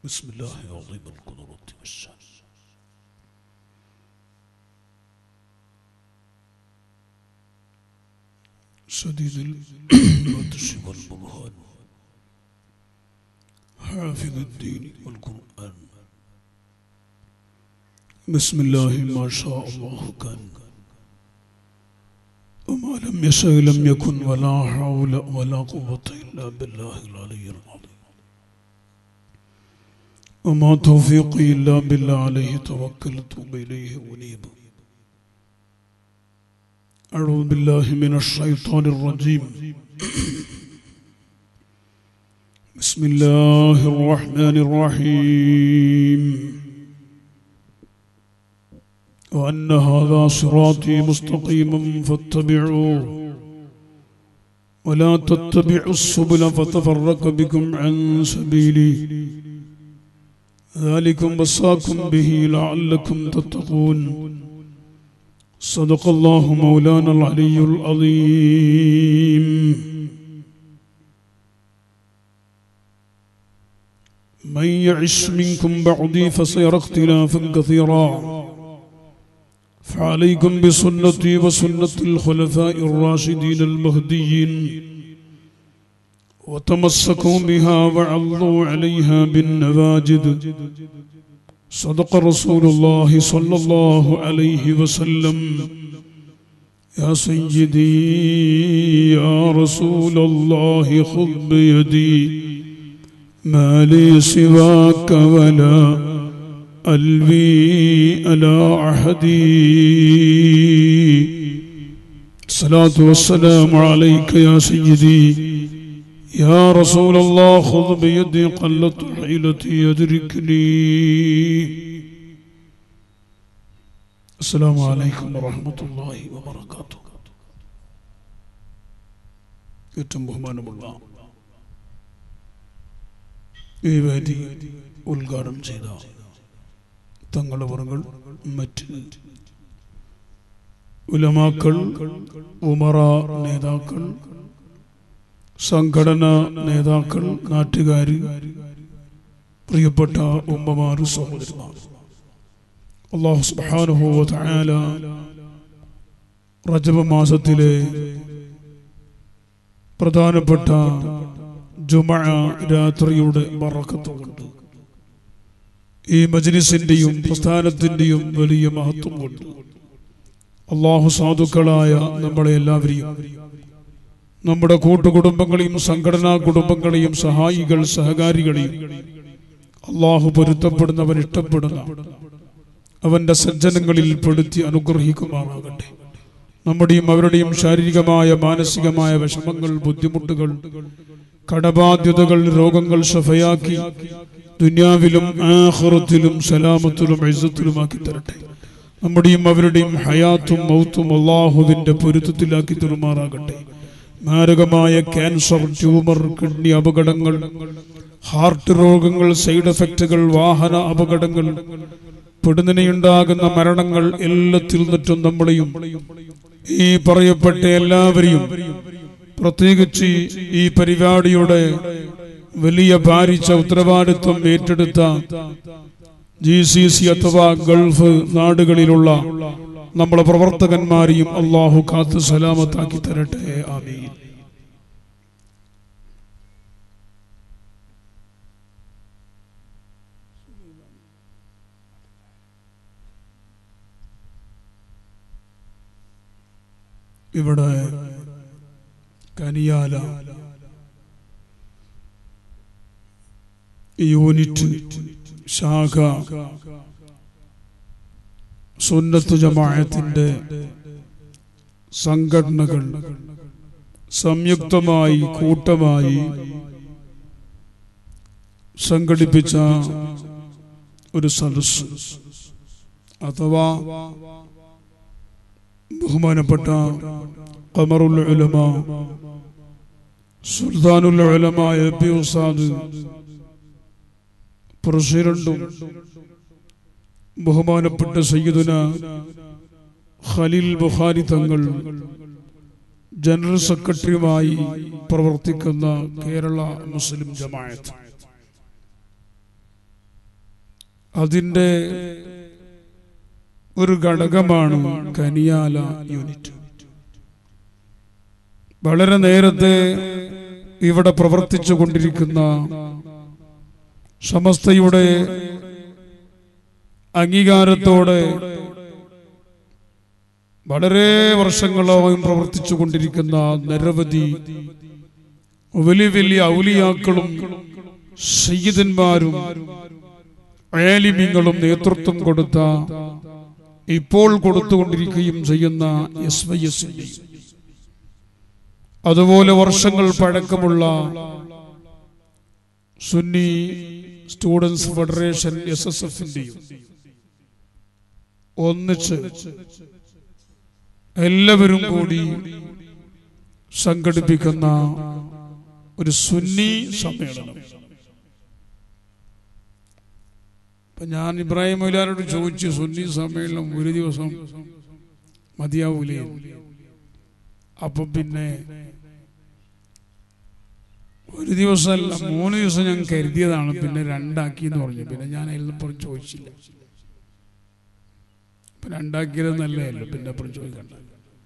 بسم الله عظيم القدرة والشان شديد البطش والبرهان حافظ الدين والقرآن بسم الله ما شاء الله كان وما لم يشاء لم يكن ولا حول ولا قوة إلا بالله العلي العظيم وما توفيقي إلا بالله عليه توكلت وإليه أنيب أعوذ بالله من الشيطان الرجيم بسم الله الرحمن الرحيم وأن هذا صراطي مستقيما فاتبعوه ولا تتبعوا السبل فتفرق بكم عن سبيلي ذلكم وصاكم به لعلكم تتقون صدق الله مولانا العلي العظيم من يعش منكم بعدي فسيرى اختلافا كثيرا فعليكم بسنتي وسنة الخلفاء الراشدين المهديين وتمسكوا بها وعضوا عليها بالنواجد صدق رسول الله صلى الله عليه وسلم يا سيدي يا رسول الله خذ بيدي ما لي سواك ولا ألوي على أحدي الصلاة والسلام عليك يا سيدي يا رسول الله خذ بيدي قلت حيلتي يدركني السلام عليكم ورحمة الله وبركاته ഏറ്റവും ബഹുമാനമുള്ള ഈ വേദി ഉദ്ഘാടനം ചെയ്ത തങ്ങളവറുകൾ മറ്റ് ഉലമാക്കൾ ഉമറ നേതാക്കൾ സംഘടന നേതാക്കൾ നാട്ടുകാര് പ്രിയപ്പെട്ട ഉമ്മമാർ സഹോദരന്മാർ അള്ളാഹു സുബ്ഹാനഹു വ തആല റജബ മാസത്തിലെ പ്രധാനപ്പെട്ട ജുമഅ രാത്രിയുടെ ബറക്കത്ത് കൊണ്ട് ഈ മജ്ലിസിന്റെയും പ്രസ്ഥാനത്തിന്റെയും വലിയ മഹത്വം കൊണ്ട് അള്ളാഹു സാധുക്കളായ നമ്മളെ എല്ലാവരെയും നമ്മുടെ കൂട്ടുകുടുംബങ്ങളെയും സംഘടനാ കുടുംബങ്ങളെയും സഹായികൾ സഹകാരികളെയും അള്ളാഹു പൊരുത്തപ്പെടുന്നവൻ ഇഷ്ടപ്പെടുന്ന അവന്റെ സജ്ജനങ്ങളിൽ പെടുത്തി അനുഗ്രഹിക്കുമാറാകട്ടെ നമ്മുടെയും അവരുടെയും ശാരീരികമായ മാനസികമായ വിഷമങ്ങൾ ബുദ്ധിമുട്ടുകൾ കടബാധ്യതകൾ രോഗങ്ങൾ ഷഫയാക്കി ദുനിയാവിലും ആഹ്റത്തിലും സലാമത്തിലും എഴുത്തിലുമാക്കി തരട്ടെ നമ്മുടെയും അവരുടെയും ഹയാത്തും മൗത്തും അള്ളാഹുവിന്റെ പൊരുത്തത്തിലാക്കി തരുമാറാകട്ടെ മാരകമായ ക്യാൻസർ ട്യൂമർ കിഡ്നി അപകടങ്ങൾ ഹാർട്ട് രോഗങ്ങൾ സൈഡ് എഫക്റ്റുകൾ വാഹന അപകടങ്ങൾ പെടുന്നതിനുണ്ടാകുന്ന മരണങ്ങൾ എല്ലാത്തിൽ നിന്നിട്ടും നമ്മളെയും ഈ പറയപ്പെട്ട എല്ലാവരെയും പ്രത്യേകിച്ച് ഈ പരിപാടിയുടെ വലിയ ഭാരിച്ച ഉത്തരവാദിത്വം ഏറ്റെടുത്ത ജി സി സി അഥവാ ഗൾഫ് നാടുകളിലുള്ള നമ്മളെ പ്രവർത്തകന്മാരെയും അള്ളാഹു കാത്ത് സലാമത്താക്കി തരട്ടെ ആമീൻ ഇവിടെ കനിയാല യൂണിറ്റ് ശാഖ സുന്നത്ത് ജമാഅത്തിന്റെ സംഘടനകൾ സംയുക്തമായി കൂട്ടമായി സംഘടിപ്പിച്ച ഒരു സദസ് അഥവാ ബഹുമാനപ്പെട്ട ഖമറുൽ ഉലമ സുൽത്താനുൽ ഉലമ എ പി ഉസാദ് പ്രസിഡന്റും ബഹുമാനപ്പെട്ട സയ്യിദുന ഖലീൽ ബുഖാരി തങ്ങൾ ജനറൽ സെക്രട്ടറിയുമായി പ്രവർത്തിക്കുന്ന കേരള മുസ്ലിം ജമാഅത്ത് അതിൻ്റെ ഒരു ഘടകമാണ് കനിയാല യൂണിറ്റ് വളരെ നേരത്തെ ഇവിടെ പ്രവർത്തിച്ചു കൊണ്ടിരിക്കുന്ന സമസ്തയുടെ അംഗീകാരത്തോടെ വളരെ വർഷങ്ങളായും പ്രവർത്തിച്ചു കൊണ്ടിരിക്കുന്ന നിരവധി വലിയ വലിയ ഔലിയാക്കളും സയ്യിദന്മാരും ആലിമ്യങ്ങളും നേതൃത്വം കൊടുത്ത ഇപ്പോൾ കൊടുത്തുകൊണ്ടിരിക്കുകയും ചെയ്യുന്ന എസ് വൈ എസ് അതുപോലെ വർഷങ്ങൾ പഴക്കമുള്ള Sunni students federation S S എഫിന്റെയും ഒന്നിച്ച് എല്ലാവരും കൂടി സംഘടിപ്പിക്കുന്ന ഒരു സുന്നി സമ്മേളനം ഇപ്പൊ ഞാൻ ഇബ്രാഹിം മൗലാനോട് ചോദിച്ചു സുന്നി സമ്മേളനം ഒരു ദിവസം മതിയാവൂലേ അപ്പൊ പിന്നെ ഒരു ദിവസമല്ല മൂന്ന് ദിവസം ഞാൻ കരുതിയതാണ് പിന്നെ രണ്ടാക്കി എന്ന് പറഞ്ഞു പിന്നെ ഞാൻ അതിൽ നിന്ന് ചോദിച്ചില്ല ഇപ്പൊ രണ്ടാക്കിയത് നല്ലതല്ലോ പിന്നെ അപ്പുറം ചോദിക്കണ്ട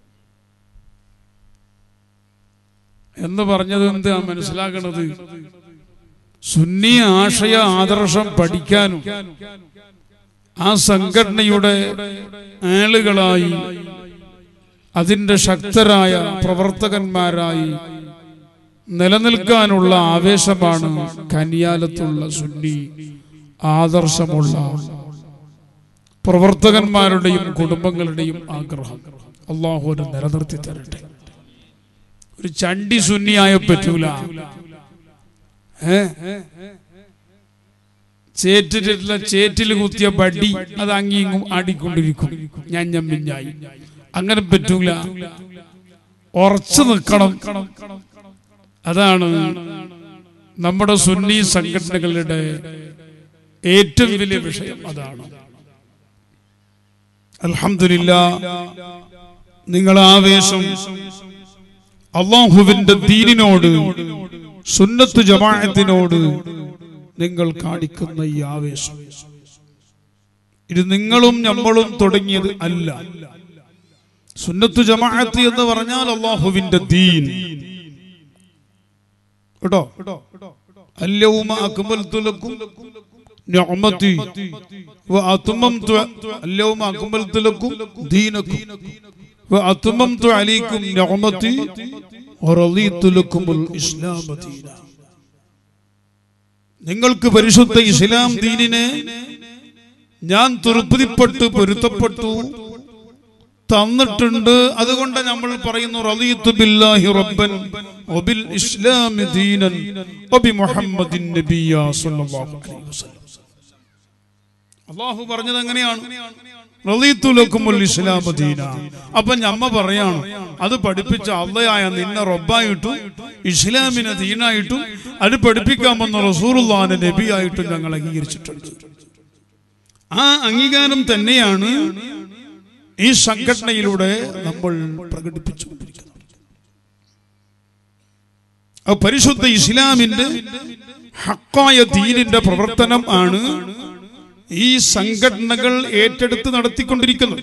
എന്ന് പറഞ്ഞത് എന്താ മനസ്സിലാക്കണത് സുന്നി ആശയ ആദർശം പഠിക്കാനും ആ സംഘടനയുടെ ആളുകളായി അതിന്റെ ശക്തരായ പ്രവർത്തകന്മാരായി നിലനിൽക്കാനുള്ള ആവേശമാണ് കനിയാലത്തുള്ള സുന്നി ആദർശമുള്ള പ്രവർത്തകന്മാരുടെയും കുടുംബങ്ങളുടെയും ആഗ്രഹം അള്ളാഹുവിനെ നിലനിർത്തി തരട്ടെ ഒരു ചണ്ടി സുന്നിയായ പറ്റൂല ഏ ചേറ്റിട്ടുള്ള ചേറ്റിൽ കുത്തിയ ബഡി അത് അങ്ങിങ്ങും ആടിക്കൊണ്ടിരിക്കും ഞാൻ ഞമ്മിഞ്ഞായി അങ്ങനെ പറ്റൂല ഉറച്ചു നിൽക്കണം അതാണ് നമ്മുടെ സുന്നി സംഘടനകളുടെ ഏറ്റവും വലിയ വിഷയം അതാണ് അൽഹംദുലില്ല നിങ്ങൾ ആവേശം അള്ളാഹുവിന്റെ ദീനിനോട് സുന്നത്ത് ജമാഅത്തിനോട് നിങ്ങൾ കാണിക്കുന്ന ഈ ആവേശം ഇത് നിങ്ങളും നമ്മളും തുടങ്ങിയത് അല്ല സുന്നത്തു ജമാഅത്ത് എന്ന് പറഞ്ഞാൽ അള്ളാഹുവിന്റെ ദീൻ കേട്ടോ അല്ലവുമ അക്മൽതു ലക്കും നിഅമതി വഅത്മംതു അല്ലവുമ അക്മൽതു ലക്കും ദീനക്കും വഅത്മംതു അലൈക്കും നിഅമതി വറളീതു ലക്കുമുൽ ഇസ്ലാമ ദീന നിങ്ങൾക്ക് പരിശുദ്ധ ഇസ്ലാം ദീനിനെ ഞാൻ തൃപ്തിപ്പെട്ടു പൊരുത്തപ്പെട്ടു തന്നിട്ടുണ്ട് അതുകൊണ്ട് നമ്മൾ പറയുന്നു റളീതു ബില്ലാഹി റബ്ബൻ വബിൽ ഇസ്ലാമി ദീനൻ വബി മുഹമ്മദിൻ നബിയ സല്ലല്ലാഹു അലൈഹി വസല്ലം അല്ലാഹു പറഞ്ഞത് എങ്ങനെയാണ് റളീതു ലക്കുമുൽ ഇസ്ലാമ ദീന അപ്പൊ ഞമ്മ പറയാണ് അത് പഠിപ്പിച്ച അള്ളയായ നിന്നെ റബ്ബായിട്ടും ഇസ്ലാമിനെ ദീനായിട്ടും അത് പഠിപ്പിക്കാമെന്ന റസൂറുല്ലാന്റെ നബിയായിട്ടും ഞങ്ങൾ അംഗീകരിച്ചിട്ടുണ്ട് ആ അംഗീകാരം തന്നെയാണ് ഈ സംഘടനയിലൂടെ നമ്മൾ പ്രകടിപ്പിച്ചുകൊണ്ടിരിക്കുന്നത് ആ പരിശുദ്ധ ഇസ്ലാമിന്റെ ഹക്കായ ദീനിന്റെ പ്രവർത്തനം ആണ് ഈ സംഘടനകൾ ഏറ്റെടുത്ത് നടത്തിക്കൊണ്ടിരിക്കുന്നത്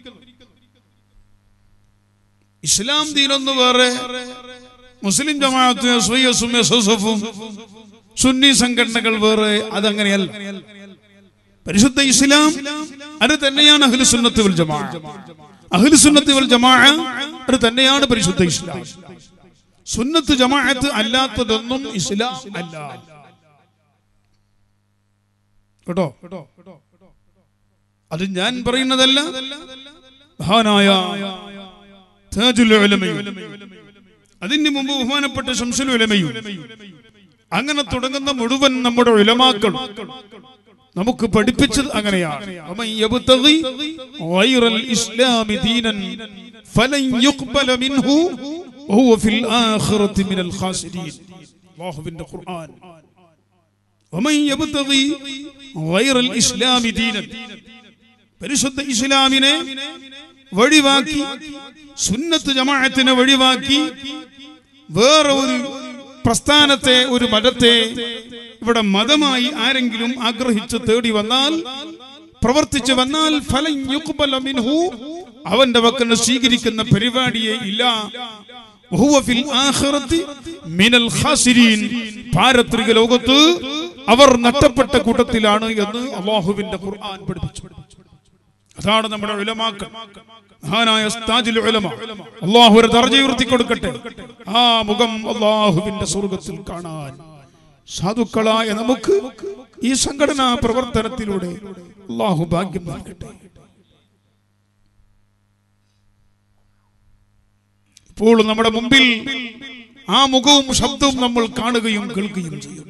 ഇസ്ലാം ദീനൊന്ന് വേറെ മുസ്ലിം ജമാഅത്തും എസ് വൈ എസും എസ് എസ് എഫും സുന്നി സംഘടനകൾ വേറെ അതങ്ങനെയല്ല പരിശുദ്ധ ഇസ്ലാം അത് തന്നെയാണ് അഹ്ലുസുന്നത്ത് വൽ ജമാ അഹ്ലുസുന്നത്ത് വൽ ജമാ അത് തന്നെയാണ് പരിശുദ്ധ ഇസ്ലാം സുന്നത്ത് ജമാഅത്ത് അല്ലാത്തതൊന്നും ഇസ്ലാം അല്ല കേട്ടോ അത് ഞാൻ പറയുന്നതല്ല മഹാനായ താജുൽ ഉലമയും അതിന് മുമ്പ് ബഹുമാനപ്പെട്ട ശംസുൽ ഉലമയും അങ്ങനെ തുടങ്ങുന്ന മുഴുവൻ നമ്മുടെ ഉലമാക്കൾ നമുക്ക് പഠിപ്പിച്ചത് അങ്ങനെയാണ് ومن يبتغي غير الإسلام دينا فلن يقبل منه وهو في الآخرة من الخاسرين الله في القرآن ومن يبتغي غير الإسلام دينا പരിശുദ്ധ ഇസ്ലാമിനെ വഴിവാക്കി സുന്നത്ത് ജമാഅത്തിനെ വഴിവാക്കി വേറെ ഒരു പ്രസ്ഥാനത്തെ ഒരു മതത്തെ ഇവിടെ മതമായി ആരെങ്കിലും ആഗ്രഹിച്ച് തേടി വന്നാൽ പ്രവർത്തിച്ചു വന്നാൽ ഫലൻ യുഖ്ബല മിൻഹു അവന്റെ പക്കൽ സ്വീകരിക്കുന്ന പരിപാടിയെ ഇല്ല വഹുവ ഫിൽ ആഖിറത്തി മിനൽ ഖാസിരീൻ പാരത്രിക ലോകത്ത് അവർ നഷ്ടപ്പെട്ട കൂട്ടത്തിലാണ് എന്ന് അള്ളാഹുവിന്റെ ഖുർആൻ പഠിപ്പിച്ചു അതാണ് നമ്മുടെ ഉലമാക്കൾ മഹാനായ ഉസ്താദുൽ ഉലമ അള്ളാഹു ഒരു ദർജ ഉയർത്തി കൊടുക്കട്ടെ ആ മുഖം അള്ളാഹുവിന്റെ സ്വർഗത്തിൽ കാണാൻ സാധുക്കളായ നമുക്ക് ഈ സംഘടനാ പ്രവർത്തനത്തിലൂടെ അള്ളാഹു ഭാഗ്യം നൽകട്ടെ ഇപ്പോൾ നമ്മുടെ മുമ്പിൽ ആ മുഖവും ശബ്ദവും നമ്മൾ കാണുകയും കേൾക്കുകയും ചെയ്യും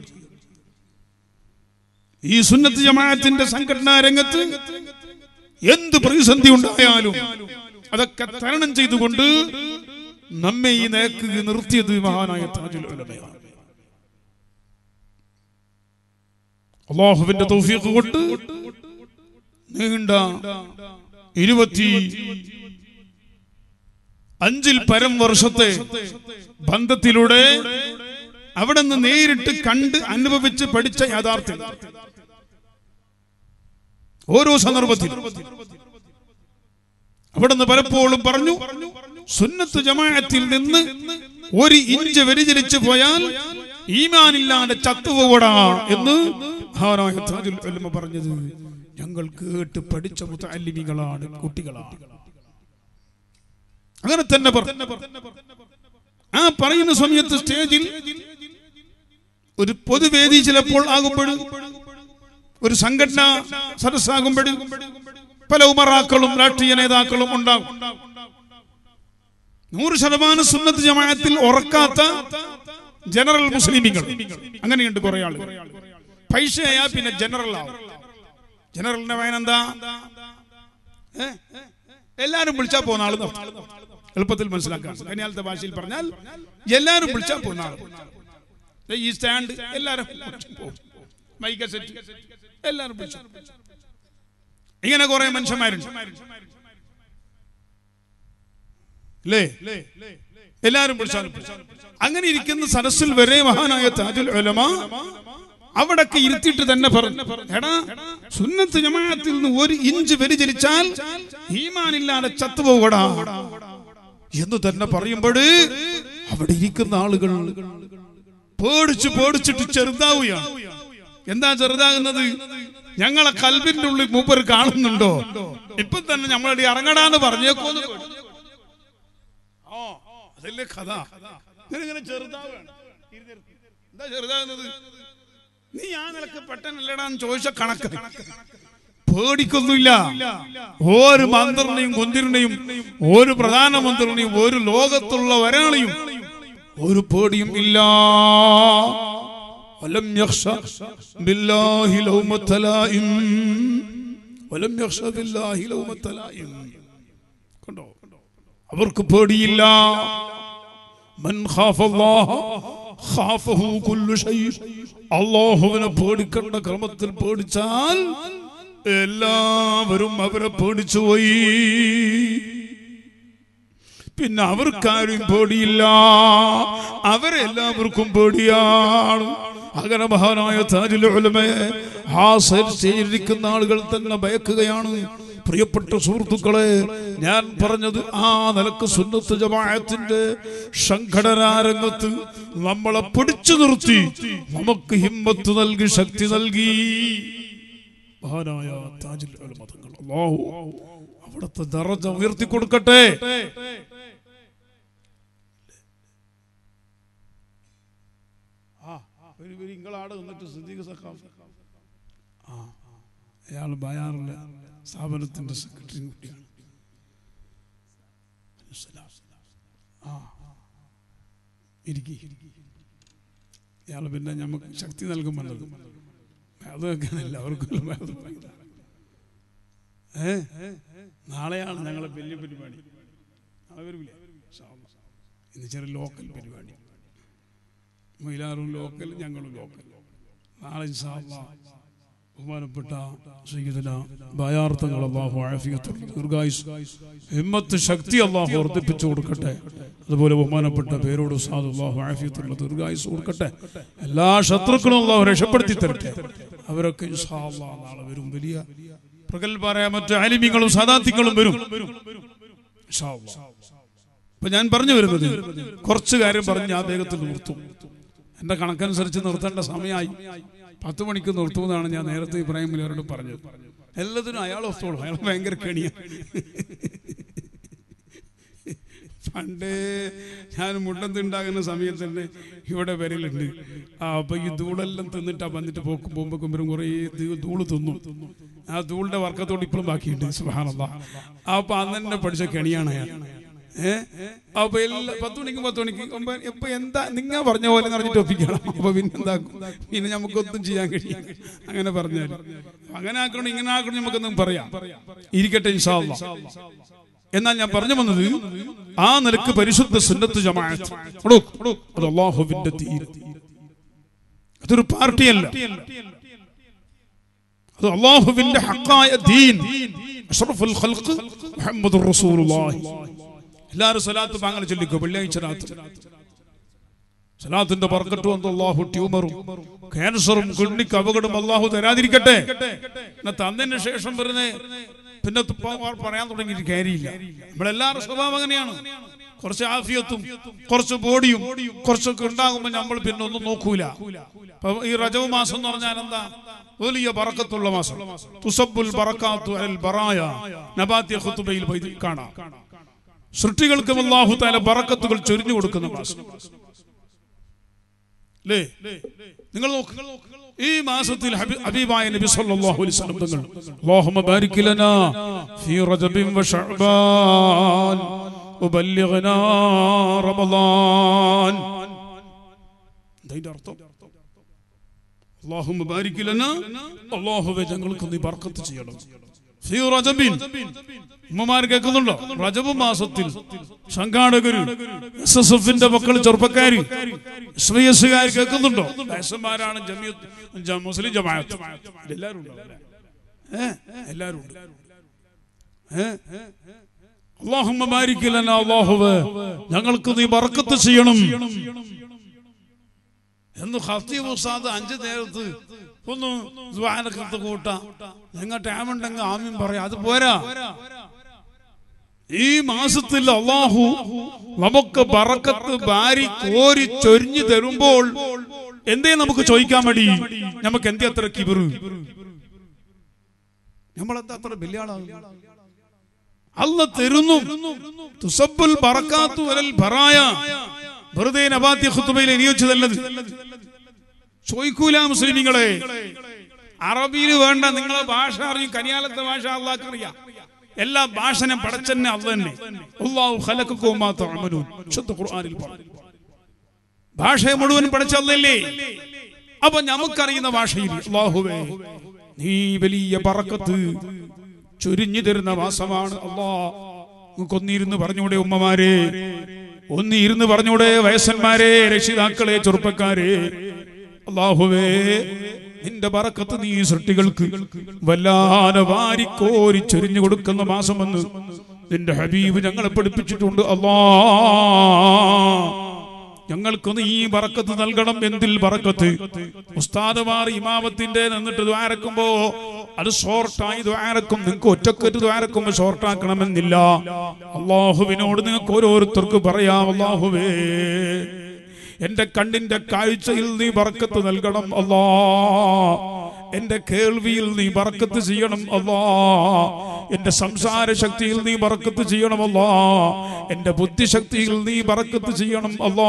ഈ സുന്നത്ത് ജമാഅത്തിന്റെ സംഘടനാ രംഗത്ത് എന്ത് പ്രതിസന്ധി ഉണ്ടായാലും അതൊക്കെ തരണം ചെയ്തുകൊണ്ട് നമ്മെ ഈ നേക്ക് നിർത്തിയത് മഹാനായ താജുൽ ഉലമയാണ് അള്ളാഹുവിന്റെ തൗഫീഖ് കൊണ്ട് നീണ്ട ഇരുപത്തി അഞ്ചിൽ പരം വർഷത്തെ ബന്ധത്തിലൂടെ അവിടെ നിന്ന് നേരിട്ട് കണ്ട് അനുഭവിച്ച് പഠിച്ച യാഥാർത്ഥ്യം ഓരോ സന്ദർഭത്തിലും അവിടെ നിന്ന് പലപ്പോഴും പറഞ്ഞു സുന്നത്ത് ജമാഅത്തിൽ നിന്ന് ഒരു ഇഞ്ച് വ്യതിചലിച്ചു പോയാൽ ഈമാനില്ലാതെ ചത്തുപോടാ എന്ന് മഹാനായ താജുൽ ഉലമ പറഞ്ഞത് ഞങ്ങൾ കേട്ട് പഠിച്ച മുത്തല്ലിമികളാണ് കുട്ടികളാണ് അങ്ങനെ തന്നെ പറഞ്ഞു ആ പറയുന്ന സമയത്ത് സ്റ്റേജിൽ ഒരു പൊതുവേദി ചിലപ്പോൾ ആകുമ്പോഴും ഒരു സംഘടന സദസ്സാകുമ്പോഴും പല ഉമറാക്കളും രാഷ്ട്രീയ നേതാക്കളും ഉണ്ടാകും നൂറ് ശതമാനം സുന്നത്ത് ജമാഅത്തിൽ ഉറക്കാത്ത ജനറൽ മുസ്ലിമികൾ അങ്ങനെയുണ്ട് കുറെ ആളുകൾ പൈസയാ പിന്നെ ജനറൽ ആവും ജനറലിന്റെ വായന എന്താ ഏ? എല്ലാരും വിളിച്ചാ പോകുന്ന ആള് നിർത്തും. എളുപ്പത്തിൽ മനസ്സിലാക്കാൻ കന്യാലത്തെ ഭാഷയിൽ പറഞ്ഞാൽ എല്ലാരും വിളിച്ചാ പോകുന്ന ആള് ദേ ഈ സ്റ്റാൻഡ് എല്ലാരും പോകും. മൈക്ക സെറ്റ് എല്ലാരും വിളിച്ചു ഇങ്ങനെ കുറെ മനുഷ്യന്മാരുണ്ട് അല്ലേ എല്ലാരും വിളിച്ചാലും അങ്ങനെ ഇരിക്കുന്ന സദസ്സിൽ വരെ മഹാനായ താജുൽ ഉലമ അവിടൊക്കെ ഇരുത്തിയിട്ട് തന്നെ പറഞ്ഞു എടാ സുന്നത്ത് ജമാഅത്തിൽ നിന്ന് ഒരു ഇഞ്ച് വ്യതിചലിച്ചാൽ ഈമാനില്ലാതെ ചത്തുപോകടാ എന്ന് തന്നെ പറയുമ്പോൾ അവിടെ ഇരിക്കുന്ന ആളുകൾ പേടിച്ച് പേടിച്ചിട്ട് ചെറുതാവുകയാണ് എന്താ ചെറുതാകുന്നത് ഞങ്ങളെ കൽബിന്റെ ഉള്ളിൽ മൂപ്പർ കാണുന്നുണ്ടോ ഇപ്പൊ തന്നെ നമ്മളടി ഇറങ്ങടാന്ന് പറഞ്ഞേക്കോന്ന് പേടി. ആ, അതല്ലേ കഥ ഇങ്ങനെ ചെറുതാവാണ് ഇരുന്നിരുന്ന്. എന്താ ചെറുതാകുന്നത് നീ ആ നിലക്ക് പെട്ടെന്നല്ലടാന്ന് ചോദിച്ച കണക്ക് പേടിക്കൊന്നുമില്ല ഒരു മന്ത്രിനെയും കുന്തിരിനെയും ഒരു പ്രധാനമന്ത്രിനെയും ഒരു ലോകത്തുള്ള ഒരാളെയും ഒരു പേടിയും ഇല്ല ولم يخش بالله لومة لائم ولم يخش بالله لومة لائم കണ്ടോ അവർക്ക് പേടിയില്ല മൻ ഖാഫ അല്ലാഹ ഖാഫഹു കുല്ലു ഷൈ അല്ലാഹുവിനെ പേടിക്കേണ്ട ക്രമത്തിൽ പേടിച്ചാൽ എല്ലാവരും അവരെ പേടിച്ചു പോയി പിന്നെ അവർക്കാരും പേടിയില്ല അവരെല്ലാവർക്കും പേടിയാണ് അങ്ങനെ മഹാനായ താജുൽ ഉലമയെ ആ സ്റ്റേജിലിരിക്കുന്ന ആളുകൾ തന്നെ ഭയക്കുകയാണ് പ്രിയപ്പെട്ട സുഹൃത്തുക്കളെ ഞാൻ പറഞ്ഞത് ആ നിലക്ക് സുന്നത്ത് ജമാഅത്തിന്റെ സംഘടനാ രംഗത്ത് നമ്മളെ പിടിച്ചു നിർത്തി നമുക്ക് ഹിമ്മത്ത് നൽകി ശക്തി നൽകി മഹാനായ താജുൽ ഉലമ തങ്ങൾ അല്ലാഹു അവിടുത്തെ ദറജ ഉയർത്തി കൊടുക്കട്ടെ ഒരു ഒരു ഇങ്ങളാട് നിന്നിട്ട് സിദ്ദീഖ് സഖാഫ് ആ അയാൾ ബയാറിലെ സ്ഥാപനത്തിന്റെ സെക്രട്ടറി കൂടിയാണ് ആ ഇരിക്കി ഇയാൾ പിന്നെ നമുക്ക് ശക്തി നൽകുമല്ലോ അത് വെക്കാനില്ല അവർക്കെല്ലാം വേറെ ഭയങ്കര. ഏ നാളെയാണ് ഞങ്ങളെ വലിയ പരിപാടി നാളെ വരില്ലേ ഇൻഷാ അല്ലാ. ഇന്ന് ചെറിയ ലോക്കൽ പരിപാടി മൈലാറും ലോക്കൽ ഞങ്ങളും ലോക്കൽ നാളെ ഇൻഷാ അല്ലാ ബഹുമാനപ്പെട്ട സയ്യിദന ബായാർത്ഥങ്ങൾ അള്ളാഹു ആഫിയത്ത് ദീർഘായുസ് ഹിമ്മത്ത് ശക്തി അള്ളാഹു വർദ്ധിപ്പിച്ചു കൊടുക്കട്ടെ അതുപോലെ ബഹുമാനപ്പെട്ട പേരോട് ഉസ്താദ് അള്ളാഹു ആഫിയത്തുള്ള ദീർഘായുസ് കൊടുക്കട്ടെ എല്ലാ ശത്രുക്കളും അള്ളാഹു രക്ഷപ്പെടുത്തി തരട്ടെ അവരൊക്കെ ഇൻഷാ അല്ലാഹ് നാളെ വരും വലിയ പ്രഗത്ഭരായ മറ്റു ആലിമ്യങ്ങളും സാദാത്യങ്ങളും വരും ഇൻഷാ അല്ലാഹ്. ഇപ്പൊ ഞാൻ പറഞ്ഞു വരുന്നത് കുറച്ച് കാര്യം പറഞ്ഞ് ഞാൻ വേഗത്തിൽ നിർത്തും എന്റെ കണക്കനുസരിച്ച് നിർത്തേണ്ട സമയമായി പത്ത് മണിക്ക് നിർത്തുമെന്നാണ് ഞാൻ നേരത്തെ ഇബ്രാഹിം മുലിയരോട് പറഞ്ഞത് എല്ലാത്തിനും അയാൾ ഒത്തോളും അയാൾ ഭയങ്കര കെണിയാണ് പണ്ട് ഞാൻ മുണ്ടത്തുണ്ടാകുന്ന സമയത്ത് തന്നെ ഇവിടെ വരലുണ്ട് ആ അപ്പൊ ഈ ധൂളെല്ലാം തിന്നിട്ടാ വന്നിട്ട് പോക്കും പോകുമ്പോ കുമ്പരും കുറേ ധൂ- ധൂള് തിന്നു ആ ധൂളിന്റെ വർക്കത്തോട് ഇപ്പോഴും ബാക്കിയുണ്ട് സുഹാനല്ല അപ്പൊ അന്ന് തന്നെ പഠിച്ച കെണിയാണ് അയാൾ ഏഹ് അപ്പൊ എല്ലാ പത്ത് മണിക്കും പത്ത് മണിക്ക് ഒമ്പത് ഇപ്പൊ എന്താ നിങ്ങ പറഞ്ഞ പോലെ എന്ന് പറഞ്ഞിട്ട് ഒപ്പിക്കണം അപ്പൊ പിന്നെ എന്താക്കും പിന്നെ നമുക്കൊന്നും ചെയ്യാൻ കഴിയും അങ്ങനെ പറഞ്ഞാൽ അങ്ങനെ ആക്കണം ഇങ്ങനെ ആക്കണം നമുക്കൊന്നും പറയാം ഇരിക്കട്ടെ ഇൻഷാ അല്ലാഹ്. എന്നാൽ ഞാൻ പറഞ്ഞു വന്നത് ആ നിലക്ക് പരിശുദ്ധ സുന്നത്ത് ജമാഅത്ത് എടോ, അത് അള്ളാഹുവിന്റെ ദീൻ അതൊരു പാർട്ടിയല്ല അത് അള്ളാഹുവിന്റെ ഹക്കായ ദീൻ അഷ്റഫുൽ ഖൽഖ് മുഹമ്മദുർ റസൂലുള്ളാഹി എല്ലാവരും സലാത്ത് ബാങ്ങൾ ചൊല്ലിക്കോ വെള്ളിയാഴ്ച രാത്രി സലാത്തിന്റെ ബർക്കത്ത് വന്ന് അള്ളാഹു ട്യൂമറും ക്യാൻസറും കിഡ്നിക്ക് അപകടം അള്ളാഹു തരാതിരിക്കട്ടെ എന്നാ തന്നതിന് ശേഷം വരുന്നേ പിന്നെ തുപ്പ- പറയാൻ തുടങ്ങിയിട്ട് കാര്യമില്ല നമ്മളെല്ലാവരും സ്വഭാവം അങ്ങനെയാണ് കുറച്ച് ആഫിയത്തും കുറച്ച് ബോഡിയും കുറച്ചൊക്കെ ഉണ്ടാകുമ്പോൾ നമ്മൾ പിന്നെ ഒന്നും നോക്കൂല അപ്പൊ ഈ റജവ് മാസം എന്ന് പറഞ്ഞാൽ എന്താ വലിയ ബറക്കത്തുള്ള മാസം തുസബുൽ ബറക്കാത്തു അൽ ബറായ നബാത്യ ഖുതുബയിൽ പോയി കാണാം സൃഷ്ടികൾക്കും അല്ലാഹു തആല ബറക്കത്തുകൾ ചൊരിഞ്ഞു കൊടുക്കുന്ന മാസം അല്ലേ നിങ്ങൾ നോക്ക് ഈ മാസത്തിൽ ഹബീ- ഹബീബായ നബി സല്ലല്ലാഹു അലൈഹി വസല്ലം തങ്ങൾ അല്ലാഹുമ്മ ബാരിക് ലനാ ഫീ റജബിൻ വ ശഅബാൻ വബല്ലിഗ്നാ റമളാൻ എന്താ അർത്ഥം അല്ലാഹുമ്മ ബാരിക് ലനാ അല്ലാഹുവേ ഞങ്ങൾക്ക് നീ ബർക്കത്ത് ചെയ്യണം ഫീ റജബിൻ ഉമ്മമാർ കേൾക്കുന്നുണ്ടോ റജബ് മാസത്തിൽ സംഘാടകര് എസ് എസ് എഫിന്റെ മക്കൾ ചെറുപ്പക്കാര് എസ് വൈ എസ്സുകാർ കേൾക്കുന്നുണ്ടോ എസ്എന്മാരാണ് ജമിയത്ത് ജ- മുസ്ലിം ജമാഅത്ത് എല്ലാവരും ഉണ്ടോ അവിടെ? ഏ എല്ലാവരും ഉണ്ട് ഏ അള്ളാഹുമ്മ ബാരിക് ലനാ അല്ലാഹുവേ ഞങ്ങൾക്ക് നീ ബർക്കത്ത് ചെയ്യണം എന്ന് ഖത്തീബ് ഉസ്താദ് അഞ്ച് നേരത്ത് ഒന്ന് ദ്വാനക്കത്ത് കൂട്ടാ നിങ്ങൾ ടൈമുണ്ടെങ്കിൽ ആമീൻ പറയാം അത് പോരാ ഈ മാസത്തിൽ അള്ളാഹു നമുക്ക് ബറക്കത്ത് ഭാരി കോരി ചൊരിഞ്ഞു തരുമ്പോൾ എന്തേ നമുക്ക് ചോദിക്കാൻ മടി നമുക്ക് എന്തേ അത്ര കിബിറ് നമ്മളെന്താ അത്ര വലിയ ആളാകും അല്ല തരുന്നു തുസബുൽ ബറക്കാത്തു അലൽ ബറായ വെറുതെ നബാത്തി ഖുതുബയിൽ നിയോഗിച്ചതല്ലത് ചോദിക്കൂല മുസ്ലിമിങ്ങളെ അറബിയിൽ വേണ്ട നിങ്ങളെ ഭാഷ അറിയും കനിയാലത്തെ ഭാഷ അള്ളാഹ് അറിയാം എല്ലാ ഭാഷനും പടച്ചന്നെ അല്ല തന്നെ അള്ളാഹു ഖലഖക്കും മാ തഅമലൂൻ ശുദ്ധ ഖുർആനിൽ പറഞ്ഞു ഭാഷയെ മുഴുവൻ പഠിച്ചല്ലേ അപ്പൊ നമുക്കറിയുന്ന ഭാഷയിൽ അള്ളാഹുവേ നീ വലിയ പറക്കത്ത് ചൊരിഞ്ഞു തരുന്ന മാസമാണ് അള്ളാ ഒന്നിരുന്ന് പറഞ്ഞൂടെ ഉമ്മമാരെ ഒന്നിരുന്ന് പറഞ്ഞൂടെ വയസ്സന്മാരെ രക്ഷിതാക്കളെ ചെറുപ്പക്കാരെ അള്ളാഹുവേ നിന്റെ പറക്കത്ത് നീ സൃഷ്ടികൾക്ക് വല്ലാതെ വാരിക്കോരി ചൊരിഞ്ഞു കൊടുക്കുന്ന മാസമെന്ന് നിന്റെ ഹബീബ് ഞങ്ങളെ പഠിപ്പിച്ചിട്ടുണ്ട് അള്ളാ ഞങ്ങൾക്ക് നീ ബറക്കത്ത് നൽകണം എന്തിൽ ബറക്കത്ത് ഉസ്താദുമാർ ഇമാമത്തിന്റെ നിന്നിട്ട് ദ്വാരക്കുമ്പോ അത് ഷോർട്ടായി ദ്വാരക്കും നിങ്ങൾക്ക് ഒറ്റക്കൊരു ദ്വാരക്കുമ്പോ ഷോർട്ടാക്കണമെന്നില്ല അള്ളാഹുവിനോട് നിങ്ങൾക്ക് ഓരോരുത്തർക്ക് പറയാം അള്ളാഹുവേ എന്റെ കണ്ണിന്റെ കാഴ്ചയിൽ നീ ബറക്കത്ത് നൽകണം അല്ലാ എന്റെ കേൾവിയിൽ നീ ബറക്കത്ത് ചെയ്യണം അല്ലാ എന്റെ സംസാര ശക്തിയിൽ നീ ബറക്കത്ത് ചെയ്യണം അല്ലാ എന്റെ ബുദ്ധിശക്തിയിൽ നീ ബറക്കത്ത് ചെയ്യണം അല്ലാ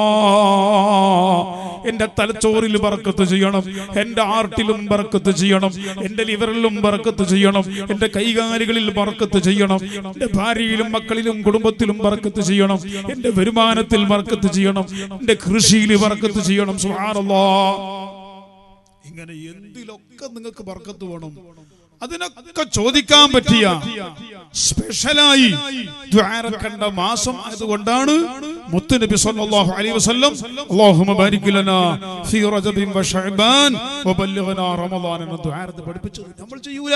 എന്റെ തലച്ചോറിൽ ബറക്കത്ത് ചെയ്യണം എന്റെ ആർട്ടിലും ബറക്കത്ത് ചെയ്യണം എന്റെ ലിവറിലും ബറക്കത്ത് ചെയ്യണം എന്റെ കൈകാലുകളിൽ ബറക്കത്ത് ചെയ്യണം എന്റെ ഭാര്യയിലും മക്കളിലും കുടുംബത്തിലും ബറക്കത്ത് ചെയ്യണം എന്റെ വരുമാനത്തിൽ ബറക്കത്ത് ചെയ്യണം എന്റെ കൃഷിയിൽ ബറക്കത്ത് ചെയ്യണം സുബ്ഹാനല്ലാ ഇങ്ങനെ എന്തിലൊക്കെ നിങ്ങൾക്ക് ബർക്കത്ത് വേണം അതിനൊക്കെ ചോദിക്കാൻ പറ്റിയ സ്പെഷ്യലായി ദ്വാരക്കണ്ട മാസം ആയതുകൊണ്ടാണ് മുത്തുനബി സല്ലല്ലാഹു അലൈഹി വസല്ലം അല്ലാഹുമ്മ ബാരിക് ലനാ ഫീ റജബിൻ വ ശഅബാൻ വബല്ലിഗ്നാ റമളാൻ എന്ന ദ്വാരത്ത് പഠിപ്പിച്ചത് നമ്മൾ ചെയ്യൂല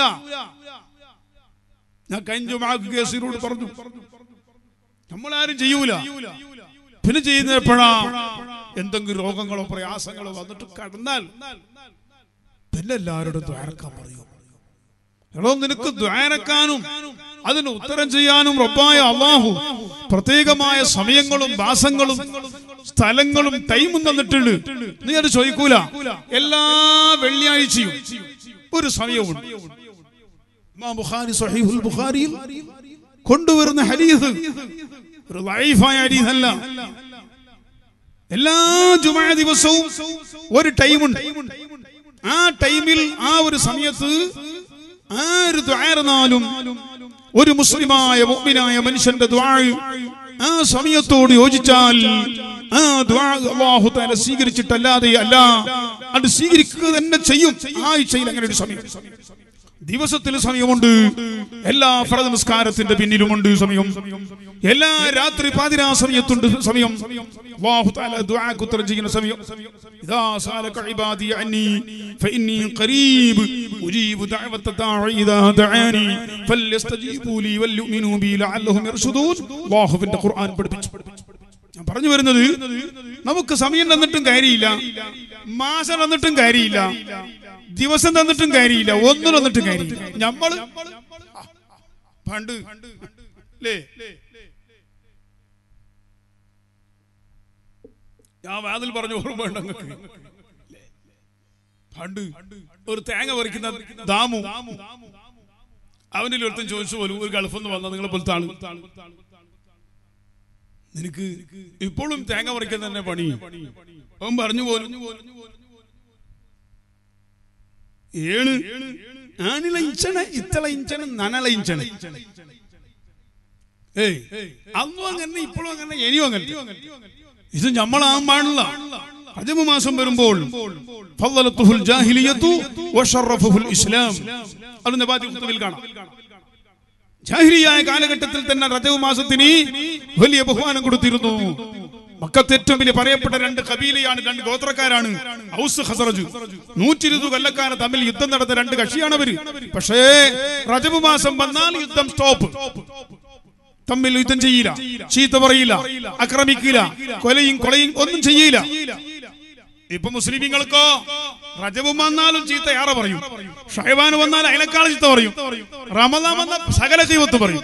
ഞാൻ കഴിഞ്ഞ ജുമാക്ക് കേസിനോട് പറഞ്ഞു നമ്മളാരും ചെയ്യൂല പിന്നെ ചെയ്യുന്നത് എപ്പോഴാ എന്തെങ്കിലും രോഗങ്ങളോ പ്രയാസങ്ങളോ വന്നിട്ട് കടന്നാൽ പിന്നെ എല്ലാവരോടും ദ്വാരക്കാൻ പറയും എടോ നിനക്ക് ദ്വാരക്കാനും അതിന് ഉത്തരം ചെയ്യാനും റബ്ബായ അള്ളാഹു പ്രത്യേകമായ സമയങ്ങളും മാസങ്ങളും സ്ഥലങ്ങളും ടൈമും തന്നിട്ടുണ്ട് നീ അത് ചോദിക്കൂല എല്ലാ വെള്ളിയാഴ്ചയും ഒരു സമയമുണ്ട് ഇമാം ബുഖാരി സഹീഹുൽ ബുഖാരിയിൽ കൊണ്ടുവരുന്ന ഹദീസ് ഒരു ലൈഫായ ഹദീസല്ല എല്ലാ ജുമാ ദിവസവും ഒരു ടൈമുണ്ട് ആ ടൈമിൽ ആ ഒരു സമയത്ത് ആര് ദ്വാരനാലും ഒരു മുസ്ലിമായ മുഅ്മിനായ മനുഷ്യന്റെ ദ്വാ ആ സമയത്തോട് യോജിച്ചാൽ ആ ദ്വാ അല്ലാഹു തആല സ്വീകരിച്ചിട്ടല്ലാതെ അല്ല അത് സ്വീകരിക്കുക തന്നെ ചെയ്യും ആഴ്ചയിൽ അങ്ങനെ ഒരു സമയം ദിവസത്തിൽ സമയമുണ്ട് എല്ലാ ഫറ നമസ്കാരത്തിന്റെ പിന്നിലുമുണ്ട് സമയം എല്ലാ രാത്രി പാതിരാ സമയത്തുണ്ട് സമയം അല്ലാഹു തആല ദുആക്ക് ഉത്തരം ചെയ്യുന്ന സമയം ഇദാ സാലക ഇബാദി അന്നി ഫഇന്നി ഖരീബ് ഉജീബു ദഅവത ദാഇ ഇദാ ദഅാനി ഫല്യസ്തജീബു ലി വൽയുമിനു ബി ലഅല്ലഹും യർഷുദൂൻ അല്ലാഹുവിന്റെ ഖുർആൻ പഠിപ്പിച്ചു ഞാൻ പറഞ്ഞു വരുന്നത് നമുക്ക് സമയം തന്നിട്ടും കാര്യമില്ല മാസം തന്നിട്ടും കാര്യമില്ല ദിവസം തന്നിട്ടും കാര്യമില്ല ഒന്നും തന്നിട്ടും കാര്യമില്ല നമ്മള് പണ്ട് അല്ലേ ഞാൻ വാതിൽ പറഞ്ഞു ഓർമ്മ വേണ്ട നിങ്ങൾക്ക്. പണ്ട് ഒരു തേങ്ങ പറിക്കുന്ന ദാമു അവനിൽ ഒരുത്തൻ ചോദിച്ചു പോലും ഒരു ഗൾഫിൽ നിന്ന് വന്ന നിങ്ങളെ പോലത്തെ ആള് നിനക്ക് ഇപ്പോഴും തേങ്ങ പറിക്കാൻ തന്നെ പണി അവൻ പറഞ്ഞു പോലും ഏണ് ആണില ഇഞ്ചണ ഇത്തള ഇഞ്ചണ നനള ഇഞ്ചണ ഏയ് അന്നും അങ്ങനെ ഇപ്പോഴും അങ്ങനെ ഇനിയും അങ്ങനെ ഇത് നമ്മളാകാൻ പാടില്ല അജമ മാസം വരുമ്പോൾ ഫضلته الجاهلية وشرفه الإسلام അത് നബാത്തി കുത്തുബിൽ കാണാം ജാഹിലിയായ കാലഘട്ടത്തിൽ തന്നെ റജവ് മാസത്തിന് വലിയ ബഹുമാനം കൊടുത്തിരുന്നു മക്കത്ത് ഏറ്റവും വലിയ പറയപ്പെട്ട രണ്ട് കബീലയാണ് രണ്ട് ഗോത്രക്കാരാണ് ഔസ് ഖസറജ് നൂറ്റി ഇരുപത് കൊല്ലക്കാരെ തമ്മിൽ യുദ്ധം നടന്ന രണ്ട് കക്ഷിയാണ് അവര് പക്ഷേ റജബ് മാസം വന്നാൽ യുദ്ധം സ്റ്റോപ്പ് തമ്മിൽ യുദ്ധം ചെയ്യില്ല ചീത്ത പറയില്ല ആക്രമിക്കില്ല കൊലയും കൊലയും ഒന്നും ചെയ്യില്ല ഇപ്പൊ മുസ്ലിമീങ്ങൾക്കോ റജബ് വന്നാലും ചീത്ത ഏറെ പറയും ഷഹബാൻ വന്നാൽ അതിനേക്കാൾ ചീത്ത പറയും റമദാൻ വന്നാൽ സകല ദൈവത്ത് പറയും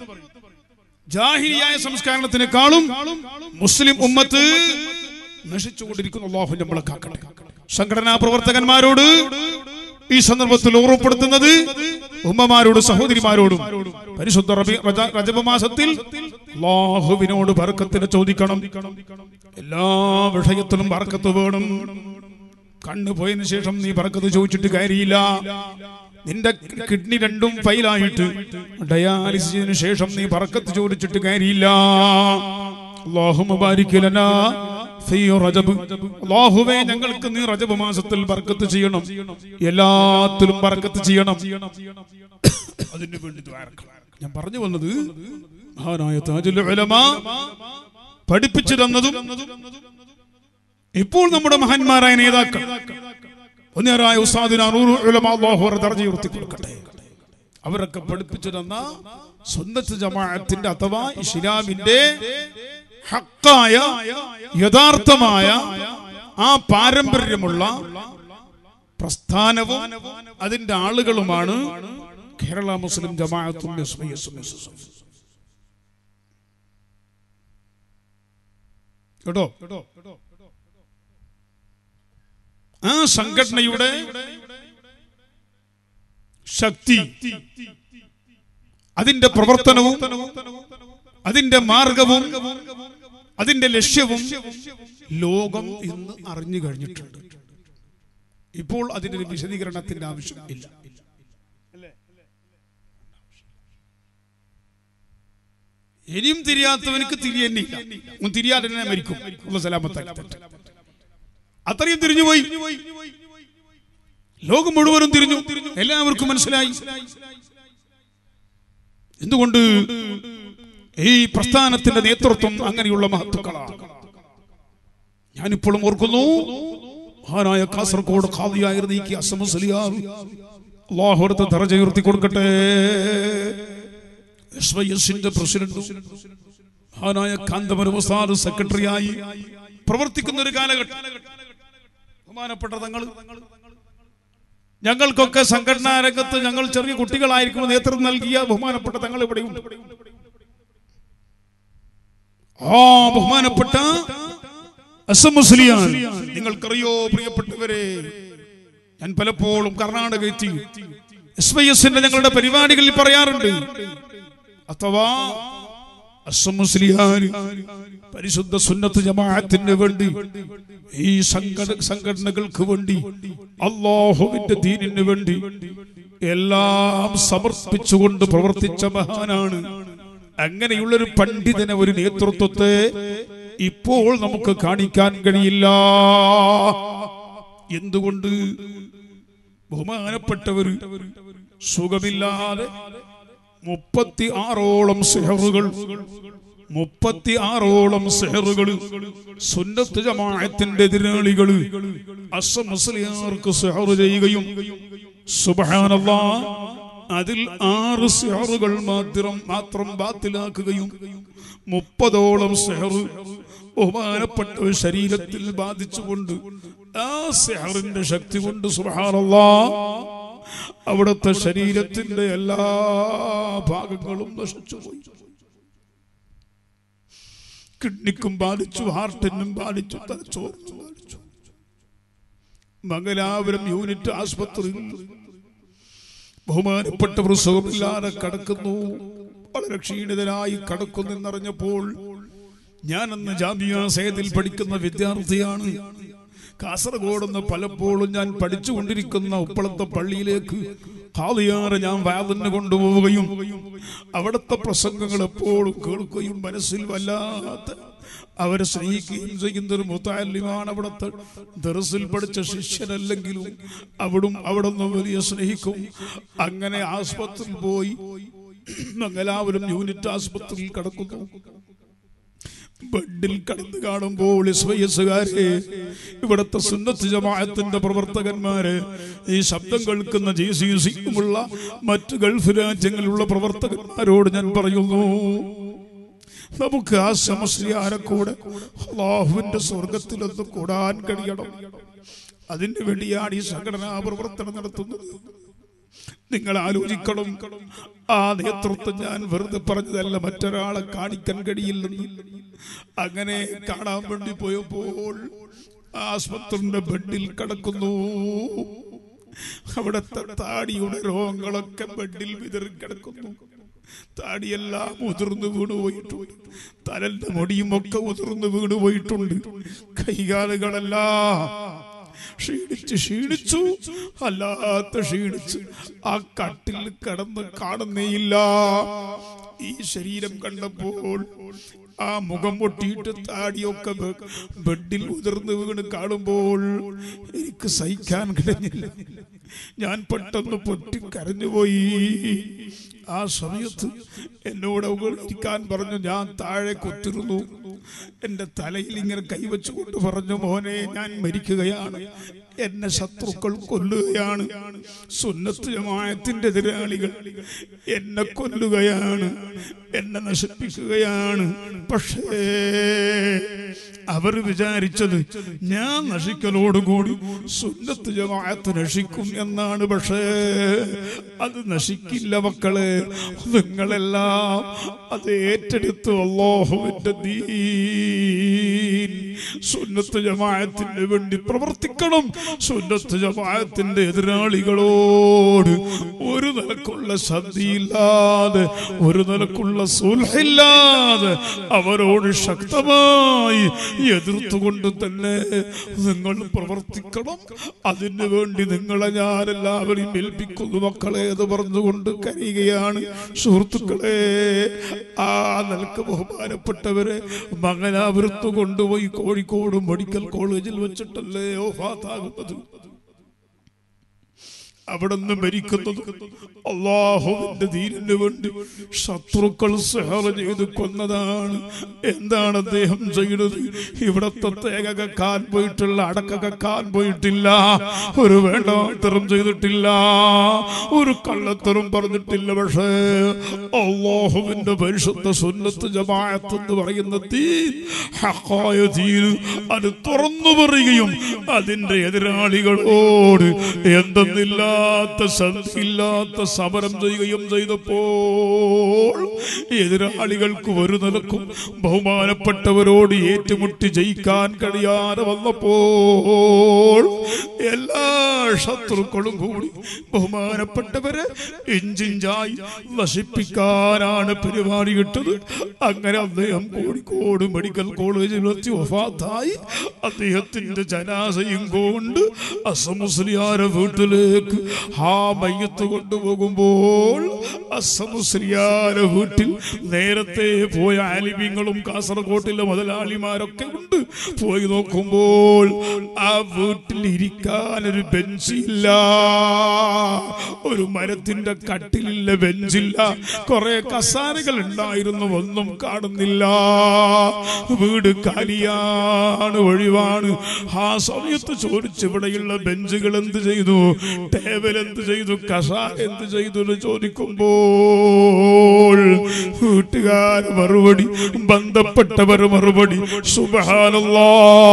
ജാഹിരിയായ സംസ്കാരത്തിനേക്കാളും മുസ്ലിം ഉമ്മത്ത് നശിച്ചുകൊണ്ടിരിക്കുന്നു അള്ളാഹു നമ്മളെ കാക്കട്ടെ സംഘടനാ പ്രവർത്തകന്മാരോട് ഈ സന്ദർഭത്തിൽ ഓർമ്മപ്പെടുത്തുന്നത് ഉമ്മമാരോട് സഹോദരിമാരോടും പരിശുദ്ധ റബി- റജ- റജബ് മാസത്തിൽ അള്ളാഹുവിനോട് ബർക്കത്തിന് ചോദിക്കണം എല്ലാ വിഷയത്തിലും ബർക്കത്ത് വേണം കണ്ണു പോയതിനു ശേഷം നീ ബർക്കത്ത് ചോദിച്ചിട്ട് കാര്യമില്ല നിന്റെ കിഡ്നി രണ്ടും ഫൈലായിട്ട് ഡയാലിസിസിന് ശേഷം നീ ബർക്കത്ത് ചോദിച്ചിട്ട് കാര്യമില്ല അള്ളാഹു മുബാരിക്കലനാ ഫീ റജബ് അല്ലാഹുവേ ഞങ്ങൾക്ക് നീ റജബ് മാസത്തിൽ ബർക്കത്ത് ചെയ്യണം എല്ലാത്തിലും ബർക്കത്ത് ചെയ്യണം അതിനു വേണ്ടി ദ്വാരക്കണം. ഞാൻ പറഞ്ഞു വന്നത് മഹാനായ താജുൽ ഉലമ പഠിപ്പിച്ചു തന്നതും ഇപ്പോൾ നമ്മുടെ മഹാന്മാരായ നേതാക്കൾ ഒന്നേറായ ഉസ്താദിന് അറൂർ ഉലമ അല്ലാഹു അവരുടെ ദർജ ഉയർത്തി കൊടുക്കട്ടെ അവരൊക്കെ പഠിപ്പിച്ചു തന്ന സുന്നത്ത് ജമാഅത്തിന്റെ അഥവാ ഇസ്ലാമിന്റെ ഹക്കായ യഥാർത്ഥമായ ആ പാരമ്പര്യമുള്ള പ്രസ്ഥാനവും അതിന്റെ ആളുകളുമാണ് കേരള മുസ്ലിം ജമാഅത്തും എസ്മയസും എസ്എസും. കേട്ടോ ആ സംഘടനയുടെ ശക്തി അതിന്റെ പ്രവർത്തനവും അതിന്റെ മാർഗവും അതിന്റെ ലക്ഷ്യവും ലോകം ഇന്ന് അറിഞ്ഞു കഴിഞ്ഞിട്ടുണ്ട് ഇപ്പോൾ അതിന്റെ ഒരു വിശദീകരണത്തിന്റെ ആവശ്യം ഇല്ല ഇനിയും തിരിയാത്തവനക്ക് തിരിയന്നില്ല അവൻ തിരിയാതെ തന്നെ മരിക്കും ഉള്ള സലാമത്താക്കി തരട്ടെ. അത്രയും തിരിഞ്ഞുപോയി ലോകം മുഴുവനും തിരിഞ്ഞു എല്ലാവർക്കും മനസ്സിലായി എന്തുകൊണ്ട് ഈ പ്രസ്ഥാനത്തിന്റെ നേതൃത്വം അങ്ങനെയുള്ള മഹത്തുക്കളാണ് ഞാനിപ്പോഴും ഓർക്കുന്നു മഹാനായ കാസർഗോഡ് ഖാദിയായിരുന്ന ഈ കെ അസം മുസ്ലിയാർ അള്ളാഹുരത്തെ ദറജ ഉയർത്തി കൊടുക്കട്ടെ എസ് വൈ എസിന്റെ പ്രസിഡന്റും മഹാനായ കാന്തപുരം ഉസ്താദ് സെക്രട്ടറിയായി പ്രവർത്തിക്കുന്ന ഒരു കാലഘട്ടം ബഹുമാനപ്പെട്ട തങ്ങൾ ഞങ്ങൾക്കൊക്കെ സംഘടനാ രംഗത്ത് ഞങ്ങൾ ചെറിയ കുട്ടികളായിരിക്കുമ്പോൾ നേതൃത്വം നൽകിയ ബഹുമാനപ്പെട്ട തങ്ങൾ ഇവിടെയുണ്ട് ആ ബഹുമാനപ്പെട്ട അസം മുസ്ലിയാൻ നിങ്ങൾക്കറിയോ പ്രിയപ്പെട്ടവരെ ഞാൻ പലപ്പോഴും കർണാടക എത്തി എസ് വൈ എസിന്റെ ഞങ്ങളുടെ പരിപാടികളിൽ പറയാറുണ്ട് അഥവാ അസം മുസ്ലിയാൻ പരിശുദ്ധ സുന്നത്ത് ജമാഅത്തിന് വേണ്ടി ഈ സംഘട സംഘടനകൾക്ക് വേണ്ടി അള്ളാഹുവിന്റെ ദീനിന് വേണ്ടി എല്ലാം സമർപ്പിച്ചുകൊണ്ട് പ്രവർത്തിച്ച മഹാനാണ് അങ്ങനെയുള്ളൊരു പണ്ഡിതനെ ഒരു നേതൃത്വത്തെ ഇപ്പോൾ നമുക്ക് കാണിക്കാൻ കഴിയില്ല എന്തുകൊണ്ട് ബഹുമാനപ്പെട്ടവർ സുഖമില്ലാതെ മുപ്പത്തി ആറോളം സെഹറുകൾ മുപ്പത്തി ആറോളം സെഹറുകൾ സുന്നത്ത് ജമാഅത്തിന്റെ എതിരാളികൾ അസം മുസ്ലിയാർക്ക് സെഹറ് ചെയ്യുകയും സുബഹാനല്ലാ അതിൽ ആറ് സെഹറുകൾ മാത്രം മാത്രം ബാത്തിലാക്കുകയും മുപ്പതോളം സെഹറ് ബഹുമാനപ്പെട്ട ഒരു ശരീരത്തിൽ ബാധിച്ചുകൊണ്ട് ആ സെഹറിന്റെ ശക്തി കൊണ്ട് സുബഹാനല്ലാ അവിടുത്തെ ശരീരത്തിന്റെ എല്ലാ ഭാഗങ്ങളും നശിച്ചുപോയി കിഡ്നിക്കും ബാധിച്ചു ഹാർട്ടിനും ബാധിച്ചു തലച്ചോറിനും ബാധിച്ചു മംഗലാപുരം യൂണിറ്റ് ആസ്പത്രിയിൽ ബഹുമാനപ്പെട്ടവർ സുഖമില്ലാതെ കടക്കുന്നു വളരെ ക്ഷീണിതനായി കടക്കുന്നെന്നറിഞ്ഞപ്പോൾ ഞാൻ അന്ന് ജാമ്യ സേതിൽ പഠിക്കുന്ന വിദ്യാർത്ഥിയാണ് കാസർഗോഡ് നിന്ന് പലപ്പോഴും ഞാൻ പഠിച്ചുകൊണ്ടിരിക്കുന്ന ഉപ്പളത്തെ പള്ളിയിലേക്ക് ഹാദിയാറ് ഞാൻ വാതിന് കൊണ്ടുപോവുകയും അവിടുത്തെ പ്രസംഗങ്ങൾ എപ്പോഴും കേൾക്കുകയും മനസ്സിൽ വല്ലാത്ത അവരെ സ്നേഹിക്കുകയും ചെയ്യുന്ന ഒരു മുത്താലിമാണ് അവിടുത്തെ ദർസിൽ പഠിച്ച ശിഷ്യനല്ലെങ്കിലും അവിടും അവിടെ നിന്ന് വലിയ സ്നേഹിക്കും അങ്ങനെ ആസ്പത്രിയിൽ പോയി മംഗലാപുരം യൂണിറ്റ് ആസ്പത്രിയിൽ കിടക്കുന്നു ബെഡിൽ കടന്നു കാണുമ്പോൾ എസ്വയസ്സുകാരെ ഇവിടുത്തെ സുന്നത്ത് ജമാഅത്തിന്റെ പ്രവർത്തകന്മാര് ഈ ശബ്ദം കേൾക്കുന്ന ജി സി സിക്കുമുള്ള മറ്റ് ഗൾഫ് രാജ്യങ്ങളിലുള്ള പ്രവർത്തകന്മാരോട് ഞാൻ പറയുന്നു നമുക്ക് ആ സമസ്യാരെ കൂടെ അള്ളാഹുവിന്റെ സ്വർഗത്തിലൊന്ന് കൂടാൻ കഴിയണം അതിനു വേണ്ടിയാണ് ഈ സംഘടനാ പ്രവർത്തനം നടത്തുന്നത് നിങ്ങൾ ആലോചിക്കണം ആ നേതൃത്വം ഞാൻ വെറുതെ പറഞ്ഞതല്ല മറ്റൊരാളെ കാണിക്കാൻ കഴിയില്ലെന്ന് അങ്ങനെ കാണാൻ വേണ്ടി പോയപ്പോൾ ആസ്പത്രിന്റെ ബെഡിൽ കിടക്കുന്നു അവിടുത്തെ താടിയുടെ രോഗങ്ങളൊക്കെ ബെഡിൽ വിതറി കിടക്കുന്നു താടിയെല്ലാം ഉതിർന്നു വീണു പോയിട്ടുണ്ട് തലന്റെ മുടിയും ഒക്കെ ഉതിർന്നു വീണു പോയിട്ടുണ്ട് കൈകാലുകളെല്ലാം ക്ഷീണിച്ച് ക്ഷീണിച്ചു അല്ലാത്ത ക്ഷീണിച്ച് ആ കട്ടിൽ കിടന്ന് കാണുന്നേയില്ല ഈ ശരീരം കണ്ടപ്പോൾ ആ മുഖം പൊട്ടിയിട്ട് താടിയൊക്കെ ബെ- ബെഡിൽ ഉതിർന്ന് വീണ് കാണുമ്പോൾ എനിക്ക് സഹിക്കാൻ കഴിഞ്ഞില്ല ഞാൻ പെട്ടെന്ന് പൊട്ടി കരഞ്ഞുപോയി ആ സമയത്ത് എന്നോട് അവൾ ഇരിക്കാൻ പറഞ്ഞു ഞാൻ താഴെ കൊത്തിരുന്നു എന്റെ തലയിൽ ഇങ്ങനെ കൈവച്ചുകൊണ്ട് പറഞ്ഞു മോനെ ഞാൻ മരിക്കുകയാണ് എന്നെ ശത്രുക്കൾ കൊല്ലുകയാണ് സുന്നത്ത് ജമായത്തിന്റെ എതിരാളികൾ എന്നെ കൊല്ലുകയാണ് എന്നെ നശിപ്പിക്കുകയാണ് പക്ഷേ അവർ വിചാരിച്ചത് ഞാൻ നശിക്കലോടുകൂടി സുന്നത്ത് ജമാഅത്ത് നശിക്കും എന്നാണ് പക്ഷേ അത് നശിക്കില്ല മക്കളെ നിങ്ങളെല്ലാം അത് ഏറ്റെടുത്ത് അള്ളാഹുവിന്റെ ദീൻ സുന്നത്ത് ജമാഅത്തിന് വേണ്ടി പ്രവർത്തിക്കണം സുന്നത്ത് ജമാഅത്തിന്റെ എതിരാളികളോട് ഒരു നിലക്കുള്ള സന്ധിയില്ലാതെ ഒരു നിലക്കുള്ള സുൽഹില്ലാതെ അവരോട് ശക്തമായി എതിർത്തുകൊണ്ട് തന്നെ നിങ്ങൾ പ്രവർത്തിക്കണം അതിനു വേണ്ടി നിങ്ങളെ ഞാൻ എല്ലാവരെയും ഏൽപ്പിക്കുന്നു മക്കളെ എന്ന് പറഞ്ഞുകൊണ്ട് കരയുകയാണ് സുഹൃത്തുക്കളെ ആ നിലക്ക് ബഹുമാനപ്പെട്ടവരെ മംഗലാപുരത്ത് കൊണ്ടുപോയി കോഴിക്കോട് മെഡിക്കൽ കോളേജിൽ വെച്ചിട്ടല്ലേ ഓഫാത്താകുന്നത് അവിടെ നിന്ന് മരിക്കുന്നത് അള്ളാഹുവിന്റെ ദീനിന് വേണ്ടി ശത്രുക്കൾ സഹറ ചെയ്ത് കൊന്നതാണ് എന്താണ് അദ്ദേഹം ചെയ്യുന്നത് ഇവിടത്തെ തേങ്ങ കക്കാൻ പോയിട്ടുള്ള അടക്ക കക്കാൻ പോയിട്ടില്ല ഒരു വേണ്ടാത്തരം ചെയ്തിട്ടില്ല ഒരു കള്ളത്തരം പറഞ്ഞിട്ടില്ല പക്ഷേ അള്ളാഹുവിന്റെ പരിശുദ്ധ സുന്നത്ത് ജമാഅത്ത് എന്ന് പറയുന്ന ദീൻ ഹഖായ ദീൻ അത് തുറന്നു പറയുകയും അതിന്റെ എതിരാളികളോട് എന്തെന്നില്ലാത്ത സന്ധിയില്ലാത്ത സമരം ചെയ്യുകയും ചെയ്തപ്പോൾ എതിരാളികൾക്ക് ഒരു നിലക്കും ബഹുമാനപ്പെട്ടവരോട് ഏറ്റുമുട്ടി ജയിക്കാൻ കഴിയാതെ വന്നപ്പോൾ എല്ലാ ശത്രുക്കളും കൂടി ബഹുമാനപ്പെട്ടവരെ ഇഞ്ചിഞ്ചായി നശിപ്പിക്കാനാണ് പരിപാടി കിട്ടത് അങ്ങനെ അദ്ദേഹം കോഴിക്കോട് മെഡിക്കൽ കോളേജിൽ എത്തി വഫാത്തായി അദ്ദേഹത്തിന്റെ ജനാസയും കൊണ്ട് അസമുസ്ലിയാരെ വീട്ടിലേക്ക് ആ മയ്യത്ത് കൊണ്ടുപോകുമ്പോൾ അസമുസ്ലിയാരെ വീട്ടിൽ നേരത്തെ പോയ ആലിമ്യങ്ങളും കാസർഗോട്ടിലെ മുതലാളിമാരൊക്കെ ഉണ്ട് പോയി നോക്കുമ്പോൾ ആ വീട്ടിൽ ഇരിക്കാനൊരു ബെഞ്ചില്ല ഒരു മരത്തിന്റെ കട്ടിലില്ല ബെഞ്ചില്ല കുറെ കസാരകൾ ഉണ്ടായിരുന്നു ഒന്നും കാണുന്നില്ല വീട് കാലിയാണ് ഒഴിവാണ് ആ സമയത്ത് ചോദിച്ചു ഇവിടെയുള്ള ബെഞ്ചുകൾ എന്ത് ചെയ്തു ടേബിൾ എന്ത് ചെയ്തു കസാര എന്ത് ചെയ്തു എന്ന് ചോദിക്കുമ്പോൾ വീട്ടുകാർ മറുപടി ബന്ധപ്പെട്ടവർ മറുപടി സുബഹാനല്ലാ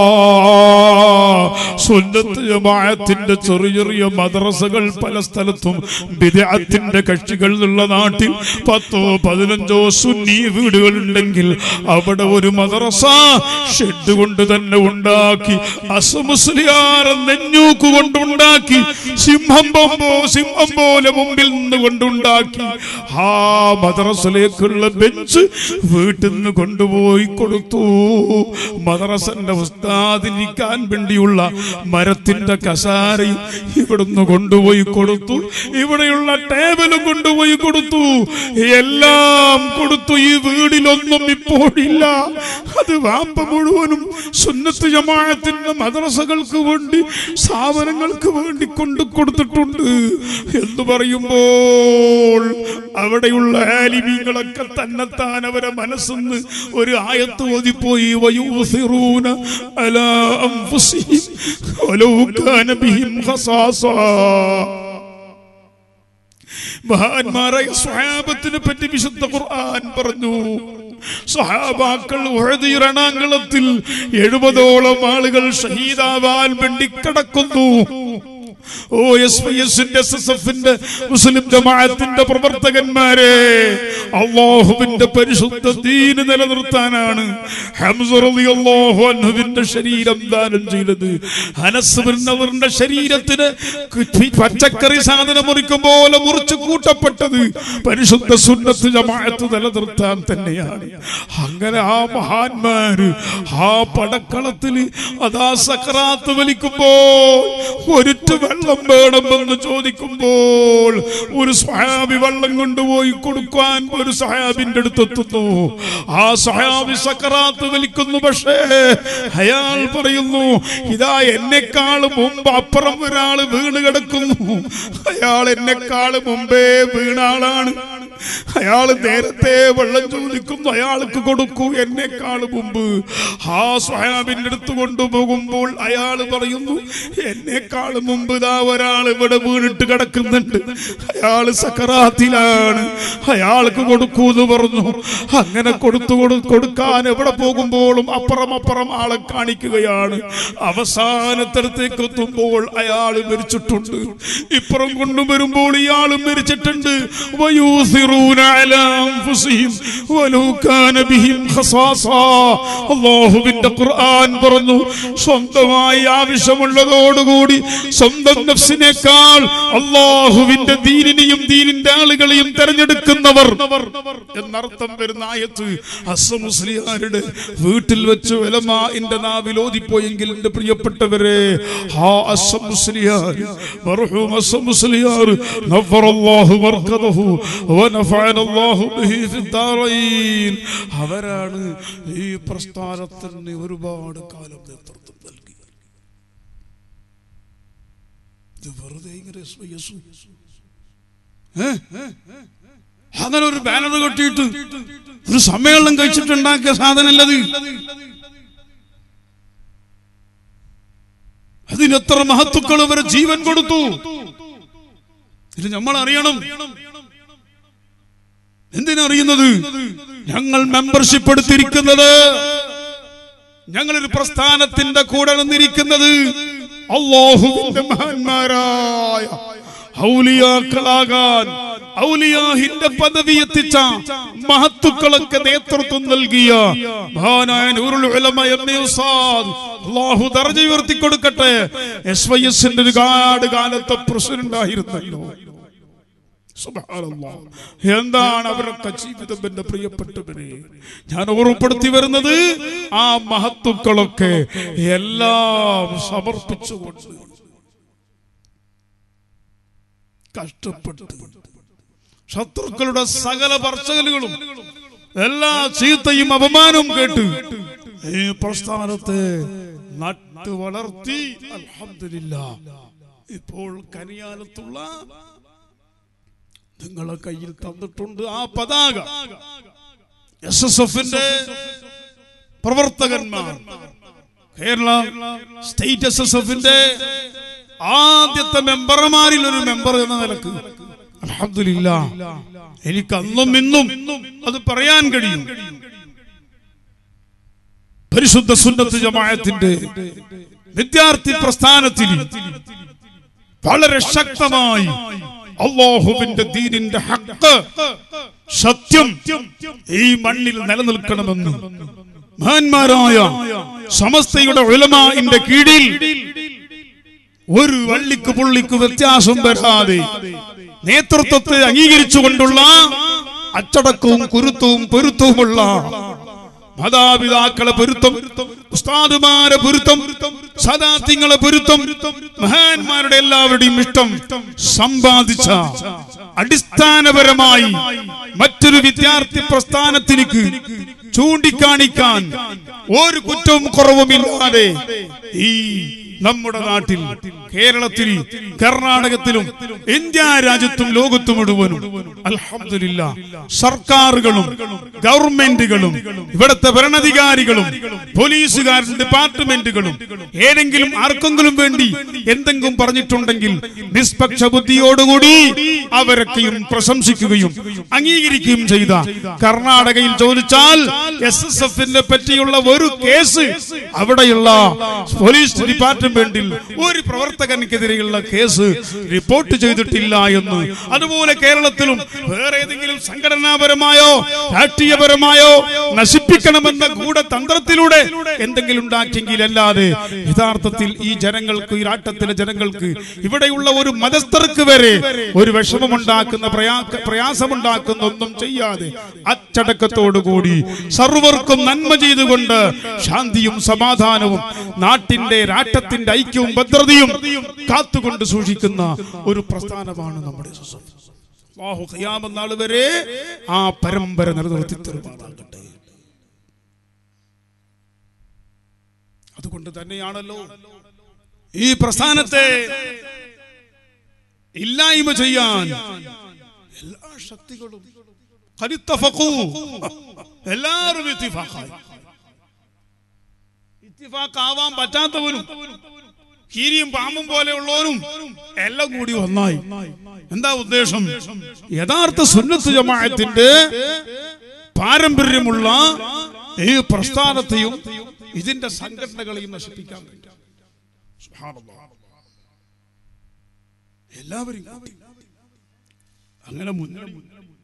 സുന്നത്ത് ജമാഅത്തിന്റെ ചെറിയ ചെറിയ മദ്രസകൾ പല സ്ഥലത്തും ബിദഅത്തിന്റെ കക്ഷികൾ ഉള്ള നാട്ടിൽ പത്തോ പതിനഞ്ചോ സുന്നി വീടുകൾ ഉണ്ടെങ്കിൽ അവിടെ ഒരു മദ്രസ ഷെഡ് കൊണ്ട് തന്നെ ഉണ്ടാക്കി അസമുസ്ലിയാറെ നെഞ്ഞൂക്ക് കൊണ്ടുണ്ടാക്കി സിംഹം ബോംബോ സിംഹം പോലെ മുമ്പിൽ നിന്ന് കൊണ്ടുണ്ടാക്കി ആ മദ്രസയിലേക്കുള്ള ബെഞ്ച് വീട്ടിൽ നിന്ന് കൊണ്ടുപോയി കൊടുത്തു മദ്രസന്റെ ഉസ്താദിനിക്കാൻ വേണ്ടിയുള്ള മരത്തിന്റെ കസാരയും ഇവിടുന്ന് കൊണ്ടുപോയി കൊടുത്തു ഇവിടെയുള്ള ടേബിളും കൊണ്ടുപോയി കൊടുത്തു എല്ലാം കൊടുത്തു ഈ വീടിലൊന്നും ഇപ്പോഴില്ല അത് വാപ്പ മുഴുവനും സുന്നത്ത് ജമാഅത്തിന്റെ മദ്രസകൾക്ക് വേണ്ടി സ്ഥാപനങ്ങൾക്ക് വേണ്ടി കൊണ്ടു കൊടുത്തിട്ടുണ്ട് എന്ന് പറയുമ്പോൾ അവിടെയുള്ള ആലിമീങ്ങളൊക്കെ തന്നെത്താൻ അവരെ മനസ്സെന്ന് ഒരു ആയത്ത് ഓതിപ്പോയി വയൂസിറൂന അലാ അൻഫുസിഹിം വലൗ കാന ബിഹിം ഖസാസാ മഹാന്മാരായ സ്വഹാബത്തിനെ പറ്റി വിശുദ്ധ ഖുർആൻ പറഞ്ഞു സഹാബാക്കൾ ഉഹദ് രണാങ്കളത്തിൽ എഴുപതോളം ആളുകൾ ഷഹീദാവാൻ വേണ്ടി കിടക്കുന്നു ഓ എസ് പി എസിന്റെ എസ് എസ് എഫിന്റെ മുസ്ലിം ജമാഅത്തിന്റെ പ്രവർത്തകന്മാരെ അള്ളാഹുവിന്റെ പരിശുദ്ധ ദീന് നിലനിർത്താനാണ് ഹംസ റളിയല്ലാഹു അൻഹുവിന്റെ ശരീരം ദാനം ചെയ്തത് അനസ് ബിൻ നദറിന്റെ ശരീരത്തിന് കി- പച്ചക്കറി സാധനം മുറിക്കും പോലെ മുറിച്ചു കൂട്ടപ്പെട്ടത് പരിശുദ്ധ സുന്നത്ത് ജമാഅത്ത് നിലനിർത്താൻ തന്നെയാണ് അങ്ങനെ ആ മഹാന്മാര് ആ പടക്കളത്തിൽ അതാ സക്രാത്ത് വലിക്കുമ്പോൾ ഒരുറ്റ് വെള്ളം വേണമെന്ന് ചോദിക്കുമ്പോൾ ഒരു സഹാബി വെള്ളം കൊണ്ടുപോയി കൊടുക്കാൻ ഒരു സഹാബിന്റെ അടുത്തെത്തുന്നു ആ സഹാബി സക്രാത്ത് വലിക്കുന്നു പക്ഷേ അയാൾ പറയുന്നു ഇതാ എന്നെക്കാൾ മുമ്പ് അപ്പുറം ഒരാള് വീണ് കിടക്കുന്നു അയാൾ എന്നെക്കാൾ മുമ്പേ വീണ ആളാണ് അയാൾ നേരത്തെ വെള്ളം ചോദിക്കുന്നു അയാൾക്ക് കൊടുക്കൂ എന്നെക്കാൾ മുമ്പ് ആ സ്വഹാബിന്റെ അടുത്ത് കൊണ്ടുപോകുമ്പോൾ അയാൾ പറയുന്നു എന്നെക്കാൾ മുമ്പ് ഇതാ ഒരാൾ ഇവിടെ വീണിട്ട് കിടക്കുന്നുണ്ട് അയാൾ സക്കറാത്തിലാണ് അയാൾക്ക് കൊടുക്കൂ എന്ന് പറഞ്ഞു അങ്ങനെ കൊടുത്തു കൊടു കൊടുക്കാൻ എവിടെ പോകുമ്പോഴും അപ്പുറം അപ്പുറം ആളെ കാണിക്കുകയാണ് അവസാനത്തരത്തേക്ക് എത്തുമ്പോൾ അയാൾ മരിച്ചിട്ടുണ്ട് ഇപ്പുറം കൊണ്ടുവരുമ്പോൾ ഇയാളും മരിച്ചിട്ടുണ്ട് വയൂസിറൂന അലാ അൻഫുസിഹിം വലൗ കാന ബിഹിം ഖസാസാ അല്ലാഹുവിന്റെ ഖുർആൻ പറഞ്ഞു സ്വന്തമായി ആവശ്യമുള്ളതോടുകൂടി സ്വന്തം നഫ്സിനേക്കാൾ അള്ളാഹുവിന്റെ ദീനിനെയും ദീനിന്റെ ആളുകളെയും തെരഞ്ഞെടുക്കുന്നവർ എന്നർത്ഥം വരുന്ന ആയത്ത് അസമുസ്ലിയാരുടെ വീട്ടിൽ വെച്ച് ഉലമാഇന്റെ നാവിൽ ഓതിപ്പോയെങ്കിൽ എന്റെ പ്രിയപ്പെട്ടവരെ ആ അസമുസ്ലിയാർ മർഹൂം അസമുസ്ലിയാർ നഫറല്ലാഹു മർക്കദഹു വനഫഅനല്ലാഹു ബിഹി ഫിദ്ദാറൈൻ അവരാണ് ഈ പ്രസ്ഥാനത്തിന് ഒരുപാട് കാലം നേതൃത്വം നൽകി ഇത് വെറുതെ ഇങ്ങനെ SYS. ഏ? അങ്ങനെ ഒരു ബാനർ കെട്ടിയിട്ട് ഒരു സമ്മേളനം കഴിച്ചിട്ടുണ്ടാക്കിയ സാധനമല്ലത് അതിനെത്ര മഹത്തുക്കൾ അവരെ ജീവൻ കൊടുത്തു ഇത് നമ്മൾ അറിയണം എന്തിനറിയുന്നത് ഞങ്ങൾ മെമ്പർഷിപ്പ് എടുത്തിരിക്കുന്നത് ഞങ്ങളൊരു പ്രസ്ഥാനത്തിന്റെ കൂടെ നിന്നിരിക്കുന്നത് അള്ളാഹുവിന്റെ മഹാന്മാരായ ഔലിയാക്കളാകാൻ ഔലിയാഹിന്റെ പദവി എത്തിച്ച മഹത്തുക്കളൊക്കെ നേതൃത്വം നൽകിയ മഹാനായ നൂറുൽ ഉലമ എം എ ഉസ്താദ് അള്ളാഹു ദർജ ഉയർത്തി കൊടുക്കട്ടെ എസ് വൈ എസിന്റെ ഒരുപാട് കാലത്തെ പ്രസിഡന്റ് ആയിരുന്നല്ലോ സുബ്ഹാനല്ലാഹ്. എന്താണ് അവരൊക്കെ ജീവിതം എന്റെ പ്രിയപ്പെട്ടവരെ ഞാൻ ഓർമ്മപ്പെടുത്തി വരുന്നത് ആ മഹത്തുക്കളൊക്കെ എല്ലാം സമർപ്പിച്ചുകൊണ്ട് കഷ്ടപ്പെട്ടു ശത്രുക്കളുടെ സകല പറച്ചകലുകളും എല്ലാ ചീത്തയും അപമാനവും കേട്ട് ഈ പ്രസ്ഥാനത്തെ നട്ടു വളർത്തി അൽഹംദുലില്ലാ ഇപ്പോൾ കനിയാലത്തുള്ള നിങ്ങളെ കയ്യിൽ തന്നിട്ടുണ്ട് ആ പതാക എസ് എസ് എഫിന്റെ പ്രവർത്തകന്മാർ കേരള സ്റ്റേറ്റ് എസ് എസ് എഫിന്റെ ആദ്യത്തെ മെമ്പർമാരിൽ ഒരു മെമ്പർ എന്ന നിലക്ക് അൽഹംദുലില്ല എനിക്ക് അന്നും ഇന്നും അത് പറയാൻ കഴിയും പരിശുദ്ധ സുന്നത്ത് ജമാഅത്തിന്റെ വിദ്യാർത്ഥി പ്രസ്ഥാനത്തിൽ വളരെ ശക്തമായി അള്ളാഹുവിന്റെ ദീനിന്റെ ഹക്ക് സത്യം ഈ മണ്ണിൽ നിലനിൽക്കണമെന്ന് മഹാന്മാരായ സമസ്തയുടെ ഉലമാന്റെ കീഴിൽ ഒരു വള്ളിക്ക് പുള്ളിക്ക് വ്യത്യാസം വരാതെ നേതൃത്വത്തെ അംഗീകരിച്ചുകൊണ്ടുള്ള അച്ചടക്കവും കുരുത്തവും പൊരുത്തവുമുള്ള മാതാപിതാക്കളെ പൊരുത്തം ഉസ്താദുമാരെ പൊരുത്തം സദാത്യങ്ങളെ പൊരുത്തം മഹാന്മാരുടെ എല്ലാവരുടെയും ഇഷ്ടം സമ്പാദിച്ച അടിസ്ഥാനപരമായി മറ്റൊരു വിദ്യാർത്ഥി പ്രസ്ഥാനത്തിലേക്ക് ചൂണ്ടിക്കാണിക്കാൻ ഒരു കുറ്റവും കുറവുമില്ലാതെ ഈ നമ്മുടെ നാട്ടിൽ കേരളത്തിൽ കർണാടകത്തിലും ഇന്ത്യ രാജ്യത്തും ലോകത്തും മുഴുവനും അൽഹംദുലില്ല സർക്കാരുകളും ഗവൺമെന്റുകളും ഇവിടുത്തെ ഭരണാധികാരികളും പോലീസുകാരും ഡിപ്പാർട്ട്മെന്റുകളും ഏതെങ്കിലും ആർക്കെങ്കിലും വേണ്ടി എന്തെങ്കിലും പറഞ്ഞിട്ടുണ്ടെങ്കിൽ നിഷ്പക്ഷ ബുദ്ധിയോടുകൂടി അവരൊക്കെയും പ്രശംസിക്കുകയും അംഗീകരിക്കുകയും ചെയ്ത കർണാടകയിൽ ചോദിച്ചാൽ എസ് എസ് എഫിനെ പറ്റിയുള്ള ഒരു കേസ് അവിടെയുള്ള പോലീസ് ഡിപ്പാർട്ട്മെന്റിൽ ഒരു പ്രവർത്തകനെതിരെയുള്ള കേസ് റിപ്പോർട്ട് ചെയ്തിട്ടില്ല എന്ന് അതുപോലെ കേരളത്തിലും വേറെ ഏതെങ്കിലും സംഘടനാപരമായോ രാഷ്ട്രീയപരമായോ നശിപ്പിക്കണമെന്ന ഗൂഢതന്ത്രത്തിലൂടെ എന്തെങ്കിലും ഉണ്ടാക്കിയെങ്കിൽ അല്ലാതെ യഥാർത്ഥത്തിൽ ഈ ജനങ്ങൾക്ക് ഈ രാട്ടത്തിലെ ജനങ്ങൾക്ക് ഇവിടെയുള്ള ഒരു മതസ്ഥർക്ക് വരെ ഒരു വിഷമമുണ്ടാക്കുന്ന പ്രയാ- പ്രയാസമുണ്ടാക്കുന്ന ഒന്നും ചെയ്യാതെ അച്ചടക്കത്തോടുകൂടി സർവർക്കും നന്മ ചെയ്തുകൊണ്ട് ശാന്തിയും സമാധാനവും നാട്ടിന്റെ രാട്ടത്തിന്റെ ഐക്യവും ഭദ്രതയും കാത്തുകൊണ്ട് സൂക്ഷിക്കുന്ന ഒരു പ്രസ്ഥാനമാണ് നമ്മുടെ സുസം അല്ലാഹു ഖിയാമത്ത് നാൾ വരെ ആ പരമ്പര നിലനിർത്തി തരുമാറാകട്ടെ അതുകൊണ്ട് തന്നെയാണല്ലോ ഈ പ്രസ്ഥാനത്തെ ഇല്ലായ്മ ചെയ്യാൻ എല്ലാ ശക്തികളും ഖദിത്തഫഖൂ. എല്ലാവരും ഇത്തിഫാഖായി ഇത്തിഫാഖാവാൻ പറ്റാത്തവനും കീരിയും പാമ്പും പോലെയുള്ളവരും എല്ലാം കൂടി ഒന്നായി എന്താ ഉദ്ദേശം യഥാർത്ഥ സുന്നത്ത് ജമാഅത്തിന്റെ പാരമ്പര്യമുള്ള ഈ പ്രസ്ഥാനത്തെയും ഇതിന്റെ സംഘടനകളെയും നശിപ്പിക്കാൻ വേണ്ടി സുബ്ഹാനല്ലാഹ്. എല്ലാവരും കൂട്ടി. അങ്ങനെ മുന്നണി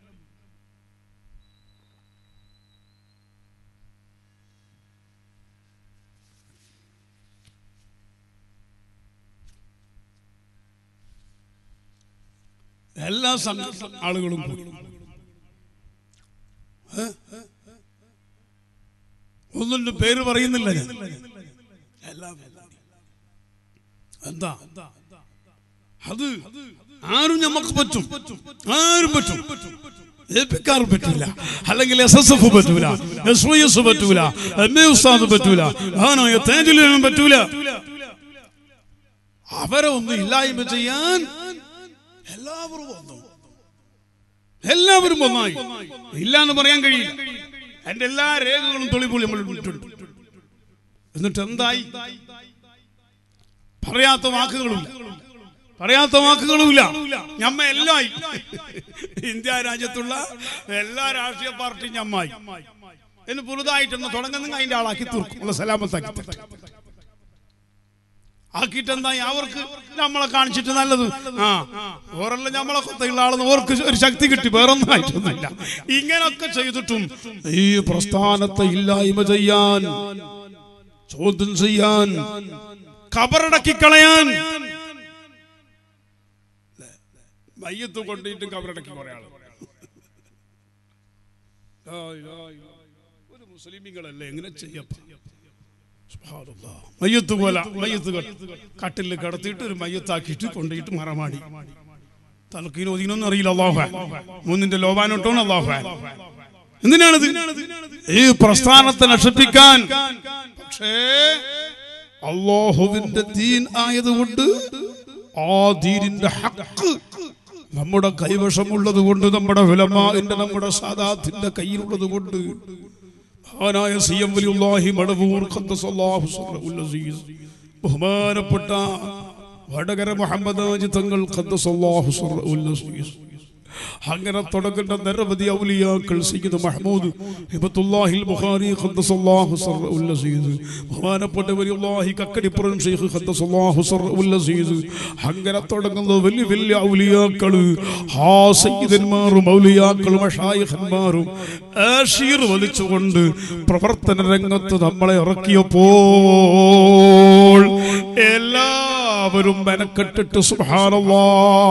എല്ലാ സംഘ ആളുകളും കൂടി ഏ? ഒന്നിന്റെ പേര് പറയുന്നില്ല ഞാൻ എല്ലാം എന്താ അത് ആരും നമുക്ക് പറ്റും ആരും പറ്റും ഏൽപ്പിക്കാറ് പറ്റൂല അല്ലെങ്കിൽ എസ് എസ് എഫ് പറ്റൂല എസ് വൈ എസ് പറ്റൂല എം എ ഉസ്താദ് പറ്റൂല ആനോ തേജുലും പറ്റൂല അവരെ ഒന്ന് ഇല്ലായ്മ ചെയ്യാൻ എല്ലാവരും വന്നു എല്ലാവരും ഒന്നായി ഇല്ല എന്ന് പറയാൻ കഴിയില്ല എന്റെ എല്ലാ രേഖകളും തൊളിപൊളി നമ്മൾ ഇട്ടിട്ടുണ്ട് എന്നിട്ട് എന്തായി പറയാത്ത വാക്കുകളുമില്ല പറയാത്ത വാക്കുകളുമില്ല ഞമ്മ എല്ലായി ഇന്ത്യ രാജ്യത്തുള്ള എല്ലാ രാഷ്ട്രീയ പാർട്ടിയും ഞമ്മായി എന്ന് പുതുതായിട്ടൊന്ന് തുടങ്ങുന്നെങ്കിൽ അതിന്റെ ആളാക്കി തീർക്കും ഉള്ള സലാമത്താക്കി തീർക്കും ആക്കിയിട്ട് എന്തായി അവർക്ക് നമ്മളെ കാണിച്ചിട്ട് നല്ലത് ആ ഓരെല്ലാം നമ്മളെ കൊത്തയുള്ള ആളെന്ന് ഓർക്ക് ഒരു ശക്തി കിട്ടി വേറൊന്നും ആയിട്ടൊന്നുമില്ല ഇങ്ങനൊക്കെ ചെയ്തിട്ടും ഈ പ്രസ്ഥാനത്തെ ഇല്ലായ്മ ചെയ്യാൻ ചോദ്യം ചെയ്യാൻ കബറടക്കി കളയാൻ മയ്യത്ത് കൊണ്ടിട്ട് കബറടക്കി കുറെ ആള് ലാ ഇലാഹ ഇല്ലല്ലാഹ്. ഒരു മുസ്ലിമികളല്ലേ എങ്ങനെ ചെയ്യപ്പ മയ്യത്ത് പോലെ മയ്യത്ത് കട്ടിൽ കടത്തിയിട്ട് ഒരു മയ്യത്താക്കിയിട്ട് കൊണ്ടുപോയിട്ട് മറമാടി തലക്കീന് ഒതിനൊന്നും അറിയില്ല അള്ളാഹു മൂന്നിന്റെ ലോപാനോട്ടാണ് അള്ളാഹു എന്തിനാണിത് ഈ പ്രസ്ഥാനത്തെ നശിപ്പിക്കാൻ പക്ഷേ അള്ളാഹുവിന്റെ ദീൻ ആയതുകൊണ്ട് ആ ദീനിന്റെ ഹക്ക് നമ്മുടെ കൈവശമുള്ളത് കൊണ്ട് നമ്മുടെ വിലമാന്റെ നമ്മുടെ സാദാത്തിന്റെ കയ്യിലുള്ളത് കൊണ്ട് മഹാനായ സി എം വലിയുല്ലാഹി മടവൂർ ഖദ്ദസല്ലാഹു സിർറഹുൽ അസീസ് ബഹുമാനപ്പെട്ട വടകര മുഹമ്മദ് ആജി തങ്ങൾ ഖദ്ദസല്ലാഹു സിർറഹുൽ അസീസ് അങ്ങനെ തുടങ്ങുന്ന നിരവധി ഔലിയാക്കൾ സയ്യിദ് മഹ്മൂദ് ഹിബത്തുല്ലാഹിൽ ബുഖാരി ഖദ്ദസല്ലാഹു സിർറഹുൽ അസീസ് ബഹുമാനപ്പെട്ട വലിയുല്ലാഹി കക്കടിപ്പുറം ഷെയ്ഖ് ഖദ്ദസല്ലാഹു സിർറഹുൽ അസീസ് അങ്ങനെ തുടങ്ങുന്ന വലിയ വലിയ ഔലിയാക്കൾ ആ സയ്യിദന്മാരും ഔലിയാക്കളും മഷായിഖന്മാരും ആഷീർ വലിച്ചുകൊണ്ട് പ്രവർത്തന രംഗത്ത് നമ്മളെ ഇറക്കിയപ്പോൾ എല്ലാവരും മെനക്കെട്ടിട്ട് സുബ്ഹാനല്ലാ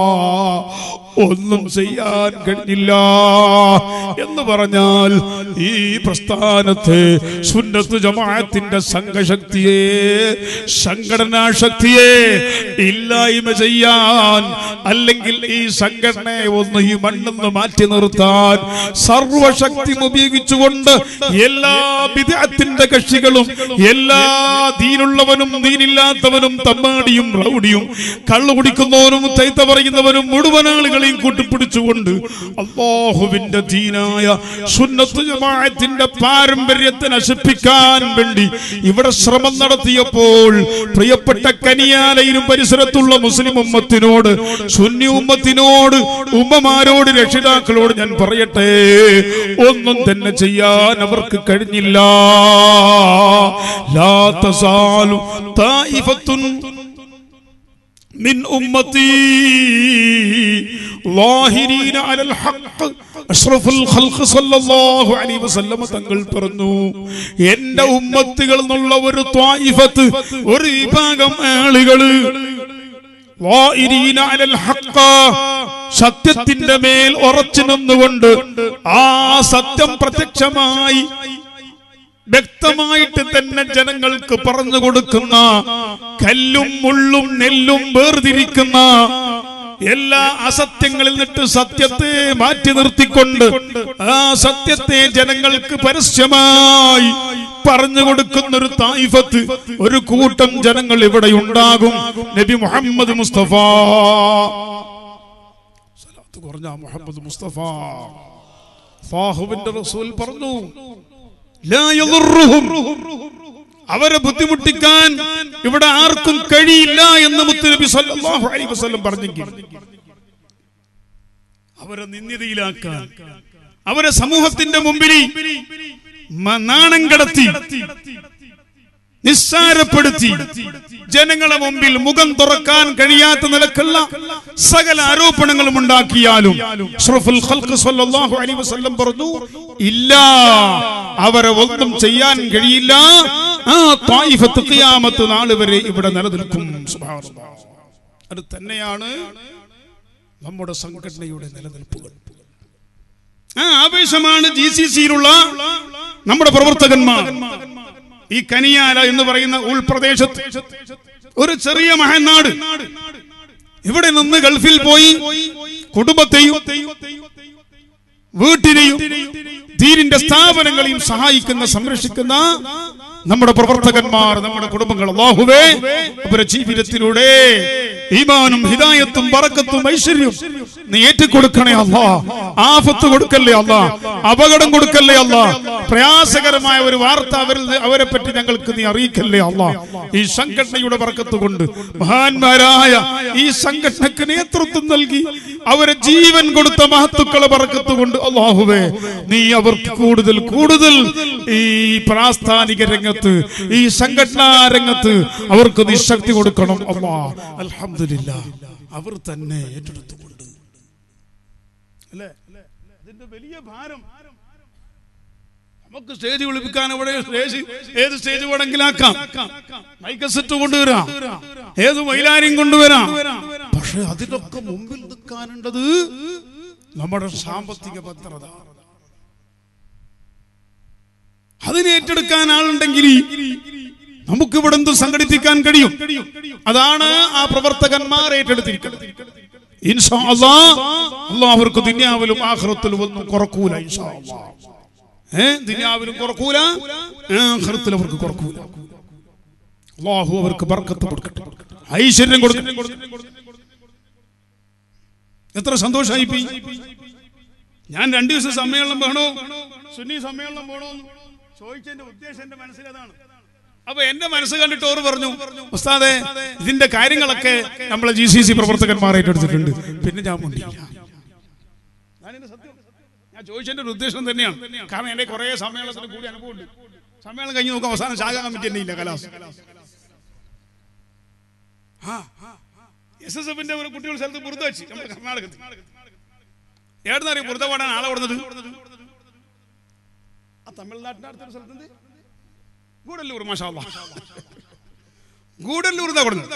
ഒന്നും ചെയ്യാൻ കഴിഞ്ഞില്ല എന്ന് പറഞ്ഞാൽ ഈ പ്രസ്ഥാനത്തെ സുന്നത്ത് ജമാഅത്തിന്റെ സംഘശക്തിയെ സംഘടനാ ശക്തിയെ ഇല്ലായ്മ ചെയ്യാൻ അല്ലെങ്കിൽ ഈ സംഘടനയെ ഒന്ന് ഈ മണ്ണെന്ന് മാറ്റി നിർത്താൻ സർവശക്തി ഉപയോഗിച്ചുകൊണ്ട് എല്ലാ വിദഗ്ധത്തിന്റെ കക്ഷികളും എല്ലാ ദീനുള്ളവനും ദീനില്ലാത്തവനും തമ്മാടിയും റൗഡിയും കള്ളു കുടിക്കുന്നവനും തൈത്ത പറയുന്നവനും മുഴുവൻ ആളുകളെയും കൂട്ടിപ്പിടിച്ചുകൊണ്ട് അള്ളാഹുവിന്റെ ദീനായ സുന്നത്ത് ജമാഅത്തിന്റെ പാരമ്പര്യത്തെ നശിപ്പിക്കാൻ വേണ്ടി ഇവിടെ ശ്രമം നടത്തിയപ്പോൾ പ്രിയപ്പെട്ട കനിയാലയിലും പരിസരത്തുള്ള മുസ്ലിം ഉമ്മത്തിനോട് സുന്നി ഉമ്മത്തിനോട് ഉമ്മമാരോട് രക്ഷിതാക്കളോട് ഞാൻ പറയട്ടെ ഒന്നും തന്നെ ചെയ്യാൻ അവർക്ക് കഴിഞ്ഞില്ല ലാ തസാലു തായിഫത്തുൻ من أمتي ظاهرين على الحق أشرف الخلق صلى الله عليه وسلم തങ്ങൾ പറഞ്ഞു എന്റെ ഉമ്മത്തുകൾ എന്നുള്ള ഒരു ത്വായിഫത്ത് ഒരു വിഭാഗം ആളുകള് ظاهرين على الحق സത്യത്തിന്റെ മേൽ ഉറച്ചു നിന്നുകൊണ്ട് ആ സത്യം പ്രത്യക്ഷമായി വ്യക്തമായിട്ട് തന്നെ ജനങ്ങൾക്ക് പറഞ്ഞു കൊടുക്കുന്ന കല്ലും മുള്ളും നെല്ലും വേർതിരിക്കുന്ന എല്ലാ അസത്യങ്ങളിൽ നിന്നിട്ട് സത്യത്തെ മാറ്റി നിർത്തിക്കൊണ്ട് ആ സത്യത്തെ ജനങ്ങൾക്ക് പരസ്യമായി പറഞ്ഞു കൊടുക്കുന്ന ഒരു തായിഫത്ത് ഒരു കൂട്ടം ജനങ്ങൾ ഇവിടെ ഉണ്ടാകും നബി മുഹമ്മദ് മുസ്തഫ സലാത്ത് കുറഞ്ഞ മുഹമ്മദ് മുസ്തഫ ഫാഹുവിന്റെ റസൂൽ പറഞ്ഞു ലാ യദുർറുഹും. അവരെ ബുദ്ധിമുട്ടിക്കാൻ ഇവിടെ ആർക്കും കഴിയില്ല എന്ന് മുത്തുനബി സല്ലല്ലാഹു അലൈഹി വസല്ലം പറഞ്ഞെങ്കിൽ അവരെ നിന്ദ്യതയിലാക്കാൻ അവരെ സമൂഹത്തിന്റെ മുമ്പിൽ മ- നാണം കടത്തി നിസ്സാരപ്പെടുത്തി ജനങ്ങളെ മുമ്പിൽ മുഖം തുറക്കാൻ കഴിയാത്ത നിലക്കുള്ള സകല ആരോപണങ്ങളും ഉണ്ടാക്കിയാലും അഷ്റഫുൽ ഖൽഖ് സ്വല്ലല്ലാഹു അലൈഹി വസല്ലം പറഞ്ഞു ഇല്ല അവരെ ഒന്നും ചെയ്യാൻ കഴിയില്ല ആ തായിഫത്ത് ഖിയാമത്ത് നാൾ വരെ ഇവിടെ നിലനിൽക്കും സുബ്ഹാനല്ലാഹ്. അത് തന്നെയാണ് നമ്മുടെ സംഘടനയുടെ നിലനിൽപ്പുകൾ ആ ആവേശമാണ് ജി സി സിയിലുള്ള നമ്മുടെ പ്രവർത്തകന്മാർ ഈ കനിയാല എന്ന് പറയുന്ന ഉൾപ്രദേശത്ത് ഒരു ചെറിയ മഹനാട് ഇവിടെ നിന്ന് ഗൾഫിൽ പോയി കുടുംബത്തെയും വീട്ടിനെയും ദീനിന്റെ സ്ഥാപനങ്ങളെയും സഹായിക്കുന്ന സംരക്ഷിക്കുന്ന നമ്മുടെ പ്രവർത്തകന്മാർ നമ്മുടെ കുടുംബങ്ങൾ അള്ളാഹുവേ അവരുടെ ജീവിതത്തിലൂടെ ഈമാനും ഹിദായത്തും ബറക്കത്തും ഐശ്വര്യവും നീ ഏറ്റുകൊടുക്കണേ അല്ലാ ആഫത്ത് കൊടുക്കല്ലേ അല്ലാ അപകടം കൊടുക്കല്ലേ അല്ലാ പ്രയാസകരമായ ഒരു വാർത്ത അവരിൽ അവരെ പറ്റി ഞങ്ങൾക്ക് നീ അറിയിക്കല്ലേ അല്ലാ ഈ സംഘടനയുടെ ബറക്കത്ത് കൊണ്ട് മഹാന്മാരായ ഈ സംഘടനക്ക് നേതൃത്വം നൽകി അവരെ ജീവൻ കൊടുത്ത മഹത്തുക്കളെ ബറക്കത്ത് കൊണ്ട് അള്ളാഹുവേ നീ അവർക്ക് കൂടുതൽ കൂടുതൽ ഈ പ്രാസ്ഥാനിക രംഗത്ത് ഈ സംഘടനാ രംഗത്ത് അവർക്ക് നീ ശക്തി കൊടുക്കണം അള്ളാ അൽഹംദുലില്ലാ അവർ തന്നെ ഏറ്റെടുത്തുകൊണ്ട് അല്ലേ അതിന്റെ വലിയ ഭാരം നമുക്ക് സ്റ്റേജ് വിളിപ്പിക്കാൻ ഇവിടെ സ്റ്റേജ് ഏത് സ്റ്റേജ് വേണമെങ്കിലാക്കാം മൈക്ക് സെറ്റ് കൊണ്ടുവരാം ഏത് മൈലാരിയും കൊണ്ടുവരാം പക്ഷെ അതിനൊക്കെ മുമ്പിൽ നിൽക്കാനുള്ളത് നമ്മുടെ സാമ്പത്തിക ഭദ്രത അതിനെ ഏറ്റെടുക്കാൻ ആളുണ്ടെങ്കിൽ നമുക്ക് ഇവിടെ എന്ത് സംഘടിപ്പിക്കാൻ കഴിയും അതാണ് ആ പ്രവർത്തകന്മാർ ഏറ്റെടുത്തിരിക്കുന്നത് ഇൻഷാ അല്ലാ അല്ലാഹ് അവർക്ക് ദുനിയാവിലും ആഖിറത്തിലും ഒന്നും കുറക്കൂല ഇൻഷാ അല്ലാ ഏ ദുനിയാവിലും കുറക്കൂല ആഖിറത്തിൽ അവർക്ക് കുറക്കൂല അള്ളാഹു അവർക്ക് ബർക്കത്ത് കൊടുക്കട്ടെ ഐശ്വര്യം കൊടുക്കട്ടെ എത്ര സന്തോഷമായി പോയി ഞാൻ രണ്ടു ദിവസം സമ്മേളനം വേണോ സുന്നി സമ്മേളനം വേണോ എന്ന് ചോദിച്ചതിന്റെ ഉദ്ദേശം എന്റെ മനസ്സിൽ അതാണ് അപ്പൊ എന്റെ മനസ്സ് കണ്ടിട്ട് ഓർ പറഞ്ഞു ഉസ്താദെ ഇതിന്റെ കാര്യങ്ങളൊക്കെ നമ്മളെ ജി സി സി പ്രവർത്തകന്മാർ ഏറ്റെടുത്തിട്ടുണ്ട് പിന്നെ ഞാൻ മുണ്ടില്ല ഞാനിതിന്റെ സത്യം ഞാൻ ചോദിച്ചതിന്റെ ഒരു ഉദ്ദേശം തന്നെയാണ് കാരണം എന്റെ കുറെ സമ്മേളനത്തിന് കൂടി അനുഭവമുണ്ട് സമ്മേളനം കഴിഞ്ഞ് നോക്കാം അവസാനം ശാഖ കമ്മിറ്റി തന്നെ ഇല്ല കലാസ് എസ് എസ് എഫിന്റെ ഒരു കുട്ടികൾ സ്ഥലത്ത് ബുറുത വെച്ച് നമ്മുടെ കർണാടകത്തിൽ ഏടുന്നറിയും ബുറുത പാടാൻ ആളെ കൊടുത്തത് ആ തമിഴ്നാട്ടിന്റെ അടുത്തൊരു സ്ഥലത്ത് ഗൂഡല്ലൂർ മാഷാ ഗൂഡല്ലൂർ ഇതാ കൊടുത്തത്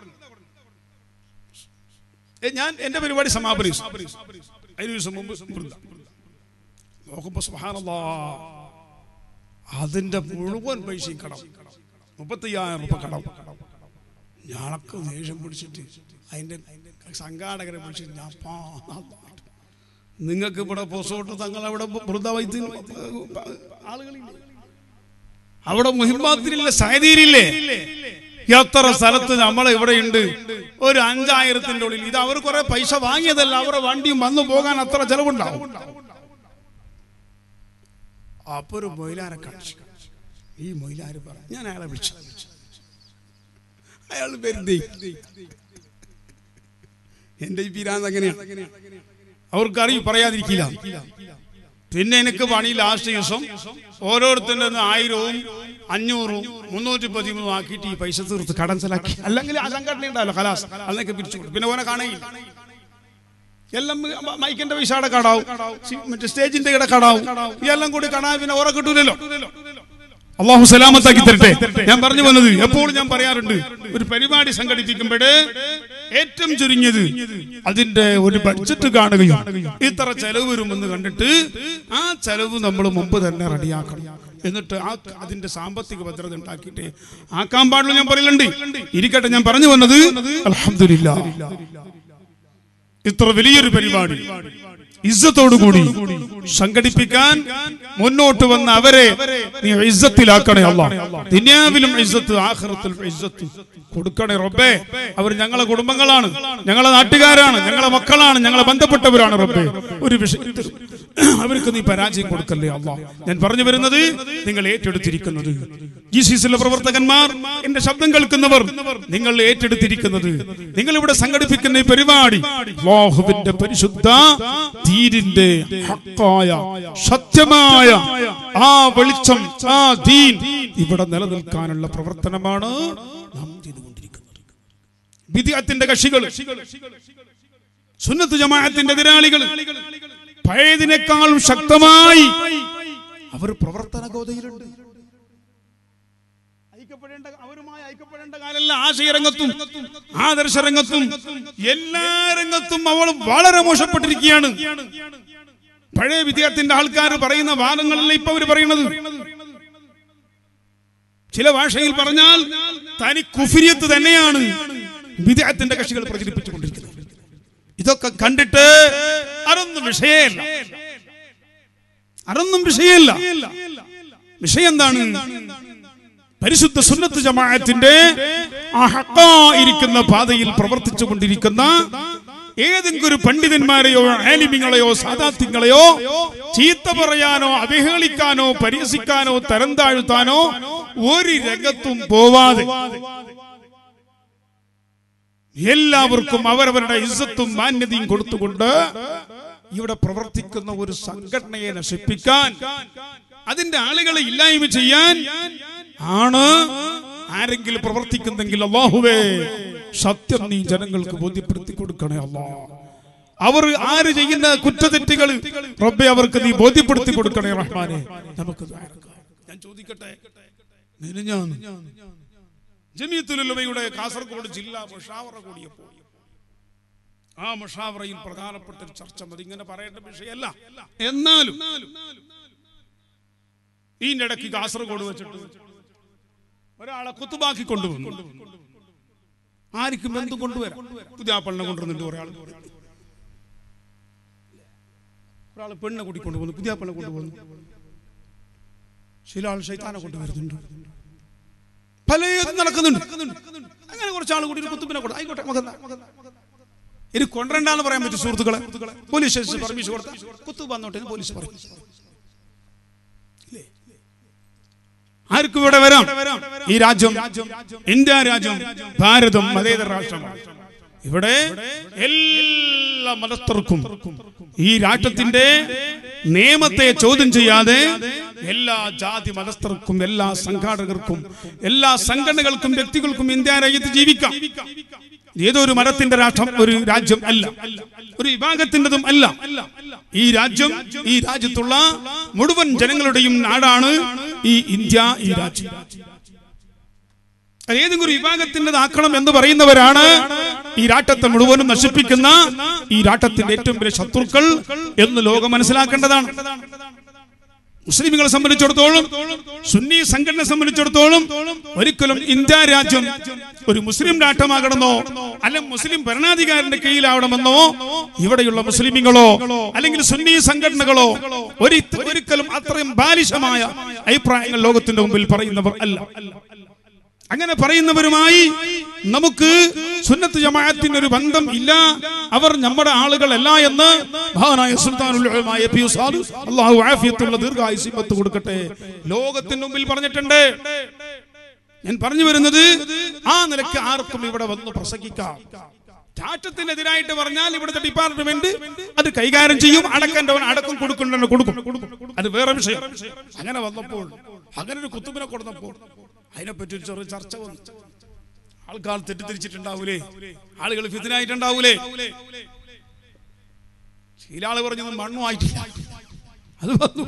ഏ, ഞാൻ എന്റെ പരിപാടി സമാപനിച്ചു അതിന് ദിവസം മുമ്പ് ബുറുദ. നോക്കുമ്പോ സുബ്ഹാനല്ലാ അതിന്റെ മുഴുവൻ പൈസയും കടം മുപ്പത്തയ്യായിരം രൂപ കടം ഞാനൊക്കെ ദേഷ്യം പിടിച്ചിട്ട് അതിന്റെ സംഘാടകരെ പിടിച്ചിട്ട് ഞാൻ പാ- നിങ്ങൾക്ക് ഇവിടെ പൊസോട്ട് തങ്ങൾ അവിടെ വൃദ്ധവൈദ്യ ആളുകളില്ലേ അവിടെ മുഹിമ്മാത്തിനില്ല സഹദീരില്ലേ എത്ര സ്ഥലത്ത് നമ്മൾ ഇവിടെ ഉണ്ട് ഒരു അഞ്ചായിരത്തിന്റെ ഉള്ളിൽ ഇത് അവർ കുറെ പൈസ വാങ്ങിയതല്ല അവരുടെ വണ്ടിയും വന്നു പോകാൻ അത്ര ചെലവുണ്ടാവും അപ്പൊ ഒരു മൊയിലാരെ കാണിച്ചു ഈ മൊയിലാര് പറ ഞാൻ അയാളെ വിളിച്ചു അയാൾ വരുന്നേ എന്റെ ഈ പിരാന്ത് അങ്ങനെയാണ് അവർക്കറിയും പറയാതിരിക്കില്ല പിന്നെ എനിക്ക് പണി ലാസ്റ്റ് ദിവസം ഓരോരുത്തരുടെ നിന്ന് ആയിരവും അഞ്ഞൂറും മുന്നൂറ്റി പതിമൂന്നും ആക്കിയിട്ട് ഈ പൈസ തീർത്ത് കടൻ ചെലാക്കി അല്ലെങ്കിൽ ആ സംഘടന ഉണ്ടാവല്ലോ കലാസ് അതിനൊക്കെ പിരിച്ചു കൊടുക്കും പിന്നെ ഓനെ കാണയില്ല എല്ലാം മ- മൈക്കിന്റെ പൈസ അവിടെ കടാവും സി- മറ്റേ സ്റ്റേജിന്റെ ഇവിടെ കടാവും ഇതെല്ലാം കൂടി കടാ പിന്നെ ഓറെ കിട്ടൂലല്ലോ അള്ളാഹു സലാമത്താക്കി തരട്ടെ ഞാൻ പറഞ്ഞു വന്നത് എപ്പോഴും ഞാൻ പറയാറുണ്ട് ഒരു പരിപാടി സംഘടിപ്പിക്കുമ്പോഴേ ഏറ്റവും ചുരുങ്ങിയത് അതിന്റെ ഒരു ബഡ്ജറ്റ് കാണുകയും ഇത്ര ചെലവ് വരുമെന്ന് കണ്ടിട്ട് ആ ചെലവ് നമ്മൾ മുമ്പ് തന്നെ റെഡിയാക്കണം എന്നിട്ട് ആ അതിന്റെ സാമ്പത്തിക ഭദ്രത ഉണ്ടാക്കിയിട്ട് ആക്കാൻ പാടുള്ളൂ ഞാൻ പറയലുണ്ട് ഇരിക്കട്ടെ ഞാൻ പറഞ്ഞു വന്നത് അൽഹംദുലില്ലാ ഇത്ര വലിയൊരു പരിപാടി ഇസ്സത്തോടുകൂടി സംഘടിപ്പിക്കാൻ മുന്നോട്ട് വന്ന അവരെ നീ ഇസ്സത്തിലാക്കണേ അല്ല ദുനിയാവിലും ഇസ്സത്ത് ആഖിറത്തിൽ ഇസ്സത്ത് കൊടുക്കണേ റബ്ബേ അവർ ഞങ്ങളെ കുടുംബങ്ങളാണ് ഞങ്ങളെ നാട്ടുകാരാണ് ഞങ്ങളെ മക്കളാണ് ഞങ്ങളെ ബന്ധപ്പെട്ടവരാണ് റബ്ബേ ഒരു വിഷയത്തിൽ അവർക്ക് നീ പരാജയം കൊടുക്കല്ലേ അല്ല ഞാൻ പറഞ്ഞു വരുന്നത് നിങ്ങൾ ഏറ്റെടുത്തിരിക്കുന്നത് ജി സി സിയിലെ പ്രവർത്തകന്മാർ എന്റെ ശബ്ദം കേൾക്കുന്നവർ നിങ്ങൾ ഏറ്റെടുത്തിരിക്കുന്നത് നിങ്ങൾ ഇവിടെ സംഘടിപ്പിക്കുന്ന ഈ പരിപാടി അല്ലാഹുവിന്റെ പരിശുദ്ധ ദീനിന്റെ ഹക്കായ സത്യമായ ആ വെളിച്ചം ആ ദീൻ ഇവിടെ നിലനിൽക്കാനുള്ള പ്രവർത്തനമാണ് നാം ചെയ്തുകൊണ്ടിരിക്കുന്നത് വിദ്യാത്തിന്റെ കക്ഷികൾ സുന്നത്ത് ജമാഅത്തിന്റെ എതിരാളികൾ പഴയതിനേക്കാളും ശക്തമായി അവർ പ്രവർത്തന ഗോതയിലുണ്ട് ഐക്യപ്പെടേണ്ട അവരുമായി ഐക്യപ്പെടേണ്ട കാലല്ല ആശയരംഗത്തും ആദർശ രംഗത്തും എല്ലാ രംഗത്തും അവൾ വളരെ മോശപ്പെട്ടിരിക്കുകയാണ് പഴയ വിദ്യാർത്ഥിന്റെ ആൾക്കാർ പറയുന്ന വാദങ്ങളല്ല ഇപ്പൊ അവർ പറയുന്നത് ചില ഭാഷയിൽ പറഞ്ഞാൽ തനി കുഫിരിയത്ത് തന്നെയാണ് വിദ്യാർത്ഥിന്റെ കക്ഷികൾ പ്രചരിപ്പിച്ചുകൊണ്ടിരിക്കുന്നത് ഇതൊക്കെ കണ്ടിട്ട് അതൊന്നും വിഷയമല്ല അതൊന്നും വിഷയമല്ല വിഷയം എന്താണ് പരിശുദ്ധ സുന്നത്ത് ജമാഅത്തിന്റെ ആ ഹക്കായിരിക്കുന്ന പാതയിൽ പ്രവർത്തിച്ചു കൊണ്ടിരിക്കുന്ന ഏതെങ്കിലും ഒരു പണ്ഡിതന്മാരെയോ ആലിമിങ്ങളെയോ സാദാത്യങ്ങളെയോ ചീത്ത പറയാനോ അവഹേളിക്കാനോ പരിഹസിക്കാനോ തരം താഴ്ത്താനോ ഒരു രംഗത്തും പോവാതെ എല്ലാവർക്കും അവരവരുടെ ഇസ്സത്തും മാന്യതയും കൊടുത്തുകൊണ്ട് ഇവിടെ പ്രവർത്തിക്കുന്ന ഒരു സംഘടനയെ നശിപ്പിക്കാൻ അതിന്റെ ആളുകളെ ഇല്ലായ്മ ചെയ്യാൻ ആണ് ആരെങ്കിലും പ്രവർത്തിക്കുന്നെങ്കിൽ അള്ളാഹുവേ സത്യം നീ ജനങ്ങൾക്ക് ബോധ്യപ്പെടുത്തി കൊടുക്കണേ അല്ലാ അവർ ആര് ചെയ്യുന്ന കുറ്റതെറ്റുകൾ റബ്ബെ അവർക്ക് നീ ബോധ്യപ്പെടുത്തി കൊടുക്കണേ റഹ്മാനെ നമുക്ക് ദ്വാരക്കാം. ഞാൻ ചോദിക്കട്ടെ മിനിഞ്ഞാന്ന് ജമീത്തുലുലമയുടെ കാസർഗോഡ് ജില്ലാ മുഷാവറ കൂടിയപ്പോൾ ആ മുഷാവറയിൽ പ്രധാനപ്പെട്ട ഒരു ചർച്ച മതി ഇങ്ങനെ പറയേണ്ട വിഷയമല്ല എന്നാലും ഇതിന്റെ ഇടയ്ക്ക് കാസർഗോഡ് വെച്ചിട്ട് ഒരാളെ കുത്തുബാക്കി കൊണ്ടുവന്നു ആർക്കും എന്ത് കൊണ്ടുവരാം പുതിയാപ്പളിനെ കൊണ്ടുവന്നിട്ട് ഒരാൾ ഒരാൾ പെണ്ണെ കൂടി കൊണ്ടുപോകുന്നു പുതിയാപ്പളിനെ കൊണ്ടുപോകുന്നു ചില ആൾ ശൈത്താനെ കൊണ്ടുവരുന്നുണ്ട് പലതും നടക്കുന്നുണ്ട് അങ്ങനെ കുറച്ച് ആൾ കൂടി ഒരു കുത്തുബിനെ കൊടുത്തു ആയിക്കോട്ടെ മകന്ന ഇത് കൊണ്ടുവരണ്ടെന്ന് പറയാൻ പറ്റും സുഹൃത്തുക്കളെ പോലീസ് സ്റ്റേഷൻ പെർമിഷൻ കൊടുത്ത കുത്തു വന്നോട്ടെ എന്ന് പോലീസ് പറയും ഇല്ലേ? ആർക്കും ഇവിടെ വരാം ഈ രാജ്യം ഇന്ത്യ രാജ്യം ഭാരതം മതേതര രാഷ്ട്രമാണ് ഇവിടെ എല്ലാ മതസ്ഥർക്കും ഈ രാഷ്ട്രത്തിന്റെ നിയമത്തെ ചോദ്യം ചെയ്യാതെ എല്ലാ ജാതി മതസ്ഥർക്കും എല്ലാ സംഘാടകർക്കും എല്ലാ സംഘടനകൾക്കും വ്യക്തികൾക്കും ഇന്ത്യ രാജ്യത്ത് ജീവിക്കാം ഏതോ ഒരു മതത്തിന്റെ രാഷ്ട്രം ഒരു രാജ്യം അല്ല ഒരു വിഭാഗത്തിൻ്റെതും അല്ല ഈ രാജ്യം ഈ രാജ്യത്തുള്ള മുഴുവൻ ജനങ്ങളുടെയും നാടാണ് ഈ ഇന്ത്യ ഈ രാജ്യം അത് ഏതെങ്കിലും ഒരു വിഭാഗത്തിൻ്റെതാക്കണം എന്ന് പറയുന്നവരാണ് ഈ രാട്ടത്തെ മുഴുവനും നശിപ്പിക്കുന്ന ഈ രാട്ടത്തിന്റെ ഏറ്റവും വലിയ ശത്രുക്കൾ എന്ന് ലോകം മനസ്സിലാക്കേണ്ടതാണ് മുസ്ലിമുകളെ സംബന്ധിച്ചിടത്തോളം സുന്നി സംഘടന സംബന്ധിച്ചിടത്തോളം ഒരിക്കലും ഇന്ത്യ രാജ്യം ഒരു മുസ്ലിം രാഷ്ട്രമാകണമെന്നോ അല്ലെ മുസ്ലിം ഭരണാധികാരിന്റെ കീഴിലാവണമെന്നോ ഇവിടെയുള്ള മുസ്ലിമുകളോ അല്ലെങ്കിൽ സുന്നി സംഘടനകളോ ഒരു ഒരിക്കലും അത്രയും ബാലിശമായ അഭിപ്രായങ്ങൾ ലോകത്തിന്റെ മുമ്പിൽ പറയുന്നവർ അല്ല അങ്ങനെ പറയുന്നവരുമായി നമുക്ക് സുന്നത്ത് ജമാഅത്തിന് ഒരു ബന്ധം ഇല്ല അവർ നമ്മുടെ ആളുകളല്ല എന്ന് മഹാനായ സുൽത്താനുൽ ഉലമായ പി ഉസ്താദ് അല്ലാഹു ആഫിയത്തുള്ള ദീർഘായുസിബത്ത് കൊടുക്കട്ടെ ലോകത്തിന് മുമ്പിൽ പറഞ്ഞിട്ടുണ്ട് ഞാൻ പറഞ്ഞു വരുന്നത് ആ നിലക്ക് ആർക്കും ഇവിടെ വന്ന് പ്രസംഗിക്കാം ചാറ്റത്തിനെതിരായിട്ട് പറഞ്ഞാൽ ഇവിടുത്തെ ഡിപ്പാർട്ട്മെന്റ് അത് കൈകാര്യം ചെയ്യും അടക്കേണ്ടവൻ അടക്കം കൊടുക്കേണ്ടവന് കൊടുക്കും അത് വേറെ വിഷയം അങ്ങനെ വന്നപ്പോൾ അങ്ങനെ ഒരു കുത്തുബിനെ കൊടുത്തപ്പോൾ അതിനെപ്പറ്റി ഒരു ചെറിയ ചർച്ച വന്നു ആൾക്കാർ തെറ്റിദ്ധരിച്ചിട്ടുണ്ടാവൂലേ ആളുകൾ ഫിത്തിനായിട്ടുണ്ടാവൂലേ ചില ആള് പറഞ്ഞത് മണ്ണും ആയിട്ടില്ല അത് വന്നു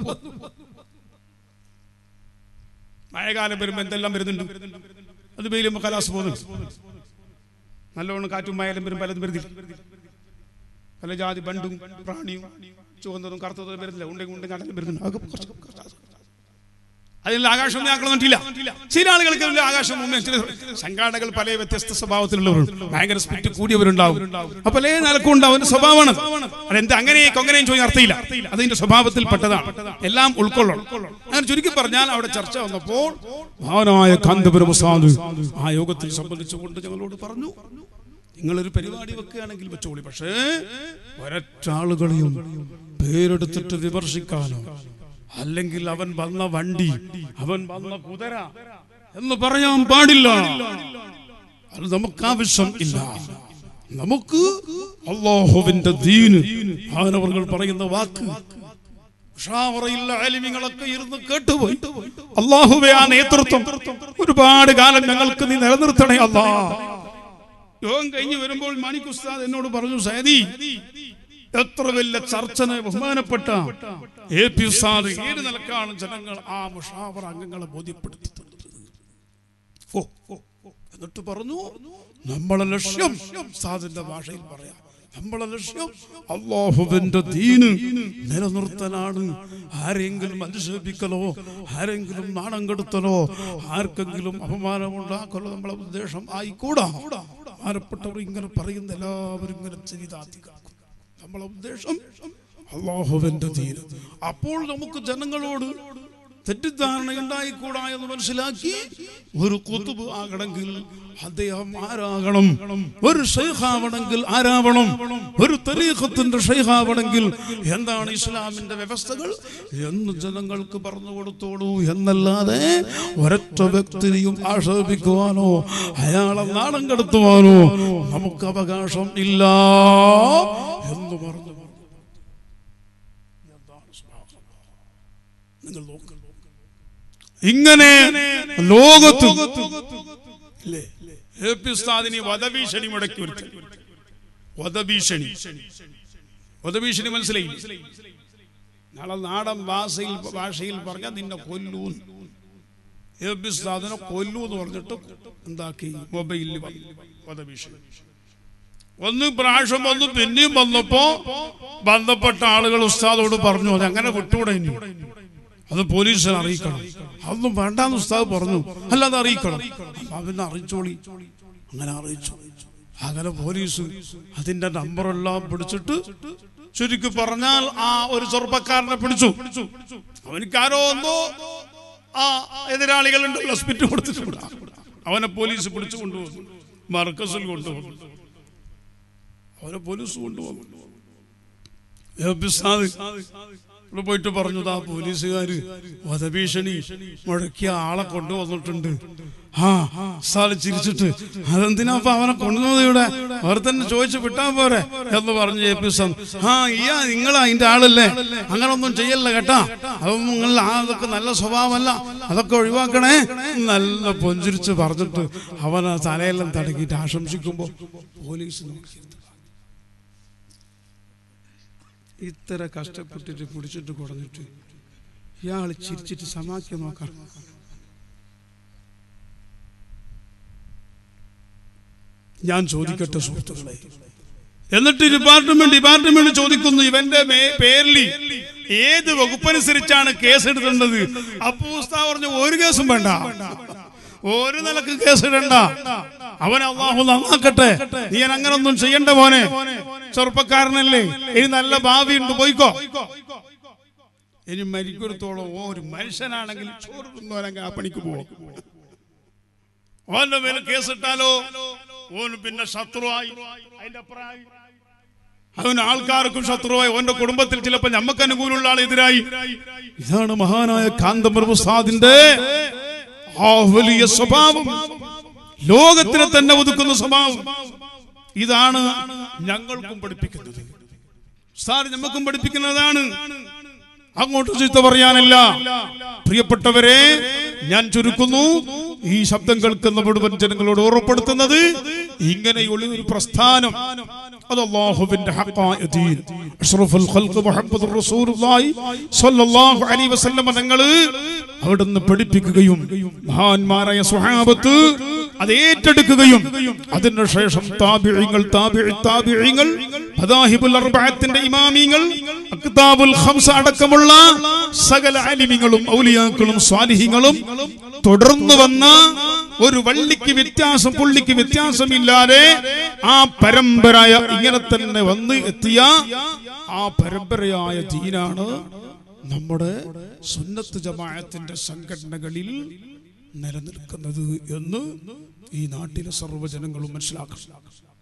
മഴക്കാലം വരുമ്പോ എന്തെല്ലാം വരുന്നുണ്ട് അത് വെയിലും കലാസ് പോകുന്നു നല്ലോണം കാറ്റും മയലും വരും പലതും വരുന്നില്ല പല ജാതി ബണ്ടും പ്രാണിയും ചുവന്നതും കറുത്തതും വരുന്നില്ല ഉണ്ടെങ്കിൽ ഉണ്ടെങ്കിൽ കടലും വരുന്നുണ്ട് അതൊക്കെ കുറച്ച് കുറച്ച് അതിൽ ആകാശം ഞാക്കളന്നിട്ടില്ല ചില ആളുകൾക്ക് അതിൽ ആകാശം മുമ്പേ ചില സംഘാടകർ പല വ്യത്യസ്ത സ്വഭാവത്തിലുള്ളവരുണ്ട് ഭയങ്കര സ്പിറ്റ് കൂടിയവരുണ്ടാവും അപ്പൊ പല നിലക്കും ഉണ്ടാവും സ്വഭാവമാണ് അതെന്താ അങ്ങനെയും അങ്ങനെയും ചോദിക്കാൻ അർത്ഥമില്ല അതിന്റെ സ്വഭാവത്തിൽ പെട്ടതാണ് എല്ലാം ഉൾക്കൊള്ളണം അങ്ങനെ ചുരുക്കി പറഞ്ഞാൽ അവിടെ ചർച്ച വന്നപ്പോൾ ഭാവനായ കാന്തപുരം ഉസ്താദ് ആ യോഗത്തിൽ സംബന്ധിച്ചുകൊണ്ട് ഞങ്ങളോട് പറഞ്ഞു നിങ്ങളൊരു പരിപാടി വെക്കുകയാണെങ്കിൽ വെച്ചോളി പക്ഷേ ഒരറ്റാളുകളെയും പേരെടുത്തിട്ട് വിമർശിക്കാനോ അല്ലെങ്കിൽ അവൻ വന്ന വണ്ടി അവൻ വന്ന കുതിര എന്ന് പറയാൻ പാടില്ല അത് നമുക്ക് ആവശ്യം ഇല്ല നമുക്ക് അള്ളാഹുവിന്റെ ദീന് ആനവർകൾ പറയുന്ന വാക്ക് ഉഷാവറയില്ല ആലിമ്യങ്ങളൊക്കെ ഇരുന്ന് കേട്ടുപോയി അള്ളാഹുവെ ആ നേതൃത്വം ഒരുപാട് കാലം ഞങ്ങൾക്ക് നീ നിലനിർത്തണേ അല്ലാ യോഗം കഴിഞ്ഞ് വരുമ്പോൾ മാണിക് ഉസ്താദ് എന്നോട് പറഞ്ഞു സൈദി എത്ര വലിയ ചർച്ചന് ബഹുമാനപ്പെട്ട എ പി ഉസ്താദ് ഏത് നിലക്കാണ് ജനങ്ങൾ ആ മുഷാവർ അംഗങ്ങളെ ബോധ്യപ്പെടുത്തി തന്നത് ഓ ഓ, ഓ. എന്നിട്ട് പറഞ്ഞു നമ്മളെ ലക്ഷ്യം ഉസ്താദിന്റെ ഭാഷയിൽ പറയാം നമ്മളെ ലക്ഷ്യം അള്ളാഹുവിന്റെ ദീന് നിലനിർത്തലാണ് ആരെങ്കിലും അധിക്ഷേപിക്കലോ ആരെങ്കിലും നാണം കെടുത്തലോ ആർക്കെങ്കിലും അപമാനമുണ്ടാക്കലോ നമ്മളെ ഉദ്ദേശം ആയിക്കൂടാ ബഹുമാനപ്പെട്ടവർ ഇങ്ങനെ പറയുന്ന എല്ലാവരും ഇങ്ങനെ ചെയ്താധികാക്കും നമ്മളെ ഉദ്ദേശം അള്ളാഹുവിന്റെ ദീൻ അപ്പോൾ നമുക്ക് ജനങ്ങളോട് തെറ്റിദ്ധാരണ ഉണ്ടായിക്കൂടാ എന്ന് മനസ്സിലാക്കി ഒരു കുത്തുബ് ആകണമെങ്കിൽ അദ്ദേഹം ആരാകണം ഒരു ഷെയ്ഖാവണമെങ്കിൽ ആരാവണം ഒരു തരീഖത്തിന്റെ ഷെയ്ഖാവണമെങ്കിൽ എന്താണ് ഇസ്ലാമിന്റെ വ്യവസ്ഥകൾ എന്ന് ജനങ്ങൾക്ക് പറഞ്ഞു കൊടുത്തോളൂ എന്നല്ലാതെ ഒരൊറ്റ വ്യക്തിനെയും ആക്ഷേപിക്കുവാനോ അയാളെ നാണം കടത്തുവാനോ നമുക്ക് അവകാശം ഇല്ല എന്ന് പറഞ്ഞു നിങ്ങൾ നോക്കുക ഇങ്ങനെ ലോകത്ത് ഇല്ലേ? എ പി ഉസ്താദിന് വധഭീഷണി മുടക്കി ഒരുത്തൻ. വധഭീഷണി വധഭീഷണി മനസ്സിലായി നാളെ നാടൻ ഭാഷയിൽ ഭാഷയിൽ പറഞ്ഞാൽ നിന്നെ കൊല്ലൂ എ പി ഉസ്താദിനെ കൊല്ലൂ എന്ന് പറഞ്ഞിട്ട് എന്താക്കി മൊബൈലിൽ വന്നു വധഭീഷണി ഒന്ന് പ്രാവശ്യം വന്നു പിന്നെയും വന്നപ്പോ ബന്ധപ്പെട്ട ആളുകൾ ഉസ്താദോട് പറഞ്ഞു അത് അങ്ങനെ വിട്ടുകൂടെ ഇനി അത് പോലീസിനെ അറിയിക്കണം അതൊന്നും വേണ്ടാന്ന് ഉസ്താദ് പറഞ്ഞു അല്ല അത് അറിയിക്കണം അപ്പൊ അവനെ അറിയിച്ചോളി അങ്ങനെ അറിയിച്ചു അങ്ങനെ പോലീസ് അതിന്റെ നമ്പറെല്ലാം പിടിച്ചിട്ട് ചുരുക്കി പറഞ്ഞാൽ ആ ഒരു ചെറുപ്പക്കാരനെ പിടിച്ചു അവനിക്കാരോ ഒന്നോ ആ എതിരാളികളുണ്ട് ഹോസ്പിറ്റൽ കൊടുത്തിട്ടുണ്ട് അവനെ പോലീസ് പിടിച്ചു കൊണ്ടുവന്നു മർക്കസിൽ കൊണ്ടുവന്നു അവനെ പോലീസ് കൊണ്ടുവന്നു ഏ ഉസ്താദ് ഇവിടെ പോയിട്ട് പറഞ്ഞു ആ പോലീസുകാര് വധഭീഷണി മുഴക്കിയ ആളെ കൊണ്ടുവന്നിട്ടുണ്ട് ആ സാറ് ചിരിച്ചിട്ട് അതെന്തിനാ അപ്പൊ അവനെ കൊണ്ടുവന്നത് ഇവിടെ അവർ തന്നെ ചോദിച്ചു വിട്ടാ പോരെ എന്ന് പറഞ്ഞു എ പി സം ആ ഇയാ നിങ്ങൾ അതിന്റെ ആളല്ലേ അങ്ങനെ ഒന്നും ചെയ്യല്ല കേട്ടാ അതൊന്നും നിങ്ങൾ ആ അതൊക്കെ നല്ല സ്വഭാവമല്ല അതൊക്കെ ഒഴിവാക്കണേ നല്ല പൊഞ്ചിരിച്ച് പറഞ്ഞിട്ട് അവനെ തലയെല്ലാം തടക്കിയിട്ട് ആശംസിക്കുമ്പോ പോലീസ് നോക്കി ഇത്ര കഷ്ടപ്പെട്ടിട്ട് പിടിച്ചിട്ട് കൊടുത്തിട്ട് ഇയാൾ ചിരിച്ചിട്ട് സമാക്കി നോക്കാം ഞാൻ ചോദിക്കട്ടെ സുഹൃത്തുക്കളെ എന്നിട്ട് ഡിപ്പാർട്ട്മെന്റ് ഡിപ്പാർട്ട്മെന്റ് ചോദിക്കുന്നു ഇവന്റെ മേ- പേരിൽ ഏത് വകുപ്പനുസരിച്ചാണ് കേസ് എടുക്കേണ്ടത് അപ്പൊ ഉസ്താദ് പറഞ്ഞു ഒരു കേസും വേണ്ട ഒരു നിലക്ക് കേസ് ഇടണ്ട അവൻ അള്ളാഹു നന്നാക്കട്ടെ നീ അങ്ങനെ ഒന്നും ചെയ്യണ്ട മോനെ ചെറുപ്പക്കാരനല്ലേ ഇനി നല്ല ഭാവിയുണ്ട് പോയിക്കോ ഇനി മരിക്കൊരുത്തോളം ഓ ഒരു മനുഷ്യനാണെങ്കിൽ ചോറ് തിന്നോനെങ്കിൽ ആ പണിക്ക് പോകും ഓന്റെ മേലെ കേസിട്ടാലോ ഓന് പിന്നെ ശത്രുവായി അതിന്റെ അപ്പുറമായി അവന് ആൾക്കാർക്കും ശത്രുവായി ഓന്റെ കുടുംബത്തിൽ ചിലപ്പോ ഞമ്മക്ക് അനുകൂലമുള്ള ആൾ എതിരായി ഇതാണ് മഹാനായ കാന്തപ്രഭുസാദിന്റെ ആ വലിയ സ്വഭാവം ലോകത്തിനെ തന്നെ ഒതുക്കുന്ന സ്വഭാവം ഇതാണ് ഞങ്ങൾക്കും പഠിപ്പിക്കുന്നത് സാർ ഞമ്മക്കും പഠിപ്പിക്കുന്നതാണ് അങ്ങോട്ട് ചീത്ത പറയാനല്ല പ്രിയപ്പെട്ടവരെ ഞാൻ ചുരുക്കുന്നു ഈ ശബ്ദം കേൾക്കുന്ന മുഴുവൻ ജനങ്ങളോട് ഓർമ്മപ്പെടുത്തുന്നത് ഇങ്ങനെയുള്ള ഒരു പ്രസ്ഥാനം അത് അല്ലാഹുവിന്റെ ഹഖായ ദീൻ അഷ്റഫുൽ ഖൽഖ് മുഹമ്മദുർ റസൂലുള്ളാഹി സ്വല്ലല്ലാഹു അലൈഹി വസല്ലം തങ്ങൾ അവിടുന്ന് പഠിപ്പിക്കുകയും മഹാന്മാരായ സ്വഹാബത്ത് അത് ഏറ്റെടുക്കുകയും അതിനുശേഷം താബിഈങ്ങൾ താബിഈ താബിഈങ്ങൾ മദാഹിബുൽ അർബഅത്തിന്റെ ഇമാമിങ്ങൾ അക്താബുൽ ഖംസ അടക്കമുള്ള സകല അലിമികളും ഔലിയാക്കളും സ്വാലിഹികളും തുടർന്നു വന്ന ഒരു വള്ളിക്ക് വ്യത്യാസം പുള്ളിക്ക് വ്യത്യാസമില്ലാതെ ആ പരമ്പരയ ഇങ്ങനെ തന്നെ വന്ന് എത്തിയ ആ പരമ്പരയായ ദീനാണ് നമ്മുടെ സുന്നത്ത് ജമാഅത്തിന്റെ സംഘടനകളിൽ നിലനിൽക്കുന്നത് എന്ന് ഈ നാട്ടിലെ സർവ്വജനങ്ങളും മനസ്സിലാക്കണം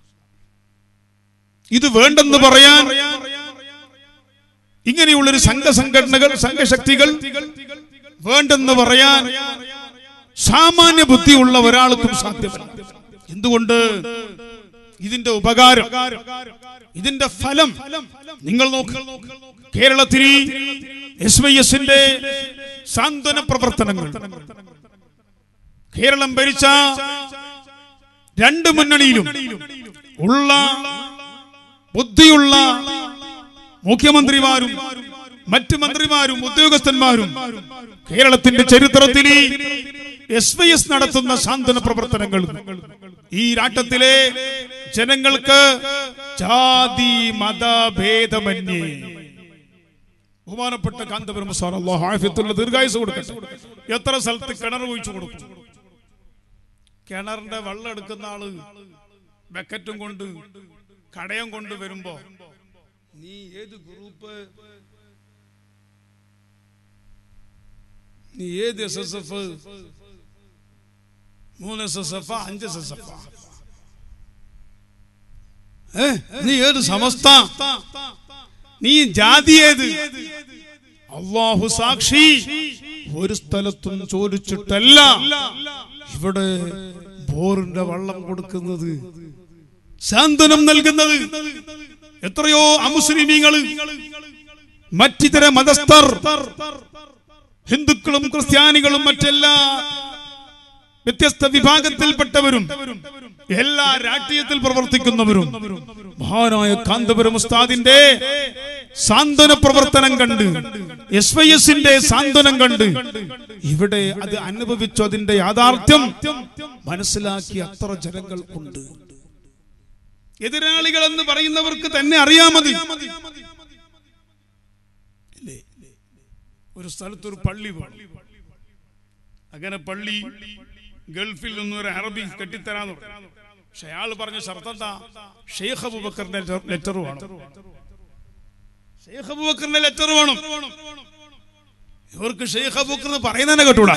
ഇത് വേണ്ടെന്ന് പറയാൻ ഇങ്ങനെയുള്ളൊരു സംഘസംഘടനകൾ സംഘശക്തികൾ വേണ്ടെന്ന് പറയാൻ സാമാന്യ ബുദ്ധിയുള്ള ഒരാൾക്കും സാധ്യമല്ല എന്തുകൊണ്ട് ഇതിന്റെ ഉപകാരം ഇതിന്റെ ഫലം നിങ്ങൾ നോക്ക് കേരളത്തിൽ എസ് വൈ എസിന്റെ സാന്ത്വന പ്രവർത്തനങ്ങൾ കേരളം ഭരിച്ച രണ്ട് മുന്നണിയിലും ഉള്ള ബുദ്ധിയുള്ള മുഖ്യമന്ത്രിമാരും മറ്റ് മന്ത്രിമാരും ഉദ്യോഗസ്ഥന്മാരും കേരളത്തിന്റെ ചരിത്രത്തിൽ എസ് വൈ എസ് നടത്തുന്ന സാന്ത്വന പ്രവർത്തനങ്ങൾ ഈ രാട്ടത്തിലെ ജനങ്ങൾക്ക് ജാതി മതഭേദമന്യേ ബഹുമാനപ്പെട്ട കാന്തപുരം സാർ അള്ളാഹു ആഫിയത്തുള്ള ദീർഘായുസ് കൊടുക്കട്ടെ എത്ര സ്ഥലത്ത് കിണർ ഒഴിച്ചു കൊടുക്കും കിണറിന്റെ വെള്ളം എടുക്കുന്ന ആള് ബക്കറ്റും കൊണ്ട് കടയം കൊണ്ട് വരുമ്പോ നീ ഏത് ഗ്രൂപ്പ് നീ ഏത് എസ് എസ് എഫ് മൂന്ന് എസ് എസ് എഫ് അഞ്ച് എസ് എസ് എഫ് നീ ഏത് സമസ്ത നീ ജാതി ഏത് അള്ളാഹു സാക്ഷി ഒരു സ്ഥലത്തും ചോദിച്ചിട്ടല്ല ഇവിടെ ബോറിന്റെ വെള്ളം കൊടുക്കുന്നത് സാന്ത്വനം നൽകുന്നത് എത്രയോ അമുസ്ലിമീങ്ങള് മറ്റിതര മതസ്ഥർ ഹിന്ദുക്കളും ക്രിസ്ത്യാനികളും മറ്റെല്ലാ വ്യത്യസ്ത വിഭാഗത്തിൽപ്പെട്ടവരും എല്ലാ രാഷ്ട്രീയത്തിൽ പ്രവർത്തിക്കുന്നവരും മഹാനായ കാന്തപുരം ഉസ്താദിന്റെ സാന്ത്വന പ്രവർത്തനം കണ്ട് എസ് വൈ എസിന്റെ സാന്ത്വനം കണ്ട് ഇവിടെ അത് അനുഭവിച്ചു അതിന്റെ യാഥാർത്ഥ്യം മനസ്സിലാക്കിയ അത്ര ജനങ്ങൾ ഉണ്ട് എതിരാളികൾ എന്ന് പറയുന്നവർക്ക് തന്നെ അറിയാമത് ഇല്ലേ? ഒരു സ്ഥലത്ത് ഒരു പള്ളി വേണം അങ്ങനെ പള്ളി ഗൾഫിൽ നിന്ന് ഒരു അറബി കെട്ടിത്തരാന്ന് പറഞ്ഞു പക്ഷെ അയാൾ പറഞ്ഞ ഷർത്തന്താ ഷെയ്ഖ് അബൂബക്കറിന്റെ ലെറ്റർ വേണം ഷെയ്ഖ് അബൂബക്കറിന്റെ ലെറ്റർ വേണം ഇവർക്ക് ഷെയ്ഖ് അബൂബക്കർ എന്ന് പറയുന്നതന്നെ കേട്ടൂടാ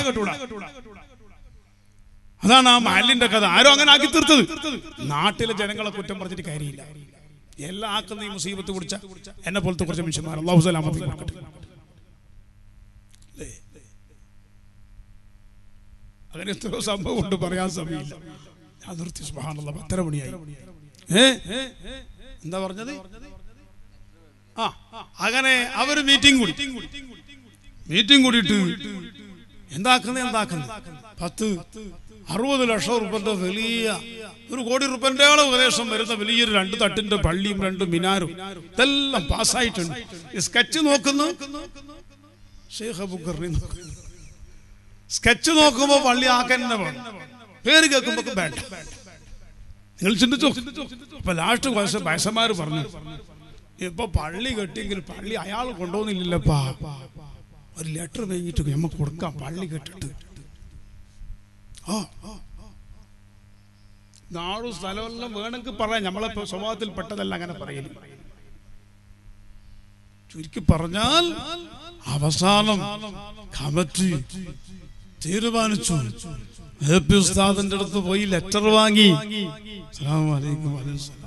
അതാണ് ആ മഹലിന്റെ കഥ ആരോ അങ്ങനെ ആക്കി തീർത്തത് നാട്ടിലെ ജനങ്ങളെ കുറ്റം പറഞ്ഞിട്ട് കാര്യമില്ല എല്ലാം ആക്കുന്ന ഈ മുസീബത്ത് കുടിച്ച എന്നെ പോലത്തെ കുറച്ച് മനുഷ്യന്മാർ അള്ളാഹു സലാമത്ത് കൊടുക്കട്ടെ അല്ലേ? അങ്ങനെ എത്രയോ സംഭവം കൊണ്ട് പറയാൻ സമയമില്ല ഞാൻ നിർത്തി സുബഹാനല്ല പത്തര മണിയായി ഏ എന്താ പറഞ്ഞത് ആ അങ്ങനെ അവര് മീറ്റിംഗ് കൂടി മീറ്റിംഗ് കൂടിയിട്ട് എന്താക്കുന്നത് എന്താക്കുന്നത് പത്ത് അറുപത് ലക്ഷം റുപ്യന്റെ വലിയ ഒരു കോടി റുപ്യന്റെ ഏകദേശം വരുന്ന വലിയൊരു രണ്ട് തട്ടിന്റെ പള്ളിയും രണ്ട് മിനാരും ഇതെല്ലാം പാസ്സായിട്ടുണ്ട് ഈ സ്കെച്ച് നോക്കുന്നു ഷെയ്ഖ് അബുക്കറിനെ നോക്കുന്നു സ്കെച്ച് നോക്കുമ്പോ പള്ളി ആക്കാൻ തന്നെ വേണം പേര് കേൾക്കുമ്പോ വേണ്ട നിങ്ങൾ ചിന്തിച്ചോ അപ്പൊ ലാസ്റ്റ് വയസ്സ് വയസ്സന്മാര് പറഞ്ഞു ഇപ്പൊ പള്ളി കെട്ടിയെങ്കിൽ പള്ളി അയാൾ കൊണ്ടുപോകുന്നില്ലപ്പാ ഒരു ലെറ്റർ കഴിഞ്ഞിട്ട് നമുക്ക് കൊടുക്കാം പള്ളി കെട്ടിട്ട് ആ നാടും സ്ഥലമെല്ലാം വേണമെങ്കിൽ പറയാം നമ്മളെ ഇപ്പൊ സ്വഭാവത്തിൽ പെട്ടതല്ല അങ്ങനെ പറയല് ചുരുക്കി പറഞ്ഞാൽ അവസാനം കമ്മിറ്റി തീരുമാനിച്ചു എ പി ഉസ്താദിന്റെ അടുത്ത് പോയി ലെറ്റർ വാങ്ങി അസ്സലാമു അലൈക്കും വലൈക്കും സലാം.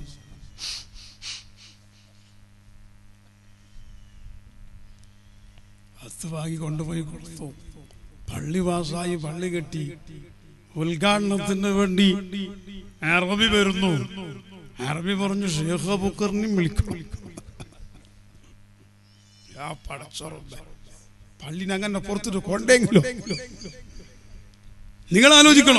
അത് വാങ്ങി കൊണ്ടുപോയി കൊടുത്തു പള്ളി പാസ്സായി പള്ളി കെട്ടി ഉദ്ഘാടനത്തിന് വേണ്ടി അറബി വരുന്നു അറബി പറഞ്ഞു ഷേഖ് അബുക്കറിനെയും വിളിക്കണം ആ പടച്ചറബ് പള്ളിനെ അങ്ങനെ പുറത്തിട്ട് കൊണ്ടെങ്കിലോ നിങ്ങൾ ആലോചിക്കണം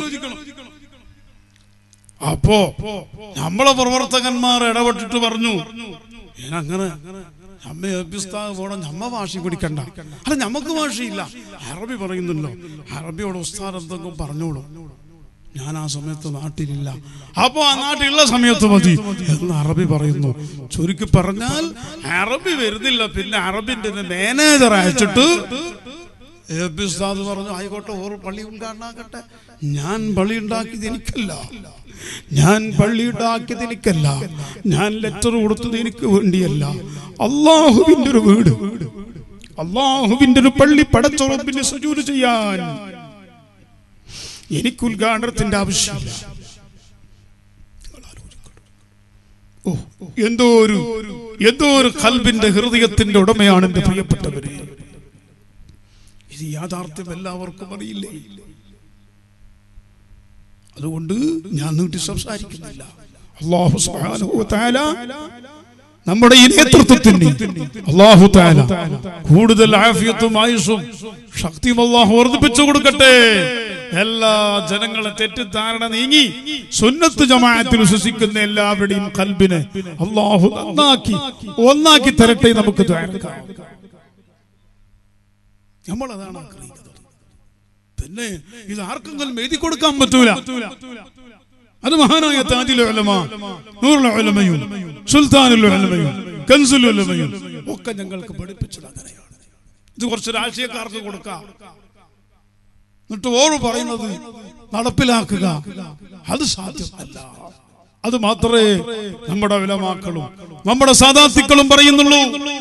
അപ്പോ നമ്മളെ പ്രവർത്തകന്മാർ ഇടപെട്ടിട്ട് പറഞ്ഞു അങ്ങനെ നമ്മ ഏൽപ്പിസ്താവ് പോണം നമ്മ ഭാഷ പിടിക്കണ്ട അല്ല നമുക്ക് ഭാഷയില്ല അറബി പറയുന്നല്ലോ അറബിയോട് ഉസ്താദ് എന്തെങ്കിലും പറഞ്ഞോളൂ ഞാൻ ആ സമയത്ത് നാട്ടിലില്ല അപ്പോ ആ നാട്ടിലുള്ള സമയത്ത് മതി എന്ന് അറബി പറയുന്നു ചുരുക്കി പറഞ്ഞാൽ അറബി വരുന്നില്ല പിന്നെ അറബിന്റെ മാനേജർ അയച്ചിട്ട് എ പി ഉസ്താദ് പറഞ്ഞു ആയിക്കോട്ടെ ഓർ പള്ളി ഉദ്ഘാടനാക്കട്ടെ ഞാൻ പള്ളി ഉണ്ടാക്കിയത് എനിക്കല്ല ഞാൻ പള്ളി ഉണ്ടാക്കിയത് എനിക്കല്ല ഞാൻ ലെറ്റർ കൊടുത്തത് എനിക്ക് വേണ്ടിയല്ല അള്ളാഹുവിന്റെ ഒരു വീട് അള്ളാഹുവിന്റെ ഒരു പള്ളി പടച്ചുറപ്പിന് സുജൂര് ചെയ്യാൻ എനിക്ക് ഉദ്ഘാടനത്തിന്റെ ആവശ്യമില്ല ഓ എന്തോ ഒരു എന്തോ ഒരു കൽബിന്റെ ഹൃദയത്തിന്റെ ഉടമയാണ് എന്റെ പ്രിയപ്പെട്ടവര് ഇത് യാഥാർത്ഥ്യം എല്ലാവർക്കും അറിയില്ലേ അതുകൊണ്ട് ഞാൻ നീട്ടി സംസാരിക്കുന്നില്ല അള്ളാഹു സുബ്ഹാനഹു വ തആല നമ്മുടെ ഈ നേതൃത്വത്തിന് അള്ളാഹു തആല കൂടുതൽ ആഫിയത്തും ആയുസും ശക്തിയും അള്ളാഹു വർദ്ധിപ്പിച്ചു കൊടുക്കട്ടെ എല്ലാ ജനങ്ങളെ തെറ്റിദ്ധാരണ നീങ്ങി സുന്നത്ത് ജമാഅത്തിൽ വിശ്വസിക്കുന്ന എല്ലാവരുടെയും കൽബിനെ അള്ളാഹു നന്നാക്കി ഒന്നാക്കി തരട്ടെ നമുക്ക് ദ്വാരക്കാം നമ്മൾ അതാണ് ആഗ്രഹിക്കുന്നത് പിന്നെ ഇത് ആർക്കെങ്കിലും എഴുതി കൊടുക്കാൻ പറ്റൂല അത് മഹാനായ താജിൽ ഉലമ നൂറുൽ ഉലമയും സുൽത്താനുൽ ഉലമയും കൻസുൽ ഉലമയും ഒക്കെ ഞങ്ങൾക്ക് പഠിപ്പിച്ചത് അങ്ങനെയാണ് ഇത് കുറച്ച് രാഷ്ട്രീയക്കാർക്ക് കൊടുക്കാം എന്നിട്ട് ഓറ് പറയുന്നത് നടപ്പിലാക്കുക അത് സാധ്യമല്ല അത് മാത്രമേ നമ്മുടെ വിലമാക്കളും നമ്മുടെ സാധാത്തിക്കളും പറയുന്നുള്ളൂ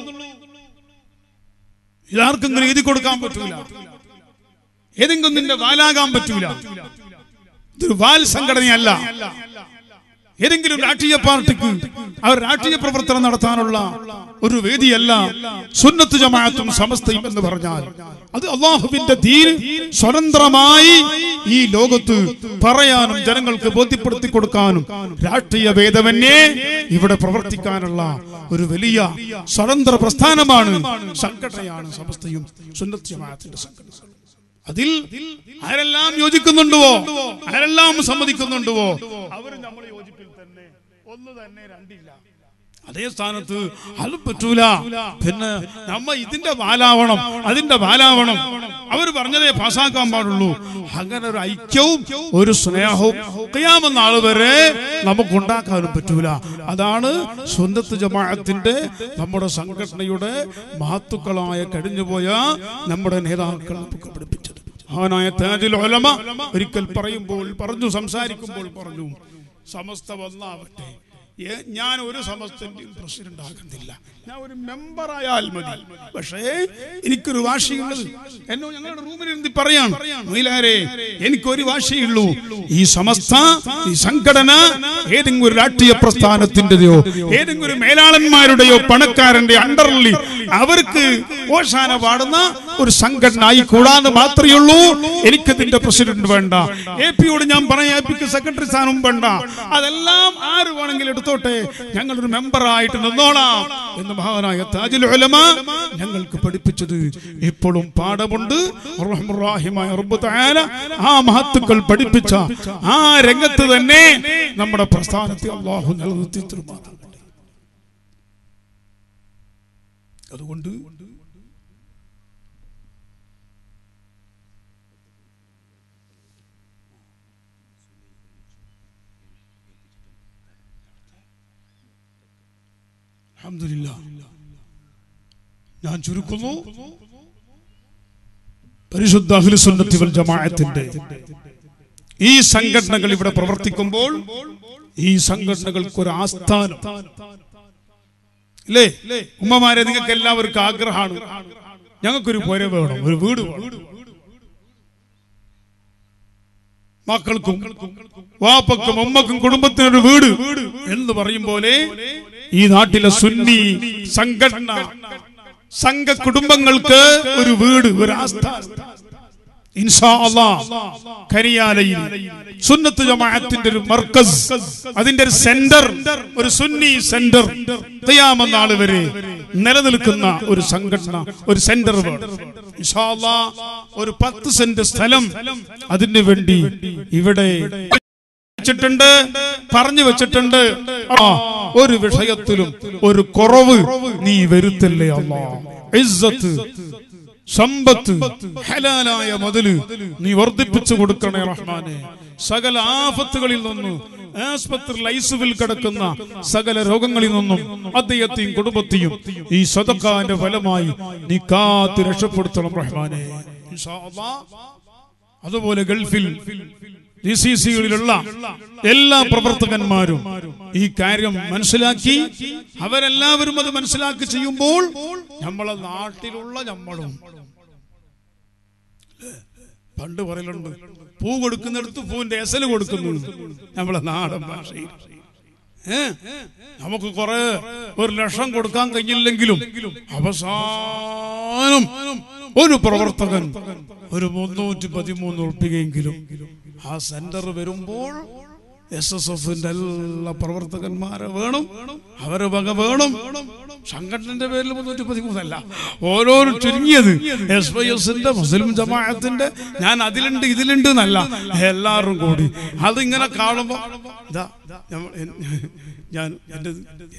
ഇതാർക്കെങ്കിലും എഴുതി കൊടുക്കാൻ പറ്റൂല ഏതെങ്കിലും നിന്റെ വാലാകാൻ പറ്റൂല ഇതൊരു വാൽ സംഘടനയല്ല ഏതെങ്കിലും രാഷ്ട്രീയ പാർട്ടിക്ക് അവർ രാഷ്ട്രീയ പ്രവർത്തനം നടത്താനുള്ള ഒരു വേദിയല്ല സുന്നത്ത് ജമാഅത്തും സമസ്തയും എന്ന് പറഞ്ഞാൽ അത് അള്ളാഹുവിന്റെ ദീൻ സ്വതന്ത്രമായി ഈ ലോകത്ത് പറയാനും ജനങ്ങൾക്ക് ബോധ്യപ്പെടുത്തി കൊടുക്കാനും രാഷ്ട്രീയ ഭേദമന്യേ ഇവിടെ പ്രവർത്തിക്കാനുള്ള ഒരു വലിയ സ്വതന്ത്ര പ്രസ്ഥാനമാണ് സംഘടനയാണ് സമസ്തയും സുന്നത്ത് ജമാഅത്തിന്റെ സംഘടന അതിൽ ആരെല്ലാം യോജിക്കുന്നുണ്ടോ ആരെല്ലാം സമ്മതിക്കുന്നുണ്ടോ അവർ നമ്മൾ യോജിപ്പിൽ തന്നെ ഒന്ന് തന്നെ രണ്ടില്ല അതേ സ്ഥാനത്ത് അത് പറ്റൂല പിന്നെ നമ്മ ഇതിന്റെ ബാലാവണം അതിന്റെ ബാലാവണം അവർ പറഞ്ഞതേ പാസ്സാക്കാൻ പാടുള്ളൂ അങ്ങനെ ഒരു ഐക്യവും ഒരു സ്നേഹവും കയ്യാമെന്ന ആള് വരെ നമുക്ക് ഉണ്ടാക്കാനും പറ്റൂല അതാണ് സ്വന്തത്ത് ജമാഅത്തിന്റെ നമ്മുടെ സംഘടനയുടെ മഹത്തുക്കളായ കഴിഞ്ഞുപോയ നമ്മുടെ നേതാക്കൾ നമുക്ക് പഠിപ്പിച്ചത് മഹാനായ താജുൽ ഉലമ ഒരിക്കൽ പറയുമ്പോൾ പറഞ്ഞു സംസാരിക്കുമ്പോൾ പറഞ്ഞു സമസ്ത വന്നാവട്ടെ ഏ- ഞാൻ ഒരു സമസ്തന്റെയും പ്രസിഡന്റ് ആകുന്നില്ല ഞാൻ ഒരു മെമ്പർ ആയാൽ മതി പക്ഷേ എനിക്കൊരു വാശിയുള്ളത് എന്നോ ഞങ്ങളുടെ റൂമിൽ ഇരുന്ന് പറയാണ് മൈലാരെ എനിക്കൊരു വാശിയുള്ളൂ ഈ സമസ്ത ഈ സംഘടന ഏതെങ്കിലും ഒരു രാഷ്ട്രീയ പ്രസ്ഥാനത്തിന്റെയോ ഏതെങ്കിലും ഒരു മേലാളന്മാരുടെയോ പണക്കാരന്റെ അണ്ടറിൽ അവർക്ക് ഓശാന പാടുന്ന ഒരു സംഘടന ആയി കൂടാന്ന് മാത്രമേ ഉള്ളൂ എനിക്കതിന്റെ പ്രസിഡന്റ് വേണ്ട എ പിയോട് ഞാൻ പറയാം എ പിക്ക് സെക്രട്ടറി സ്ഥാനം വേണ്ട അതെല്ലാം ആര് വേണമെങ്കിലും എടുത്തോട്ടെ ഞങ്ങളൊരു മെമ്പറായിട്ട് നിന്നോളാം എന്ന് മഹാനായ താജുൽ ഉലമ ഞങ്ങൾക്ക് പഠിപ്പിച്ചത് ഇപ്പോഴും പാഠമുണ്ട് റഹ്മുറാഹിമായ റബ്ബ് തആല ആ മഹത്തുക്കൾ പഠിപ്പിച്ച ആ രംഗത്ത് തന്നെ നമ്മുടെ പ്രസ്ഥാനത്തെ അള്ളാഹു നിലനിർത്തി തരുമാറാകട്ടെ അതുകൊണ്ട് അൽഹംദുലില്ലാ. ഞാൻ ചുരുക്കുന്നു പരിശുദ്ധ അഖിലുസുന്നത്തി വൽ ജമാഅത്തിന്റെ ഈ സംഘടനകൾ ഇവിടെ പ്രവർത്തിക്കുമ്പോൾ ഈ സംഘടനകൾക്ക് ഒരു ആസ്ഥാനം ഇല്ലേ ഉമ്മമാരെ നിങ്ങൾക്ക് എല്ലാവർക്കും ആഗ്രഹമാണ് ഞങ്ങൾക്കൊരു പുര വേണം ഒരു വീട് വേണം മക്കൾക്കും വാപ്പക്കും ഉമ്മക്കും കുടുംബത്തിനൊരു വീട് എന്ന് പറയും പോലെ ഈ നാട്ടിലെ സുന്നി സംഘടന സംഘ കുടുംബങ്ങൾക്ക് ഒരു വീട് ഒരു ആസ്ഥാനം ഇൻഷാ അല്ലാഹ് കരിയാലയിൽ സുന്നത്ത് ജമാഅത്തിന്റെ ഒരു മർക്കസ് അതിന്റെ ഒരു സെന്റർ ഒരു സുന്നി സെന്റർ ഖിയാമത്ത് നാൾ വരെ നിലനിൽക്കുന്ന ഒരു സംഘടന ഒരു സെന്റർ വേണം ഇൻഷാ അല്ലാഹ് ഒരു പത്ത് സെന്റ് സ്ഥലം അതിനു വേണ്ടി ഇവിടെ വെച്ചിട്ടുണ്ട് പറഞ്ഞു വെച്ചിട്ടുണ്ട് ആ ഒരു വിഷയത്തിലും ഒരു കുറവ് നീ വരുത്തല്ലേ അല്ലാ ഇസ്സത്ത് സമ്പത്ത് ഹലാലായ മുതല് നീ വർദ്ധിപ്പിച്ചു കൊടുക്കണേ റഹ്മാനെ സകല ആഫത്തുകളിൽ നിന്നും ആസ്പത്രിയിൽ ഐസുവിൽ കിടക്കുന്ന സകല രോഗങ്ങളിൽ നിന്നും അദ്ദേഹത്തെയും കുടുംബത്തെയും ഈ സ്വതക്കാന്റെ ഫലമായി നീ കാത്തു രക്ഷപ്പെടുത്തണം റഹ്മാനെ ഇൻഷാ അല്ലാഹ്. അതുപോലെ ഗൾഫിൽ ഡി സി സികളിലുള്ള എല്ലാ പ്രവർത്തകന്മാരും ഈ കാര്യം മനസ്സിലാക്കി അവരെല്ലാവരും അത് മനസ്സിലാക്കി ചെയ്യുമ്പോൾ നമ്മളെ നാട്ടിലുള്ള നമ്മളും പണ്ട് പറയലുണ്ട് പൂ കൊടുക്കുന്നിടത്ത് പൂവിന്റെ എസല് കൊടുക്കുന്നു നമ്മളെ നാടൻ ഭാഷയിൽ ഏ? നമുക്ക് കുറെ ഒരു ലക്ഷം കൊടുക്കാൻ കഴിഞ്ഞില്ലെങ്കിലും അവസാനം ഒരു പ്രവർത്തകൻ ഒരു മുന്നൂറ്റി പതിമൂന്ന് ഉറപ്പികയെങ്കിലും ആ സെന്റർ വരുമ്പോൾ എസ് എസ് എഫിന്റെ എല്ലാ പ്രവർത്തകന്മാരെ വേണം അവരെ വക വേണം സംഘടനന്റെ പേരിൽ മുന്നൂറ്റി പതിമൂന്നല്ല ഓരോരോ ചുരുങ്ങിയത് എസ് വൈ എസിന്റെ മുസ്ലിം ജമാഅത്തിന്റെ ഞാൻ അതിലുണ്ട് ഇതിലുണ്ട് എന്നല്ല എല്ലാവരും കൂടി അതിങ്ങനെ കാണുമ്പോ ഇതാ ഞമ്മ- എൻ- ഞാൻ എൻ്റെ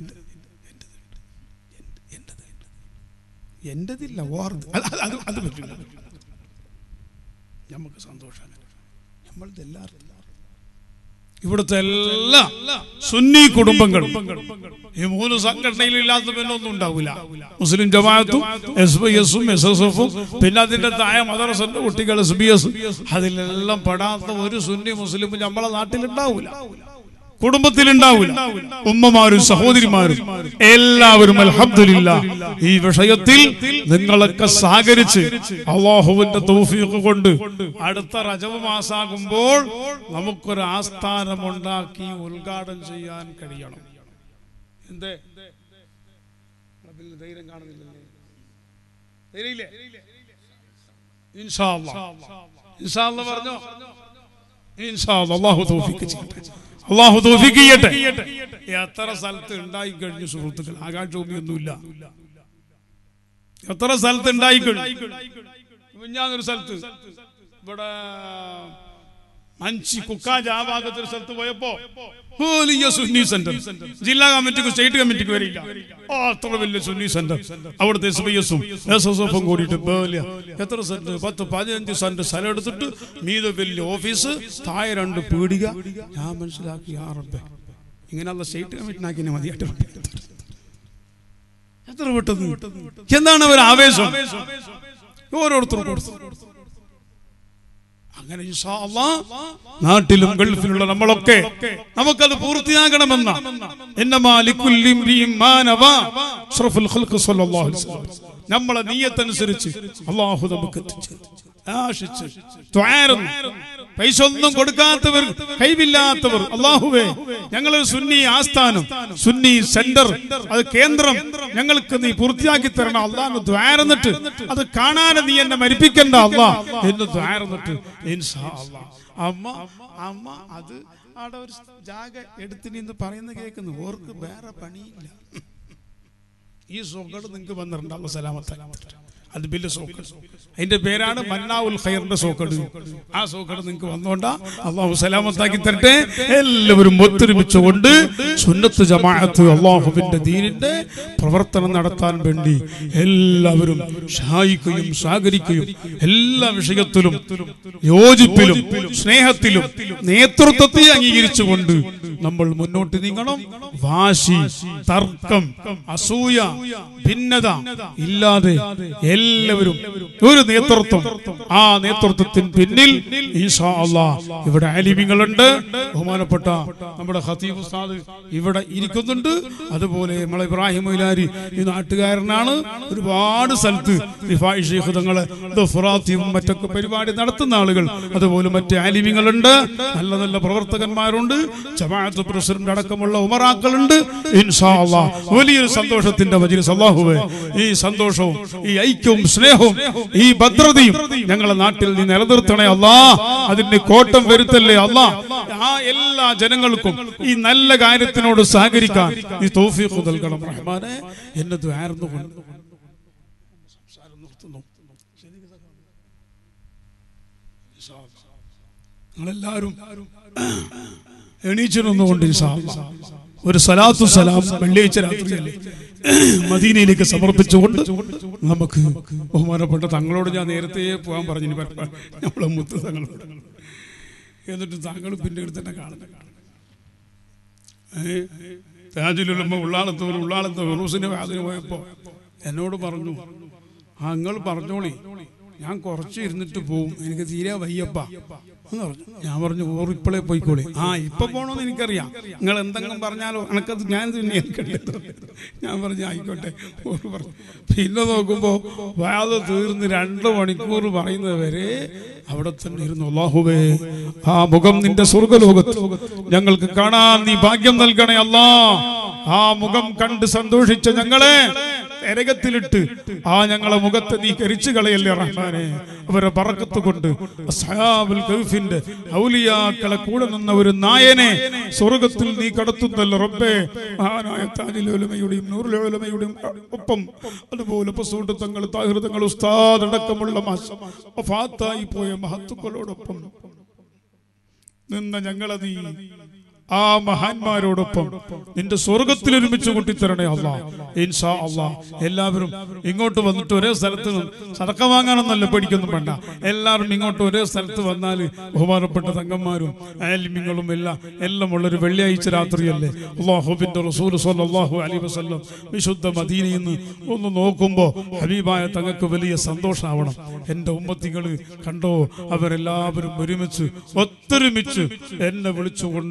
എന്റേതില്ല ഓർത് അത് അത് അത് അത് പറ്റില്ല നമുക്ക് സന്തോഷമാണ് നമ്മളത് എല്ലാവർക്കും ഇവിടുത്തെ എല്ലാ സുന്നി കുടുംബങ്ങളും ഈ മൂന്ന് സംഘടനയിൽ ഇല്ലാത്ത പിന്നെ ഒന്നും ഉണ്ടാവില്ല മുസ്ലിം ജമാഅത്തും എസ് ബി എസും എസ് എസ് എഫും പിന്നെ അതിന്റെ താഴെ മദ്രസന്റെ കുട്ടികൾ എസ് ബി എസ് അതിലെല്ലാം പെടാത്ത ഒരു സുന്നി മുസ്ലിം നമ്മളെ നാട്ടിലുണ്ടാവില്ല കുടുംബത്തിൽ ഉണ്ടാവില്ല ഉമ്മമാരും സഹോദരിമാരും എല്ലാവരും അൽഹംദുലില്ല ഈ വിഷയത്തിൽ നിങ്ങളൊക്കെ സഹകരിച്ച് അള്ളാഹുവിന്റെ തൗഫീഖ് കൊണ്ട് അടുത്ത റജബ് മാസാകുമ്പോൾ നമുക്കൊരു ആസ്ഥാനം ഉണ്ടാക്കി ഉദ്ഘാടനം ചെയ്യാൻ കഴിയണം എന്തേ ധൈര്യം കാണുന്നില്ലല്ലേ ധൈര്യമില്ലേ ഇൻഷാ അല്ലാഹ്. ഇൻഷാ അല്ലാഹ് പറഞ്ഞോ ഇൻഷാ അല്ലാഹ്. അല്ലാഹു തൗഫീഖ് ചെയ്യട്ടെ അള്ളാഹു തൗഫീഖ് ചെയ്യട്ടെ എത്ര സ്ഥലത്ത് ഉണ്ടായി കഴിഞ്ഞു സുഹൃത്തുക്കൾ ആകാശഭൂമിയൊന്നുമില്ല എത്ര സ്ഥലത്ത് ഉണ്ടായി കഴിഞ്ഞു ഞാനൊരു സ്ഥലത്ത് ഇവിടെ മഞ്ചി കുക്കാജ് ആ ഭാഗത്ത് ഒരു സ്ഥലത്ത് പോയപ്പോ വലിയ സുന്നി സെന്റർ ജില്ലാ കമ്മിറ്റിക്കും സ്റ്റേറ്റ് കമ്മിറ്റിക്കും വരില്ല ഓ അത്ര വലിയ സുന്നി സെന്റർ അവിടുത്തെ എസ് ബി എസും എസ് എസ് എഫും കൂടിയിട്ട് വലിയ എത്ര സെന്റ് പത്ത് പതിനഞ്ച് സെന്റ് സ്ഥലം എടുത്തിട്ട് മീത വലിയ ഓഫീസ് താഴെ രണ്ട് പീടിക ഞാൻ മനസ്സിലാക്കി ആ റബ്ബേ ഇങ്ങനെയുള്ള സ്റ്റേറ്റ് കമ്മിറ്റിനാക്കി മതിയായിട്ട് എത്ര പെട്ടെന്ന് എന്താണ് അവർ ആവേശം ഓരോരുത്തരും കൊടുത്തു അങ്ങനെ ഇൻഷാ അല്ലാ നാട്ടിലും ഗൾഫിലുള്ള നമ്മളൊക്കെ നമുക്കത് പൂർത്തിയാകണമെന്ന എന്നമാ ലിക്കുല്ലി ഇംരിഇൻ മാ നവാ അഷ്റഫുൽ ഖൽഖ് സ്വല്ലല്ലാഹു അലൈഹി വസല്ലം നമ്മളെ നീയത്തനുസരിച്ച് അള്ളാഹു നമുക്ക് എത്തിച്ചു ആശിച്ച് ദ്വാരുന്നു. പൈസ ഒന്നും കൊടുക്കാത്തവർ കൈവില്ലാത്തവർ അള്ളാഹുവേ ഞങ്ങളൊരു സുന്നി ആസ്ഥാനം സുന്നി സെന്റർ അത് കേന്ദ്രം ഞങ്ങൾക്ക് നീ പൂർത്തിയാക്കി തരണം അള്ളാഹ് ദ്വാരന്നിട്ട് അത് കാണാതെ നീ എന്നെ മരിപ്പിക്കണ്ട അള്ളാ എന്ന് ദ്വാരന്നിട്ട് ഇൻഷാ അള്ളാ അമ്മ അമ്മ അത് അവിടെ ഒരു ജാഗ എടുത്തിനി എന്ന് പറയുന്ന കേൾക്കുന്നു ഓർക്ക് വേറെ പണിയില്ല ഈ സോക്കേട് നിങ്ങൾക്ക് വന്നിട്ടുണ്ട് അള്ള സലാമത്ത് അത് വലിയ സോക്കേട് അതിന്റെ പേരാണ് മന്നാവുൽ ഖൈറിന്റെ സോക്കേട് ആ സോക്കേട് നിങ്ങൾക്ക് വന്നോണ്ടാ അള്ളാഹു സലാമത്താക്കി തരട്ടെ എല്ലാവരും ഒത്തൊരുമിച്ചുകൊണ്ട് സുന്നത്ത് ജമാഅത്ത് അള്ളാഹുവിന്റെ ദീനിന്റെ പ്രവർത്തനം നടത്താൻ വേണ്ടി എല്ലാവരും സഹായിക്കുകയും സഹകരിക്കുകയും എല്ലാ വിഷയത്തിലും യോജിപ്പിലും സ്നേഹത്തിലും നേതൃത്വത്തെ അംഗീകരിച്ചുകൊണ്ട് നമ്മൾ മുന്നോട്ട് നീങ്ങണം വാശി തർക്കം അസൂയ ഭിന്നത ഇല്ലാതെ എല്ലാവരും ഒരു നേതൃത്വം ആ നേതൃത്വത്തിന് പിന്നിൽ ഈശാ അള്ളാ ഇവിടെ ആലിമിങ്ങളുണ്ട് ബഹുമാനപ്പെട്ട നമ്മുടെ ഹത്തീബ് ഉസ്താദ് ഇവിടെ ഇരിക്കുന്നുണ്ട് അതുപോലെ നമ്മളെ ഇബ്രാഹിം മൈലാരി ഈ നാട്ടുകാരനാണ് ഒരുപാട് സ്ഥലത്ത് റിഫായി ഷെയ്ഖ് തങ്ങള് ദഫ്റാത്തിയും മറ്റൊക്കെ പരിപാടി നടത്തുന്ന ആളുകൾ അതുപോലെ മറ്റ് ആലിമിങ്ങളുണ്ട് നല്ല നല്ല പ്രവർത്തകന്മാരുണ്ട് ജമാഅത്ത് പ്രസിഡന്റ് അടക്കമുള്ള ഉമറാക്കളുണ്ട് ഇൻഷാ അല്ലാ വലിയൊരു സന്തോഷത്തിന്റെ മജ്ലിസ് അല്ലാഹുവേ ഈ സന്തോഷവും ഈ ഐക്യവും സ്നേഹവും ഈ ഭദ്രതയും ഞങ്ങളെ നാട്ടിൽ നീ നിലനിർത്തണേ അല്ലാ അതിന് കോട്ടം വരുത്തല്ലേ അല്ലാ ആ എല്ലാ ജനങ്ങൾക്കും ഈ നല്ല കാര്യത്തിനോട് സഹകരിക്കാൻ നീ തൗഫീഖ് നൽകണം റഹ്മാനെ എന്നത് ആയിരുന്നു കൊണ്ട് സംസാരം നിർത്തുന്നു നിങ്ങളെല്ലാവരും എണീച്ചിരുന്നുകൊണ്ട് ഇൻഷാ അല്ലാ. ഒരു സലാത്തു സലാം വെള്ളിയാഴ്ച രാത്രിയല്ലേ മദീനയിലേക്ക് സമർപ്പിച്ചുകൊണ്ട് നമുക്ക് ബഹുമാനപ്പെട്ട തങ്ങളോട് ഞാൻ നേരത്തെ പോകാൻ പറഞ്ഞു നമ്മളെ മുത്ത് തങ്ങളോട് എന്നിട്ട് താങ്കൾ പിന്നെ എടുത്ത് തന്നെ കാണുന്ന താജുലുള്ളമ്മ ഉള്ളാളത്തവർ ഉള്ളാളത്ത വെറൂസിന്റെ വാതിന് പോയപ്പോ എന്നോട് പറഞ്ഞു ആ നിങ്ങൾ പറഞ്ഞോളി ഞാൻ കുറച്ച് ഇരുന്നിട്ട് പോവും എനിക്ക് തീരെ വയ്യപ്പ എന്ന് പറഞ്ഞു ഞാൻ പറഞ്ഞു ഓർ ഇപ്പോഴേ പോയിക്കോളി ആ ഇപ്പൊ പോണോന്ന് എനിക്കറിയാം നിങ്ങൾ എന്തെങ്കിലും പറഞ്ഞാലോ എനക്കത് ഞാൻ തന്നെ എനിക്കണ്ടത് ഞാൻ പറഞ്ഞു ആയിക്കോട്ടെ ഓർ പറഞ്ഞു പിന്നെ നോക്കുമ്പോ വാത തീർന്ന് രണ്ട് മണിക്കൂർ പറയുന്നത് വരെ അവിടെ തന്നെ ഇരുന്നു അള്ളാഹുവേ ആ മുഖം നിന്റെ സ്വർഗലോകത്ത് ഞങ്ങൾക്ക് കാണാൻ നീ ഭാഗ്യം നൽകണേ അല്ലാ ആ മുഖം കണ്ട് സന്തോഷിച്ച ഞങ്ങളെ നരകത്തിലിട്ട് ആ ഞങ്ങളെ മുഖത്ത് നീ കരിച്ചു കളയല്ലേ റഹ്മാനെ അവരെ പറക്കത്ത് കൊണ്ട് അസ്ഹാബുൽ ഗൾഫിന്റെ ഔലിയാക്കളെ കൂടെ നിന്ന ഒരു നായനെ സ്വർഗത്തിൽ നീ കടത്തുന്നല്ലോ റബ്ബേ മഹാനായ താജിലോലമയുടെയും നൂറിലോലമയുടെയും ഒപ്പം അതുപോലെ പസൂട്ട് തങ്ങൾ താഹൃതങ്ങൾ ഉസ്താദ് അടക്കമുള്ള മാസം ഫാത്തായി പോയ മഹത്തുക്കളോടൊപ്പം നിന്ന ഞങ്ങളെ നീ ആ മഹാന്മാരോടൊപ്പം നിന്റെ സ്വർഗത്തിൽ ഒരുമിച്ച് കൂട്ടിത്തരണേ അള്ളാ ഇൻഷാ അള്ളാ എല്ലാവരും ഇങ്ങോട്ട് വന്നിട്ട് ഒരേ സ്ഥലത്ത് സടക്ക വാങ്ങാനൊന്നല്ല പേടിക്കൊന്നും വേണ്ട എല്ലാവരും ഇങ്ങോട്ട് ഒരേ സ്ഥലത്ത് വന്നാൽ ബഹുമാനപ്പെട്ട തങ്ങന്മാരും ആലിമ്യങ്ങളും എല്ലാം എല്ലാം ഉള്ളൊരു വെള്ളിയാഴ്ച രാത്രിയല്ലേ അള്ളാഹുബിന്റെ റസൂൽ സല്ലല്ലാഹു അലൈഹി വസല്ലം വിശുദ്ധ മദീനയിൽ നിന്ന് ഒന്ന് നോക്കുമ്പോൾ ഹബീബായ തങ്ങൾക്ക് വലിയ സന്തോഷമാവണം എൻ്റെ ഉമ്മത്തികൾ കണ്ടോ അവരെല്ലാവരും ഒരുമിച്ച് ഒത്തൊരുമിച്ച് എന്നെ വിളിച്ചുകൊണ്ട്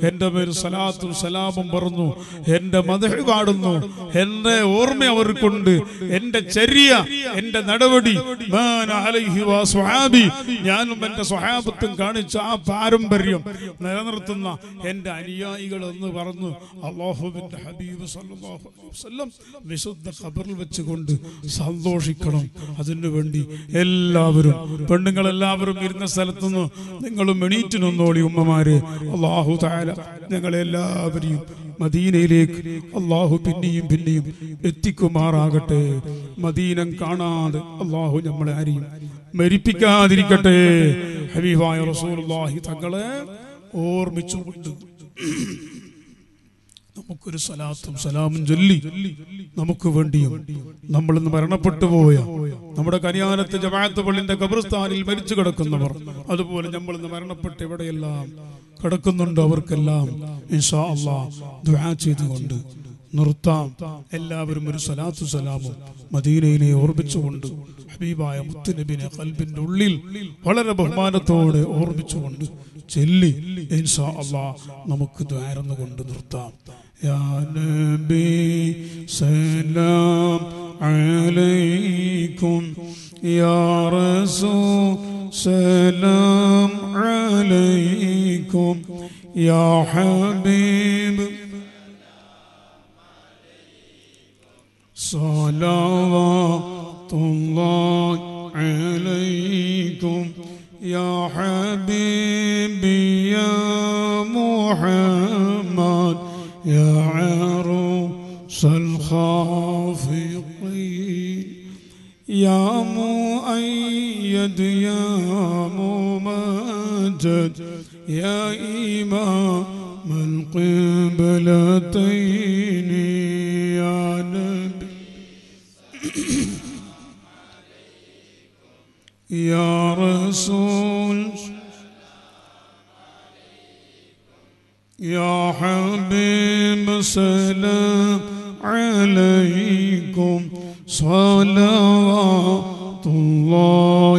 എന്റെ പേര് സലാത്തും സലാമും പറഞ്ഞു എന്റെ മതഹ് പാടുന്നു എന്റെ ഓർമ്മ അവർക്കുണ്ട് എന്റെ ചര്യ എന്റെ നടപടി മാന അലൈഹി വാ സ്വഹാബി ഞാനും എന്റെ സ്വഹാബത്തും കാണിച്ച ആ പാരമ്പര്യം നിലനിർത്തുന്ന എന്റെ അനുയായികൾ എന്ന് പറഞ്ഞു അള്ളാഹുവിന്റെ ഹബീബ് സല്ലല്ലാഹു അലൈഹി വസല്ലം വിശുദ്ധ ഖബറിൽ വെച്ചുകൊണ്ട് സന്തോഷിക്കണം അതിനു വേണ്ടി എല്ലാവരും പെണ്ണുങ്ങൾ എല്ലാവരും ഇരുന്ന സ്ഥലത്തുനിന്ന് നിങ്ങളും എണീറ്റ് നിന്നോളി ഉമ്മമാര് അള്ളാഹു താല ഞങ്ങളെല്ലാവരെയും മദീനയിലേക്ക് അള്ളാഹു പിന്നെയും പിന്നെയും എത്തിക്കുമാറാകട്ടെ മദീനം കാണാതെ അള്ളാഹു നമ്മളെ ആരെയും മരിപ്പിക്കാതിരിക്കട്ടെ ഹബീബായ റസൂലുള്ളാഹി തങ്ങളെ ഓർമ്മിച്ചുകൊണ്ട് നമുക്കൊരു സലാത്തും സലാമും ചൊല്ലി നമുക്ക് വേണ്ടിയും നമ്മൾ ഇന്ന് മരണപ്പെട്ടു പോയ നമ്മുടെ കനിയാനത്ത് ജമാഅത്ത് പള്ളിന്റെ കബർസ്ഥാനിൽ മരിച്ചു കിടക്കുന്നവർ അതുപോലെ നമ്മൾ ഇന്ന് മരണപ്പെട്ട് എവിടെയെല്ലാം കിടക്കുന്നുണ്ടോ അവർക്കെല്ലാം ഇൻഷാ അള്ളാ ദുആ ചെയ്തുകൊണ്ട് നിർത്താം എല്ലാവരും ഒരു സലാത്തു സലാമും മദീനയിലെ ഓർമ്മിച്ചുകൊണ്ട് ഹബീബായ മുത്തുനബിനെ കൽബിന്റെ ഉള്ളിൽ വളരെ ബഹുമാനത്തോടെ ഓർമ്മിച്ചുകൊണ്ട് ചെല്ലി ഇൻഷാ അള്ളാ നമുക്ക് ദ്വാരന്നുകൊണ്ട് നിർത്താം യാ നബി സലാം അലൈക്കും യാ റസൂൽ സലാം അലൈക്കും യാ ഹബീബ് صلوات الله عليكم يا حبيبي يا محمد يا عروس الخافقين يا مؤيد يا ممجد يا إمام القبلتين يا نبي يا رسول يا حبيب سلام عليكم صلوات الله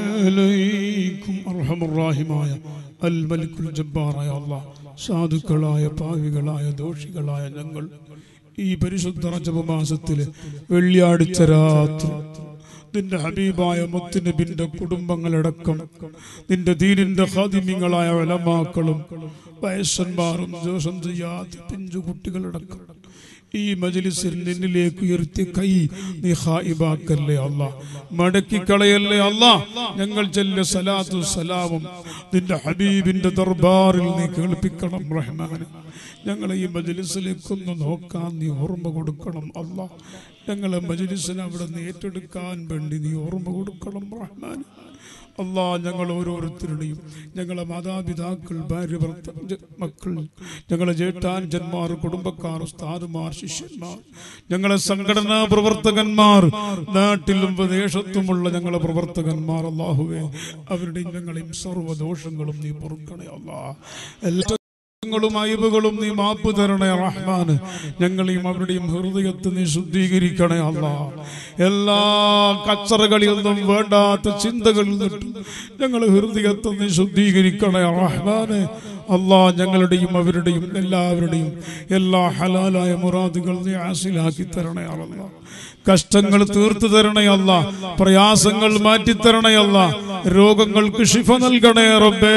عليكم أرحم الراحماയ അൽ മലിക്കുൽ ജബ്ബാറായ അള്ളാഹ് സാധുക്കളായ പാവികളായ ദോഷികളായ ഞങ്ങൾ ഈ പരിശുദ്ധ റജബ് മാസത്തില് വെള്ളിയാഴ്ച രാത്രി നിന്റെ ഹബീബായ മുത്തുനബിന്റെ കുടുംബങ്ങളടക്കം നിന്റെ ദീനിന്റെ ഹാദിമ്യങ്ങളായ വലമാക്കളും വയസ്സന്മാരും ദോഷം ചെയ്യാത്ത പിഞ്ചു കുട്ടികളടക്കം ഈ മജ്ലിസിൽ നിന്നിലേക്ക് ഉയർത്തിയ കൈ നീ ഹായിബാക്കല്ലേ അല്ല മടക്കി കളയല്ലേ അല്ല ഞങ്ങൾ ചെല്ല സലാത്തു സലാമും നിന്റെ ഹബീബിന്റെ ദർബാറിൽ നീ കേൾപ്പിക്കണം റഹ്മാൻ ഞങ്ങളെ ഈ മജ്ലിസിലേക്കൊന്ന് നോക്കാൻ നീ ഓർമ്മ കൊടുക്കണം അല്ല ഞങ്ങളെ മജ്ലിസിനെ അവിടെ നിന്ന് ഏറ്റെടുക്കാൻ വേണ്ടി നീ ഓർമ്മ കൊടുക്കണം റഹ്മാൻ അള്ളാ ഞങ്ങൾ ഓരോരുത്തരുടെയും ഞങ്ങളെ മാതാപിതാക്കൾ ഭാര്യ ഭർത്ത ജ- മക്കൾ ഞങ്ങളെ ജേഷ്ഠാൻജന്മാർ കുടുംബക്കാർ ഉസ്താദുമാർ ശിഷ്യന്മാർ ഞങ്ങളെ സംഘടനാ പ്രവർത്തകന്മാർ നാട്ടിലും വിദേശത്തുമുള്ള ഞങ്ങളെ പ്രവർത്തകന്മാർ അള്ളാഹുവേ അവരുടെയും ഞങ്ങളെയും സർവ്വദോഷങ്ങളും നീ പൊറുക്കണേ അള്ളാ എല്ലാ ും അയവുകളും നീ മാപ്പ് തരണേ റഹ്മാന് ഞങ്ങളെയും അവരുടെയും ഹൃദയത്തെ നീ ശുദ്ധീകരിക്കണേ അല്ല എല്ലാ കച്ചറകളിൽ നിന്നും വേണ്ടാത്ത ചിന്തകളിൽ നിന്നും ഞങ്ങൾ ഹൃദയത്തെ നീ ശുദ്ധീകരിക്കണേ റഹ്മാന് അല്ലാ ഞങ്ങളുടെയും അവരുടെയും എല്ലാവരുടെയും എല്ലാ ഹലാലായ മുറാദുകൾ നീ ആസിലാക്കി തരണേ അല്ല കഷ്ടങ്ങൾ തീർത്തു തരണേ അല്ല പ്രയാസങ്ങൾ മാറ്റിത്തരണേ അല്ല രോഗങ്ങൾക്ക് ശിഫ നൽകണേ റബ്ബേ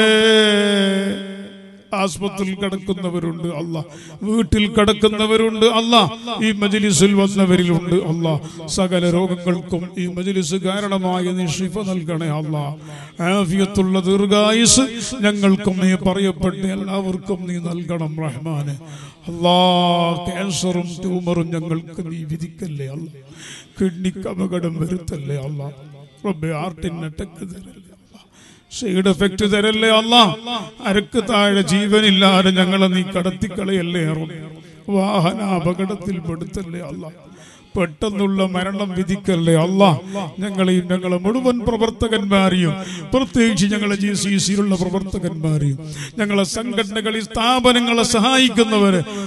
ആസ്പത്രിയിൽ കിടക്കുന്നവരുണ്ട് അല്ല വീട്ടിൽ കിടക്കുന്നവരുണ്ട് അല്ല ഈ മജ്ലിസിൽ വന്നവരിലുണ്ട് അല്ല സകല രോഗങ്ങൾക്കും ഈ മജ്ലിസ് കാരണമായ നീ ഷിഫ നൽകണേ അല്ല ആഫിയത്തുള്ള ദീർഘായുസ് ഞങ്ങൾക്കും നീ പറയപ്പെട്ട എല്ലാവർക്കും നീ നൽകണം റഹ്മാന് അല്ലാ ക്യാൻസറും ട്യൂമറും ഞങ്ങൾക്ക് നീ വിധിക്കല്ലേ അല്ല കിഡ്നിക്ക് അപകടം വരുത്തല്ലേ അല്ല റബ്ബെ ഹാർട്ടിന് അറ്റക്ക് തരല്ലേ അല്ലാ. സൈഡ് എഫക്ട് തരല്ലേ അല്ല അരക്ക് താഴെ ജീവനില്ലാതെ ഞങ്ങളെ നീ കടത്തിക്കളയല്ലേ റബ്ബേ. വാഹന അപകടത്തിൽ പെടുത്തല്ലേ അല്ല പെട്ടെന്നുള്ള മരണം വിധിക്കല്ലേ അല്ല ഞങ്ങളെയും ഞങ്ങളെ മുഴുവൻ പ്രവർത്തകന്മാരെയും പ്രത്യേകിച്ച് ഞങ്ങളെ ജി സി സിയിലുള്ള പ്രവർത്തകന്മാരെയും ഞങ്ങളെ സംഘടനകളിൽ സ്ഥാപനങ്ങളെ സഹായിക്കുന്നവര്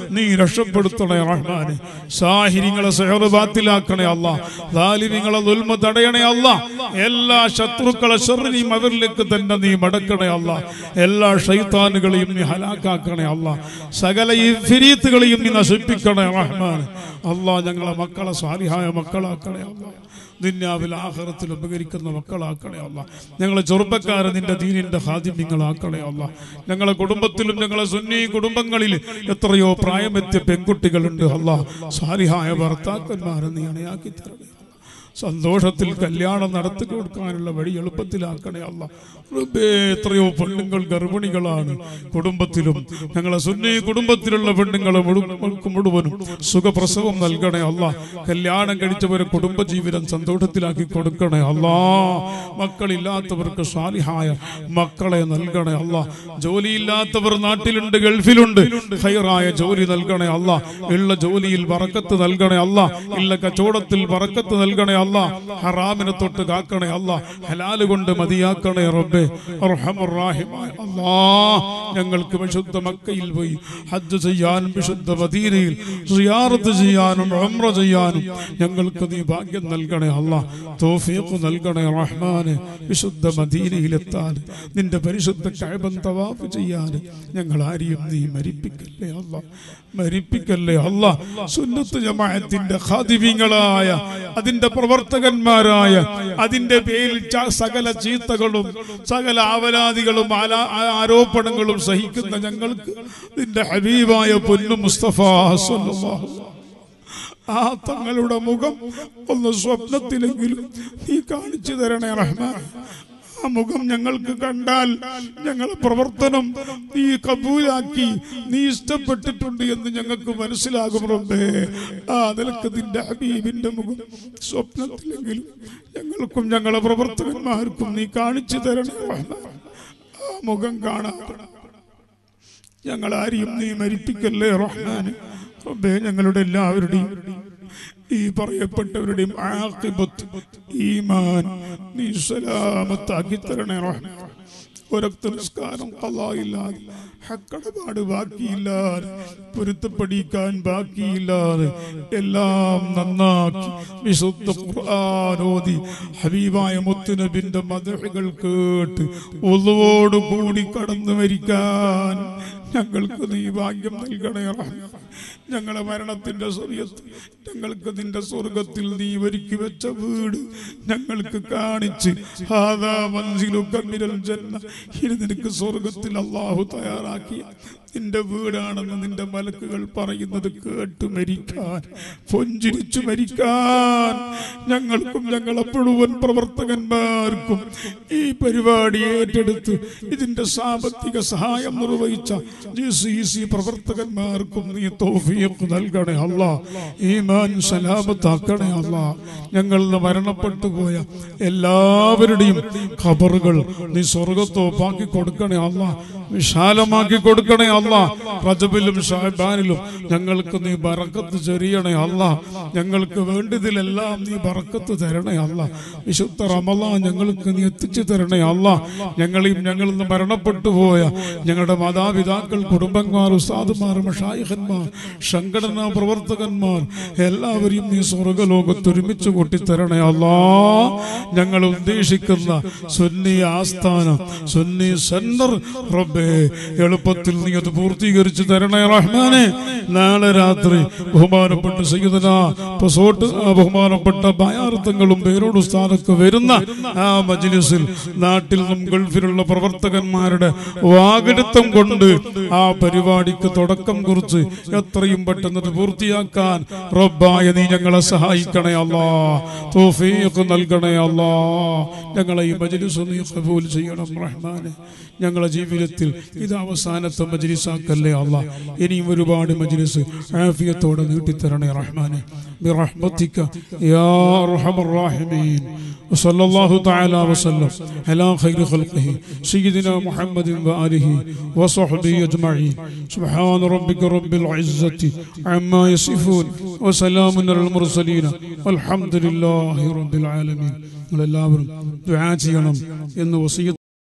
നീ രക്ഷപ്പെടുത്തണേ റഹ്മാനെ സാഹിരിങ്ങളെ സെഹറ് ബാത്തിലാക്കണേ അല്ല ദാലിമിങ്ങളെ ദുൽമ തടയണേ അല്ല എല്ലാ ശത്രുക്കളെ ഷെറിനെയും അവരിലേക്ക് തന്നെ നീ മടക്കണേ അല്ല എല്ലാ ഷൈത്താനുകളെയും നീ ഹലാക്കാക്കണേ അല്ല സകല ഇഫിരീത്തുകളെയും നീ നശിപ്പിക്കണേ റഹ്മാൻ അല്ലാ ഞങ്ങളെ മക്കളെ സ്വാലിഹായ മക്കളാക്കണേ അല്ല നിന്നാവിൽ ആഹാരത്തിൽ ഉപകരിക്കുന്ന മക്കളാക്കണേ അല്ല ഞങ്ങളെ ചെറുപ്പക്കാരെ നിന്റെ ദീനിന്റെ ഹാദിമ്യങ്ങളാക്കണേ അല്ല ഞങ്ങളെ കുടുംബത്തിലും ഞങ്ങളെ സുന്നി കുടുംബങ്ങളിൽ എത്രയോ പ്രായമെത്തിയ പെൺകുട്ടികളുണ്ട് അല്ല സാലിഹായ ഭർത്താക്കന്മാരെ നീ അണയാക്കി തരണേ അല്ലാ. സന്തോഷത്തിൽ കല്യാണം നടത്തി കൊടുക്കാനുള്ള വഴി എളുപ്പത്തിലാക്കണേ അല്ല റബ്ബേ, എത്രയോ പെണ്ണുങ്ങൾ ഗർഭിണികളാണ് കുടുംബത്തിലും ഞങ്ങളെ സുന്നി കുടുംബത്തിലുള്ള പെണ്ണുങ്ങളെ മുഴുവൻ മുഴുവനും സുഖപ്രസവം നൽകണേ അല്ല കല്യാണം കഴിച്ചവരെ കുടുംബജീവിതം സന്തോഷത്തിലാക്കി കൊടുക്കണേ അല്ലാ മക്കളില്ലാത്തവർക്ക് സാലിഹായ മക്കളെ നൽകണേ അല്ല ജോലിയില്ലാത്തവർ നാട്ടിലുണ്ട് ഗൾഫിലുണ്ട് ഹൈറായ ജോലി നൽകണേ അല്ല ഉള്ള ജോലിയിൽ വറക്കത്ത് നൽകണേ അല്ല ഇല്ല കച്ചവടത്തിൽ വറക്കത്ത് നൽകണേ അല്ല ഹറാമിനെ തൊട്ട് കാക്കണേ അല്ല ഹലാല് കൊണ്ട് മതിയാക്കണേ റബ്ബേ അർഹമുറാഹിമായ അല്ലാ ഞങ്ങൾക്ക് വിശുദ്ധ മക്കയിൽ പോയി ഹജ്ജ് ചെയ്യാനും വിശുദ്ധ മദീനയിൽ സിയാറത്ത് ചെയ്യാനും ഉംറ ചെയ്യാനും ഞങ്ങൾക്ക് നീ ഭാഗ്യം നൽകണേ അല്ല തോഫീഖ് നൽകണേ റഹ്മാന് വിശുദ്ധ മദീനയിലെത്താൻ നിന്റെ പരിശുദ്ധ കഅബൻ തവാഫ് ചെയ്യാൻ ഞങ്ങൾ ആരെയും നീ മരിപ്പിക്കല്ലേ അല്ല മരിപ്പിക്കല്ലേ അല്ല സുന്നത്ത് ജമാഅത്തിന്റെ ഖാദിമീങ്ങളായ അതിന്റെ പ്രവർത്തകന്മാരായ അതിന്റെ പേരിൽ ച- സകല ചീത്തകളും സകല ആവലാദികളും ആലാ- ആ- ആരോപണങ്ങളും സഹിക്കുന്ന ഞങ്ങൾക്ക് നിന്റെ ഹബീബായ പൊന്നു മുസ്തഫ സ്വല്ലല്ലാഹു ആ തങ്ങളുടെ മുഖം ഒന്ന് സ്വപ്നത്തിലെങ്കിലും നീ കാണിച്ചു തരണേ റഹ്മാൻ ആ മുഖം ഞങ്ങൾക്ക് കണ്ടാൽ ഞങ്ങളെ പ്രവർത്തനം നീ കബൂലാക്കി നീ ഇഷ്ടപ്പെട്ടിട്ടുണ്ട് എന്ന് ഞങ്ങൾക്ക് മനസ്സിലാകും റബ്ബേ ആ നിലക്ക് നിന്റെ ഹബീബിന്റെ മുഖം സ്വപ്നത്തിലെങ്കിലും ഞങ്ങൾക്കും ഞങ്ങളെ പ്രവർത്തകന്മാർക്കും നീ കാണിച്ചു തരണേ റഹ്മാൻ ആ മുഖം കാണാൻ ഞങ്ങൾ ആരെയും നീ മരിപ്പിക്കല്ലേ റഹ്മാന് റബ്ബേ ഞങ്ങളുടെ എല്ലാവരുടെയും ഈ പറയപ്പെട്ടവരുടെയും ആഖിബത്ത് ഈമാൻ നീ സലാമത്താക്കി തരണേ റഹ്മാൻ ഒരൊറ്റ നിസ്കാരം കളയില്ലാതെ ഹക്കടപാട് ബാക്കിയില്ലാതെ പൊരുത്തപ്പെടിക്കാൻ ബാക്കിയില്ലാതെ എല്ലാം നന്നാക്കി വിശുദ്ധ ഖുർആാനോദി ഹബീബായ മുത്തുനബിന്റെ മതകൾ കേട്ട് ഒന്നുവോട് കൂടി കടന്നു മരിക്കാൻ ഞങ്ങൾക്ക് നീ ഭാഗ്യം നൽകണേ റഹ്മാൻ ഞങ്ങളെ മരണത്തിന്റെ സമയത്ത് ഞങ്ങൾക്ക് നിന്റെ സ്വർഗത്തിൽ നീ ഒരുക്കി വെച്ച വീട് ഞങ്ങൾക്ക് കാണിച്ച് ഹാദാ മൻസിലുക മിനൽ ജന്ന ഇത് നിനക്ക് സ്വർഗത്തിൽ അള്ളാഹു തയ്യാറാക്കിയ നിന്റെ വീടാണെന്ന് നിന്റെ മലക്കുകൾ പറയുന്നത് കേട്ട് മരിക്കാൻ പൊഞ്ചിരിച്ചു മരിക്കാൻ ഞങ്ങൾക്കും ഞങ്ങളെ മുഴുവൻ പ്രവർത്തകന്മാർക്കും ഈ പരിപാടി ഏറ്റെടുത്ത് ഇതിന്റെ സാമ്പത്തിക സഹായം നിർവഹിച്ച ജി സി സി പ്രവർത്തകന്മാർക്കും നീ തോഫിയൊക്കെ നൽകണേ അല്ല ഈമാൻ സലാമത്താക്കണേ അല്ല ഞങ്ങളിൽ നിന്ന് മരണപ്പെട്ടു പോയ എല്ലാവരുടെയും ഖബറുകൾ നീ സ്വർഗത്തോപ്പാക്കി കൊടുക്കണേ അല്ല വിശാലമാക്കി കൊടുക്കണേ അല്ല റജബിലും ഷാബാനിലും ഞങ്ങൾക്ക് നീ ബറക്കത്ത് ചെറിയണേ അല്ല ഞങ്ങൾക്ക് വേണ്ടതിലെല്ലാം നീ ബറക്കത്ത് തരണേ അല്ല വിശുദ്ധ റമല ഞങ്ങൾക്ക് നീ എത്തിച്ചു തരണേ അല്ല ഞങ്ങളെയും ഞങ്ങളിൽ നിന്ന് മരണപ്പെട്ടു പോയ ഞങ്ങളുടെ മാതാപിതാക്കൾ കുടുംബന്മാർ ഉസ്താദുമാർ മഷായിഹന്മാർ സംഘടനാ പ്രവർത്തകന്മാർ എല്ലാവരെയും നീ സ്വർഗലോകത്ത് ഒരുമിച്ച് കൂട്ടിത്തരണേ അല്ലാ ഞങ്ങൾ ഉദ്ദേശിക്കുന്ന സുന്നി ആസ്ഥാനം സുന്നി സെന്റർ റബ്ബേ എളുപ്പത്തിൽ നീ അത് പൂർത്തീകരിച്ച് തരണേ റഹ്മാനെ നാളെ രാത്രി ബഹുമാനപ്പെട്ട സയ്യിദന പസോട്ട് ആ ബഹുമാനപ്പെട്ട ബയാർത്ഥങ്ങളും പേരോട് സ്ഥാനത്ത് വരുന്ന ആ മജ്ലിസിൽ നാട്ടിൽ നിന്നും ഗൾഫിലുള്ള പ്രവർത്തകന്മാരുടെ വാഗെടുത്തം കൊണ്ട് ആ പരിപാടിക്ക് തുടക്കം കുറിച്ച് എത്രയും പെട്ടെന്ന് അത് പൂർത്തിയാക്കാൻ റബ്ബായ നീ ഞങ്ങളെ സഹായിക്കണേ അല്ലാ തോഫീഖ് നൽകണേ അല്ലാ ഞങ്ങളെ ഈ മജ്ലിസ് നീ കബൂൽ ചെയ്യണം റഹ്മാനെ ഞങ്ങളെ ജീവിതത്തിൽ ഇത് അവസാനത്തെ മജ്ലിസാക്കല്ലേ അല്ല ഇനിയും ഒരുപാട് മജ്ലിസ് ആഫിയത്തോടെ നീട്ടിത്തരണേ റഹ്മാനെ برحمتك يا ارحم الراحمين وصلى الله تعالى وسلم على خير خلقه سيدنا محمد واله وصحبه اجمعين سبحان ربك رب العزه عما يصفون وسلام على المرسلين والحمد لله رب العالمين എല്ലാവരും ദുആ ചെയ്യണം എന്ന് വസിയ